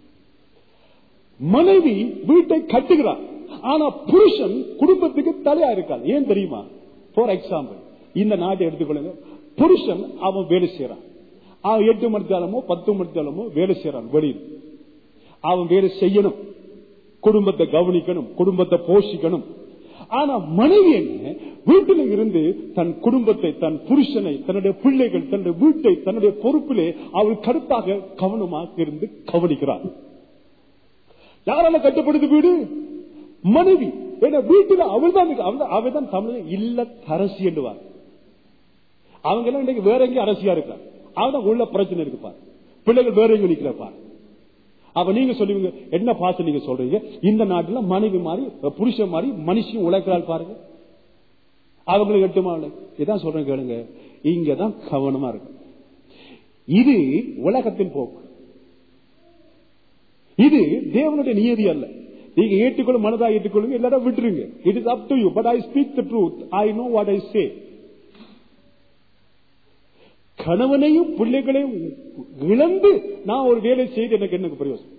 Speaker 1: மனைவி வீட்டை கட்டுகிறார் ஆனா புருஷன் குடும்பத்துக்கு தலையா இருக்காது ஏன் தெரியுமா ஃபார் எக்ஸாம்பிள் இந்த நாட்டை எடுத்துக்கொள்ளுங்க புருஷன் அவன் வேலை செய்யறான் அவன் எட்டு மணித்தாலமோ பத்து மணித்தாலமோ வேலை செய்யறான் வெளியில் அவன் வேலை செய்யணும் குடும்பத்தை கவனிக்கணும் குடும்பத்தை போஷிக்கணும் ஆனா மனைவி என்ன வீட்டில் இருந்து தன் குடும்பத்தை தன் புருஷனை தன்னுடைய பிள்ளைகள் தன்னுடைய வீட்டை தன்னுடைய பொறுப்பிலே அவள் கருத்தாக கவனமாக இருந்து கவனிக்கிறார் யாரால கட்டுப்படுது வீடு மனைவி என்ன வீட்டுல அவள் தான் அவள் தான் தமிழ் இல்ல தரசி என்றுவார் அவங்க எல்லாம் இன்னைக்கு வேற எங்கேயும் அரசியா இருக்காங்க அவதான் உள்ள பிரச்சனை இருக்குப்பா பிள்ளைகள் வேற எங்க நிக்கிறப்பா அப்ப நீங்க சொல்லுவீங்க என்ன பாச நீங்க சொல்றீங்க இந்த நாட்டுல மனைவி மாதிரி புருஷன் மாதிரி மனுஷன் உழைக்கிறாள் பாருங்க அவங்களுக்கு எட்டுமா இல்லை இதான் சொல்றேன் கேளுங்க இங்கதான் கவனமா இருக்கு இது உலகத்தின் போக்கு இது தேவனுடைய நியதி அல்ல நீங்க ஏற்றுக்கொள்ளும் மனதாக ஏற்றுக்கொள்ளுங்க எல்லாரும் விட்டுருங்க it is up to you but I speak the truth I know what I say கணவனையும் பிள்ளைகளையும் இழந்து நான் ஒரு வேலை செய்து எனக்கு என்ன பிரயோசனம்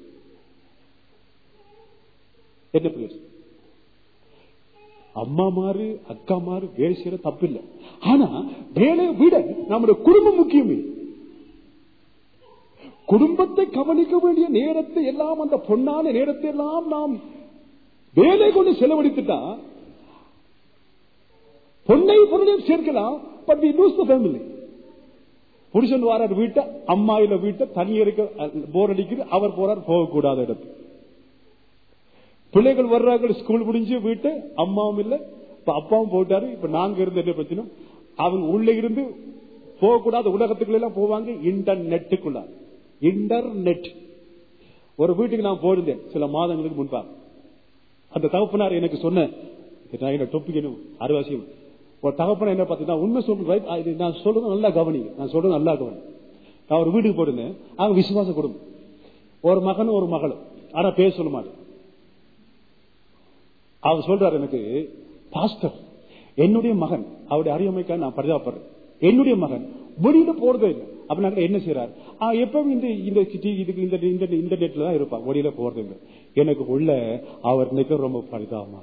Speaker 1: என்ன பிரயோசனம் அம்மா மாறு அக்கா மாறு வேலை செய்யற தப்பில்லை ஆனா வேலையை விட நம்முடைய குடும்பம் முக்கியமே குடும்பத்தை கவனிக்க வேண்டிய நேரத்தை எல்லாம் அந்த பொன்னான நேரத்தை எல்லாம் நாம் வேலை கொண்டு செலவழித்துட்டா பொன்னை பொருளையும் சேர்க்கலாம் but we lose the family புருஷன் வாரார் வீட்டை அம்மா இல்ல வீட்டை தனியா இருக்க போர் அடிக்குது அவர் போறார் போகக்கூடாத இடத்துக்கு பிள்ளைகள் வர்றாங்க ஸ்கூல் முடிஞ்சு வீட்டு அம்மாவும் இல்ல இப்ப அப்பாவும் போட்டாரு இப்ப நாங்க இருந்த என்ன பிரச்சனை அவங்க உள்ள இருந்து போகக்கூடாத உலகத்துக்குள்ள எல்லாம் போவாங்க இன்டர்நெட்டுக்குள்ள இன்டர்நெட் ஒரு வீட்டுக்கு நான் போயிருந்தேன் சில மாதங்களுக்கு முன்பாக அந்த தகப்பனார் எனக்கு சொன்ன டொப்பிக் அறுவாசியம் ஒரு தகப்பன என்ன பார்த்தீங்கன்னா உண்மை சொல்றேன் நான் சொல்றது நல்லா கவனிங்க நான் சொல்றது நல்லா கவனி நான் ஒரு வீட்டுக்கு போயிருந்தேன் அவங்க விசுவாச குடும்பம் ஒரு மகனும் ஒரு மகளும் ஆனா பேச சொல்ல மாட்டேன் அவர் சொல்றாரு எனக்கு பாஸ்டர் என்னுடைய மகன் அவருடைய அறியாமைக்காக நான் பரிதாபப்படுறேன் என்னுடைய மகன் வெளியில போறதே இல்லை அப்ப நாங்க என்ன செய்யறாரு எப்பவும் இந்த இந்த சிட்டி இதுக்கு இந்த இந்த இந்த டேட்ல தான் இருப்பான் வெளியில போறது இல்லை எனக்கு உள்ள அவர் நிக்க ரொம்ப பரிதாபமாக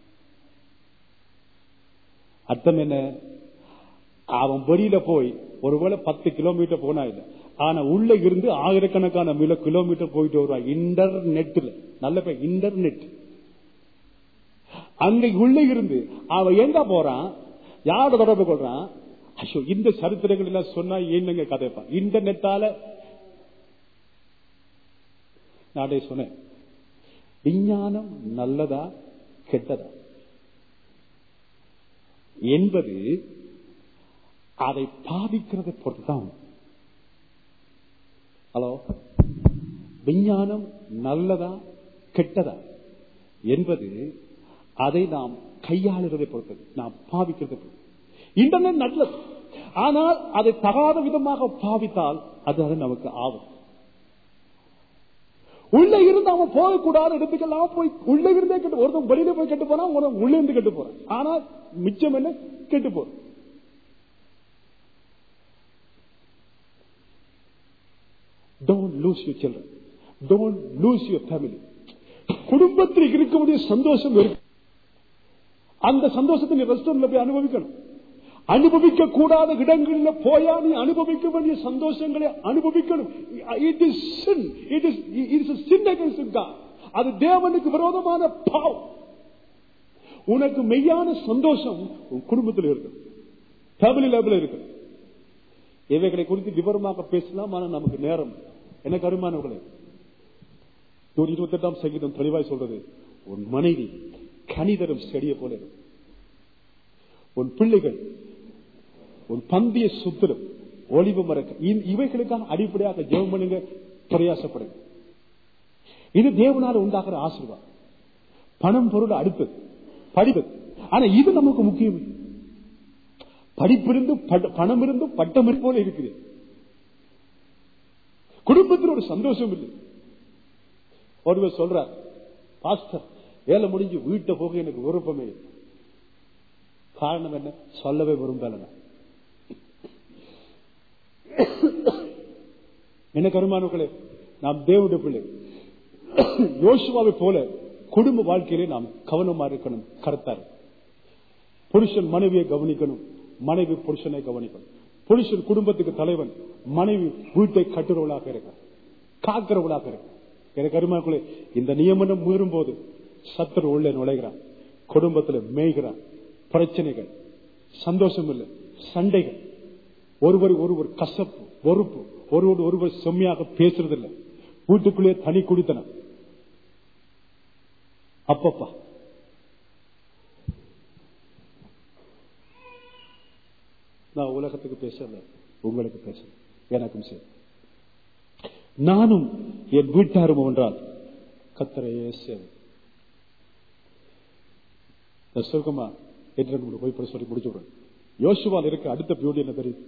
Speaker 1: அர்த்தம் என்ன அவன் வெளியில போய் ஒருவேளை பத்து கிலோமீட்டர் போனா இல்லை ஆனா உள்ள இருந்து ஆயிரக்கணக்கான மில கிலோமீட்டர் போயிட்டு வருவான் இன்டர்நெட்ல நல்ல பேர் இன்டர்நெட் அங்க உள்ள இருந்து அவன் எங்க போறான் யாரோட தொடர்பு கொள்றான் ஐயோ இந்த சரித்திரங்கள் எல்லாம் சொன்னா என்னங்க கதைப்பா இன்டர்நெட்டால நாடே சொன்னேன் விஞ்ஞானம் நல்லதா கெட்டதா என்பது அதை பாதிக்கிறதை பொறுத்துதான் ஹலோ விஞ்ஞானம் நல்லதா கெட்டதா என்பது அதை நாம் கையாளுறதை பொறுத்தது நாம் பாவிக்கிறதை பொறுத்தது இன்டர்நெட் நல்லது ஆனால் அதை தகாத விதமாக பாவித்தால் அது அது நமக்கு ஆகும் உள்ள இருந்து அவன் போகக்கூடாத இடத்துக்கெல்லாம் போய் உள்ள இருந்தே கெட்டு ஒருத்தன் வெளியில போய் கெட்டு போனா ஒருத்தன் உள்ள இருந்து கெட்டு போறான் ஆனா மிச்சம் என்ன கெட்டு போறோம் don't lose your children don't lose your family குடும்பத்தில் இருக்கக்கூடிய சந்தோஷம் இருக்கு அந்த சந்தோஷத்தை நீ ரெஸ்டாரண்ட்ல போய் அனுபவிக்கணும் அனுபவிக்க கூடாத இடங்களில் போயா நீ அனுபவிக்க வேண்டிய சந்தோஷங்களை அனுபவிக்கணும் it is sin it is it is sin against God அது தேவனுக்கு விரோதமான பாவம் உனக்கு மெய்யான சந்தோஷம் உன் குடும்பத்தில் இருக்கு ஃபேமிலி லெவலில் இருக்கு இவைகளை குறித்து விவரமாக பேசலாம் ஆனால் நமக்கு நேரம் எனக்கு அருமானவர்களே நூற்றி இருபத்தி எட்டாம் சங்கீதம் தெளிவாய் சொல்றது உன் மனைவி கனிதரும் செடியை போல இருக்கும் உன் பிள்ளைகள் உன் பந்திய சுத்திரம் ஒளிவு மறக்க இவைகளுக்காக அடிப்படையாக ஜெபம் பண்ணுங்க பிரயாசப்படுங்க இது தேவனால உண்டாகிற ஆசீர்வாதம் பணம் பொருள் அடுத்தது படிப்பு ஆனா இது நமக்கு முக்கியம் படிப்பிருந்து பணம் இருந்து பட்டம் போல இருக்குது குடும்பத்தில் ஒரு சந்தோஷம் இல்லை ஒருவர் சொல்றார் பாஸ்டர் வேலை முடிஞ்சு வீட்டை போக எனக்கு விருப்பமே காரணம் என்ன சொல்லவே விரும்பல என்ன கருமானங்களே நாம் தேவனுடைய பிள்ளை யோசுவாவை போல குடும்ப வாழ்க்கையிலே நாம் கவனமா இருக்கணும் கருத்தார் புருஷன் மனைவியை கவனிக்கணும் மனைவி புருஷனை கவனிக்கணும் புருஷன் குடும்பத்துக்கு தலைவன் மனைவி வீட்டை கட்டுறவளாக இருக்க காக்கிறவளாக இருக்க எனக்கு அருமாக்களே இந்த நியமனம் மீறும் போது சத்தர் உள்ளே நுழைகிறான் குடும்பத்தில் மேய்கிறான் பிரச்சனைகள் சந்தோஷம் இல்லை சண்டைகள் ஒருவர் ஒருவர் கசப்பு பொறுப்பு ஒருவர் ஒருவர் செம்மையாக பேசுறதில்லை வீட்டுக்குள்ளே தனி குடித்தனம் அப்பப்பா நான் உலகத்துக்கு பேசல உங்களுக்கு பேசுறேன் எனக்கும் சரி நானும் என் வீட்டாரும் ஒன்றால் கத்தரையே சேவை நான் சுருக்கமா என்று உங்களுக்கு போய் போய் சொல்லி முடிச்சுடுறேன் யோசுவால் இருக்க அடுத்த பியூட்டி என்ன தெரியும்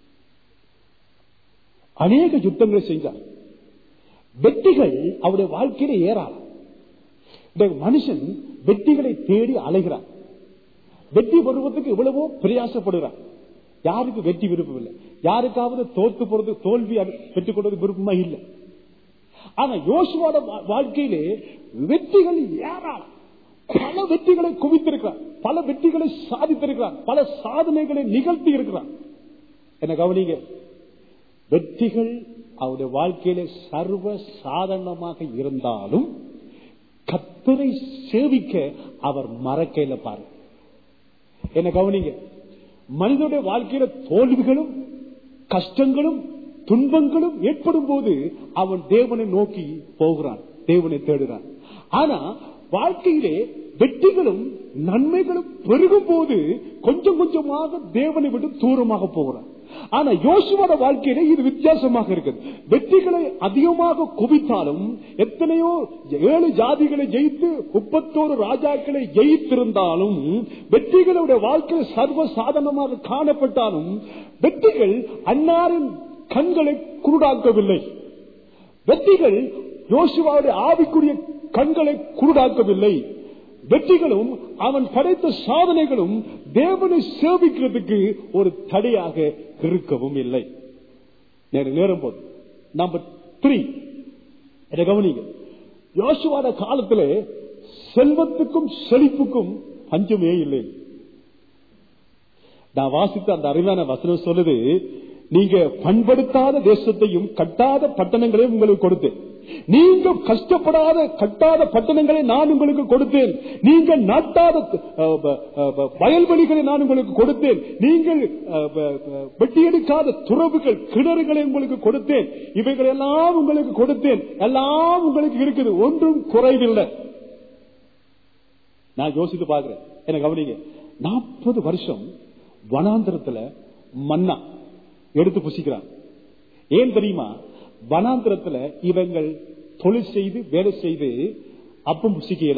Speaker 1: அநேக யுத்தங்களை செய்தார் வெற்றிகள் அவருடைய வாழ்க்கையில ஏறாது இந்த மனுஷன் வெற்றிகளை தேடி அலைகிறான் வெற்றி பெறுவதற்கு எவ்வளவோ பிரயாசப்படுகிறான் யாருக்கு வெற்றி விருப்பம் இல்லை யாருக்காவது தோத்து போறது தோல்வி அடை- பெற்றுக் கொள்வது விருப்பமா இல்லை ஆனா யோசுவோட வா- வாழ்க்கையிலே வெற்றிகள் ஏராளம் பல வெற்றிகளை குவித்திருக்கிறான் பல வெற்றிகளை சாதித்திருக்கிறான் பல சாதனைகளை நிகழ்த்தி இருக்கிறான் என்ன கவனிங்க வெற்றிகள் அவருடைய வாழ்க்கையில சர்வ சாதாரணமாக இருந்தாலும் கத்தரை சேவிக்க அவர் மறக்கையில பாருங்க என்ன கவனிங்க மனிதனுடைய வாழ்க்கையில தோல்விகளும் கஷ்டங்களும் துன்பங்களும் ஏற்படும் போது அவன் தேவனை நோக்கி போகிறான் தேவனை தேடுகிறான் ஆனா வாழ்க்கையிலே வெற்றிகளும் நன்மைகளும் பெருகும் போது கொஞ்சம் கொஞ்சமாக தேவனை விட்டு தூரமாக போகிறான் ஆனா யோசுவோட வாழ்க்கையில இது வித்தியாசமாக இருக்குது வெற்றிகளை அதிகமாக குவித்தாலும் எத்தனையோ ஏழு ஜாதிகளை ஜெயித்து முப்பத்தோரு ராஜாக்களை ஜெயித்திருந்தாலும் வெற்றிகளுடைய வாழ்க்கையில் சர்வ சாதனமாக காணப்பட்டாலும் வெற்றிகள் அன்னாரின் கண்களை குருடாக்கவில்லை வெற்றிகள் யோசுவாவுடைய ஆவிக்குரிய கண்களை குருடாக்கவில்லை வெற்றிகளும் அவன் படைத்த சாதனைகளும் தேவனை சேவிக்கிறதுக்கு ஒரு தடையாக இருக்கவும் இல்லை நேர நேரம் போது நம்பர் த்ரீ இதை கவனிங்க யோசுவாட காலத்திலே செல்வத்துக்கும் செழிப்புக்கும் பஞ்சமே இல்லை நான் வாசித்த அந்த அறிவான வசனம் சொல்லுது நீங்க பண்படுத்தாத தேசத்தையும் கட்டாத பட்டணங்களையும் உங்களுக்கு கொடுத்தேன் நீங்க கஷ்டப்படாத கட்டாத பட்டணங்களை நான் உங்களுக்கு கொடுத்தேன் நீங்கள் நாட்டாத அஹ், ப- அஹ், ப- வயல்வெளிகளை நான் உங்களுக்கு கொடுத்தேன் நீங்கள் அஹ், ப- ப- வெட்டியெடுக்காத துறவுகள் கிணறுகளை உங்களுக்கு கொடுத்தேன் இவைகள் எல்லாம் உங்களுக்கு கொடுத்தேன் எல்லாம் உங்களுக்கு இருக்குது ஒன்றும் குறைவில்லை நான் யோசித்து பார்க்கிறேன் என்ன கவனிங்க நாற்பது வருஷம் வனாந்திரத்துல மண்ணா எடுத்து புசிக்கிறான் ஏன் தெரியுமா வனாந்திரத்துல இவங்கள் தொழில் செய்து வேலை செய்து அப்பம் புசிக்கல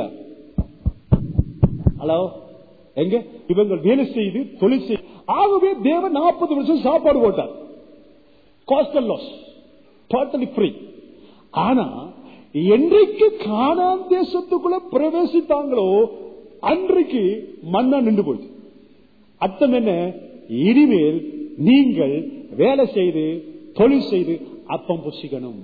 Speaker 1: ஹலோ எங்க இவங்கள் வேலை செய்து தொழில் செய்து ஆகவே தேவன் நாற்பது வருஷம் சாப்பாடு போட்டார் காஸ்டல் லாஸ் டோட்டலி ஃப்ரீ ஆனா என்றைக்கு காணான் தேசத்துக்குள்ள பிரவேசித்தாங்களோ அன்றைக்கு மண்ணா நின்று போச்சு அர்த்தம் என்ன இனிமேல் நீங்கள் வேலை செய்து தொழில் செய்து அப்பம் புசிக்கணும்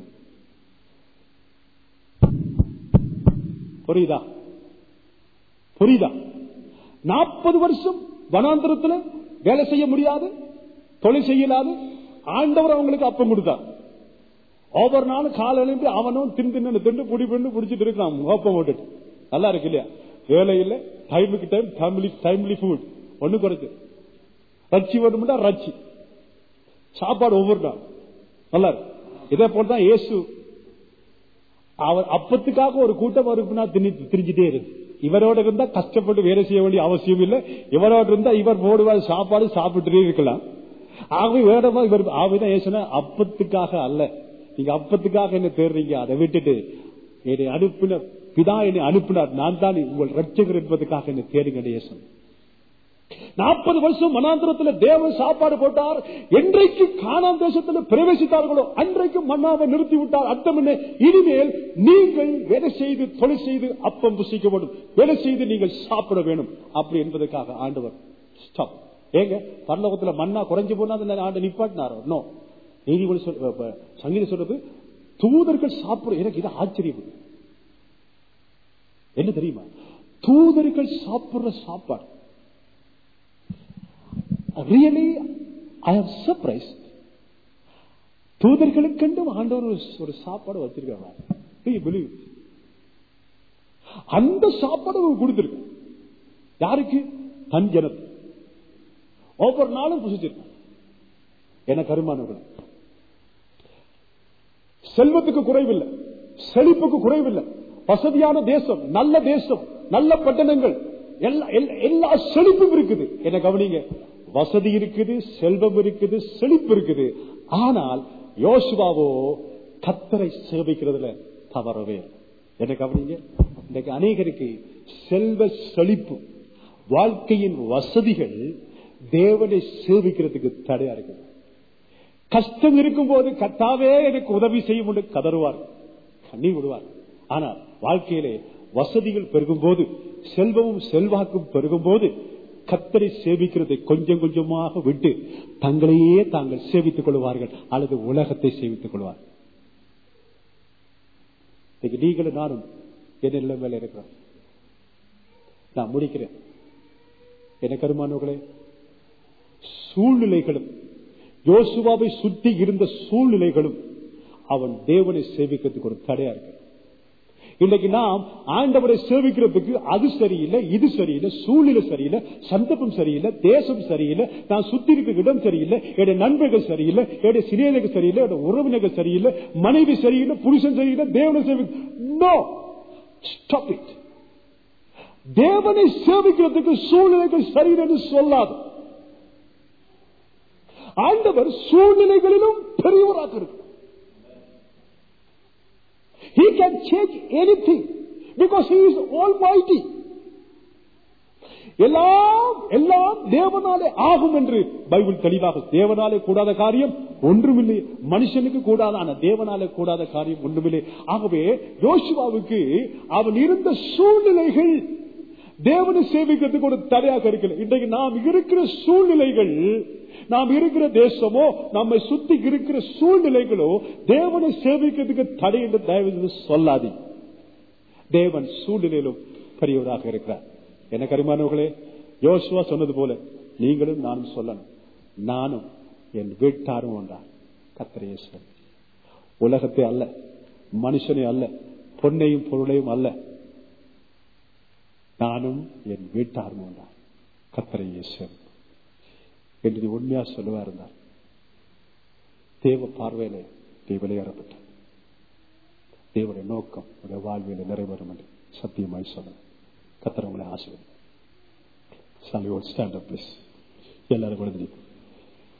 Speaker 1: புரியுதா புரியுதா நாற்பது வருஷம் வனாந்திரத்துல வேலை செய்ய முடியாது தொழில் செய்யலாது ஆண்டவர் அவங்களுக்கு அப்பம் கொடுத்தார் ஒவ்வொரு நாளும் காலையில அவனும் தின் தின்னு திண்டு புடி பண்ணு புடிச்சிட்டு இருக்கான் அப்பம் போட்டுட்டு நல்லா இருக்கு இல்லையா வேலை இல்ல டைமுக்கு டைம் ஃபேமிலி டைம்லி ஃபுட் ஒண்ணு குறைச்சு ரச்சி வேணும்னா ரச்சி சாப்பாடு ஒவ்வொரு நாள் நல்லா இருக்கு இதே போலதான் இயேசு அவர் அப்பத்துக்காக ஒரு கூட்டம் வருக்குன்னா திரிஞ்சுட்டே இருக்கு இவரோட இருந்தா கஷ்டப்பட்டு வேலை செய்ய வேண்டிய அவசியம் இல்லை இவரோட இருந்தா இவர் போடுவார் சாப்பாடு சாப்பிட்டுட்டே இருக்கலாம் ஆகவே வேடமா இவர் ஆகவேதான் ஏசுனா அப்பத்துக்காக அல்ல நீங்க அப்பத்துக்காக என்ன தேடுறீங்க அதை விட்டுட்டு என்னை அனுப்பின பிதா என்னை அனுப்பினார் நான் தான் உங்கள் ரட்சகர் என்பதற்காக என்னை தேடுங்க இயேசு நாற்பது வருஷம் மனாந்திரத்தில் தேவன் சாப்பாடு போட்டார் என்றைக்கு காணாம் தேசத்தில் பிரவேசித்தார்களோ அன்றைக்கு மன்னாவை நிறுத்தி விட்டார் அர்த்தம் என்ன இனிமேல் நீங்கள் வேலை செய்து தொழில் செய்து அப்பம் புசிக்க வேண்டும் வேலை செய்து நீங்கள் சாப்பிட வேணும் அப்படி என்பதற்காக ஆண்டவர் ஸ்டாப் ஏங்க பரலோகத்துல மண்ணா குறைஞ்சு போனா அந்த ஆண்டு நிப்பாட்டினாரோ நோ நீதிபதி சொல் அஹ் அஹ் சங்கீதம் சொல்றது தூதர்கள் சாப்பிட எனக்கு இது ஆச்சரியம் என்ன தெரியுமா தூதர்கள் சாப்பிடுற சாப்பாடு ரியலி ஐ ஆம் சர்ப்ரைஸ் தூதர்களுக்கென்று ஆண்டவர் ஒரு- ஒரு சாப்பாடு வச்சிருக்காங்க அந்த சாப்பாடு அவர் கொடுத்திருக்கு யாருக்கு தன் ஜனத்து ஒவ்வொரு நாளும் புசிச்சிருக்காங்க என கருமானவர்கள் செல்வத்துக்கு குறைவில்லை செழிப்புக்கு குறைவில்லை வசதியான தேசம் நல்ல தேசம் நல்ல பட்டணங்கள் எல்லா எல்லா- எல்லா செழிப்பும் இருக்குது என்ன கவனிங்க வசதி இருக்குது செல்வம் இருக்குது செழிப்பு இருக்குது ஆனால் யோசுவாவோ கத்தரை சேவிக்கிறதுல தவறவே இல்லை. என்ன கவனிங்க இன்னைக்கு அநேகருக்கு செல்வ செழிப்பு வாழ்க்கையின் வசதிகள் தேவனை சேவிக்கிறதுக்கு தடையா இருக்குது கஷ்டம் இருக்கும்போது கத்தாவே எனக்கு உதவி செய்யும் என்று கதறுவார் கண்ணீர் விடுவார் ஆனால் வாழ்க்கையிலே வசதிகள் பெருகும் போது செல்வமும் செல்வாக்கும் பெருகும் போது கத்தரை சேவிக்கிறதை கொஞ்சம் கொஞ்சமாக விட்டு தங்களையே தாங்கள் சேவித்துக் கொள்வார்கள் அல்லது உலகத்தை சேவித்துக் கொள்வார்கள் இன்னைக்கு நீங்களும் நானும் என்ன நிலைமையில இருக்கிறோம் நான் முடிக்கிறேன் என்ன கருமானவர்களே சூழ்நிலைகளும் யோசுவாவை சுற்றி இருந்த சூழ்நிலைகளும் அவன் தேவனை சேவிக்கிறதுக்கு ஒரு தடையா இருக்கு இன்னைக்கு நாம் ஆண்டவரை சேவிக்கிறதுக்கு அது சரியில்லை இது சரியில்லை சூழ்நிலை சரியில்லை சந்தர்ப்பம் சரியில்லை தேசம் சரியில்லை நான் சுத்தி இருக்கிற இடம் சரியில்லை என்னுடைய நண்பர்கள் சரியில்லை என்னுடைய சிறியர்கள் சரியில்லை என்னுடைய உறவினர்கள் சரியில்லை மனைவி சரியில்லை புருஷன் சரியில்லை தேவனை சேவி நோ ஸ்டாப் இட் தேவனை சேவிக்கிறதுக்கு சூழ்நிலைகள் சரியில்லை சொல்லாது ஆண்டவர் சூழ்நிலைகளிலும் பெரியவராக இருக்கிறார் He can change anything because He is Almighty. எல்லாம் எல்லாம் தேவனாலே ஆகும் என்று பைபிள் தெளிவாக தேவனாலே கூடாத காரியம் ஒன்றுமில்லை மனுஷனுக்கு கூடாதான தேவனாலே கூடாத காரியம் ஒன்றுமில்லை ஆகவே யோசுவாவுக்கு அவன் இருந்த சூழ்நிலைகள் தேவனை சேவிக்கிறதுக்கு ஒரு தடையாக இருக்கிறது இன்றைக்கு நாம் இருக்கிற சூழ்நிலைகள் நாம் இருக்கிற தேசமோ நம்மை சுத்தி இருக்கிற சூழ்நிலைகளோ தேவனை சேவிக்கிறதுக்கு தடை என்று தயவு செய்து சொல்லாதி தேவன் சூழ்நிலையிலும் பெரியவராக இருக்கிறார் என்ன கரிமானவர்களே யோசுவா சொன்னது போல நீங்களும் நானும் சொல்லணும் நானும் என் வீட்டாரும் ஒன்றார் கத்திரையே சொல் உலகத்தை அல்ல மனுஷனை அல்ல பொன்னையும் பொருளையும் அல்ல நானும் என் வீட்டாரும் ஒன்றார் கத்திரையே சொல் என்று நீ உண்மையா சொல்லுவா இருந்தார் தேவ பார்வையில நீ விளையாடப்பட்ட தேவனுடைய நோக்கம் உடைய வாழ்வியல நிறைவேறும் என்று சத்தியமாய் சொல்ல கத்திர உங்களை ஆசிரியர் ஸ்டாண்ட் அப் பிளீஸ் எல்லாரும் விழுந்து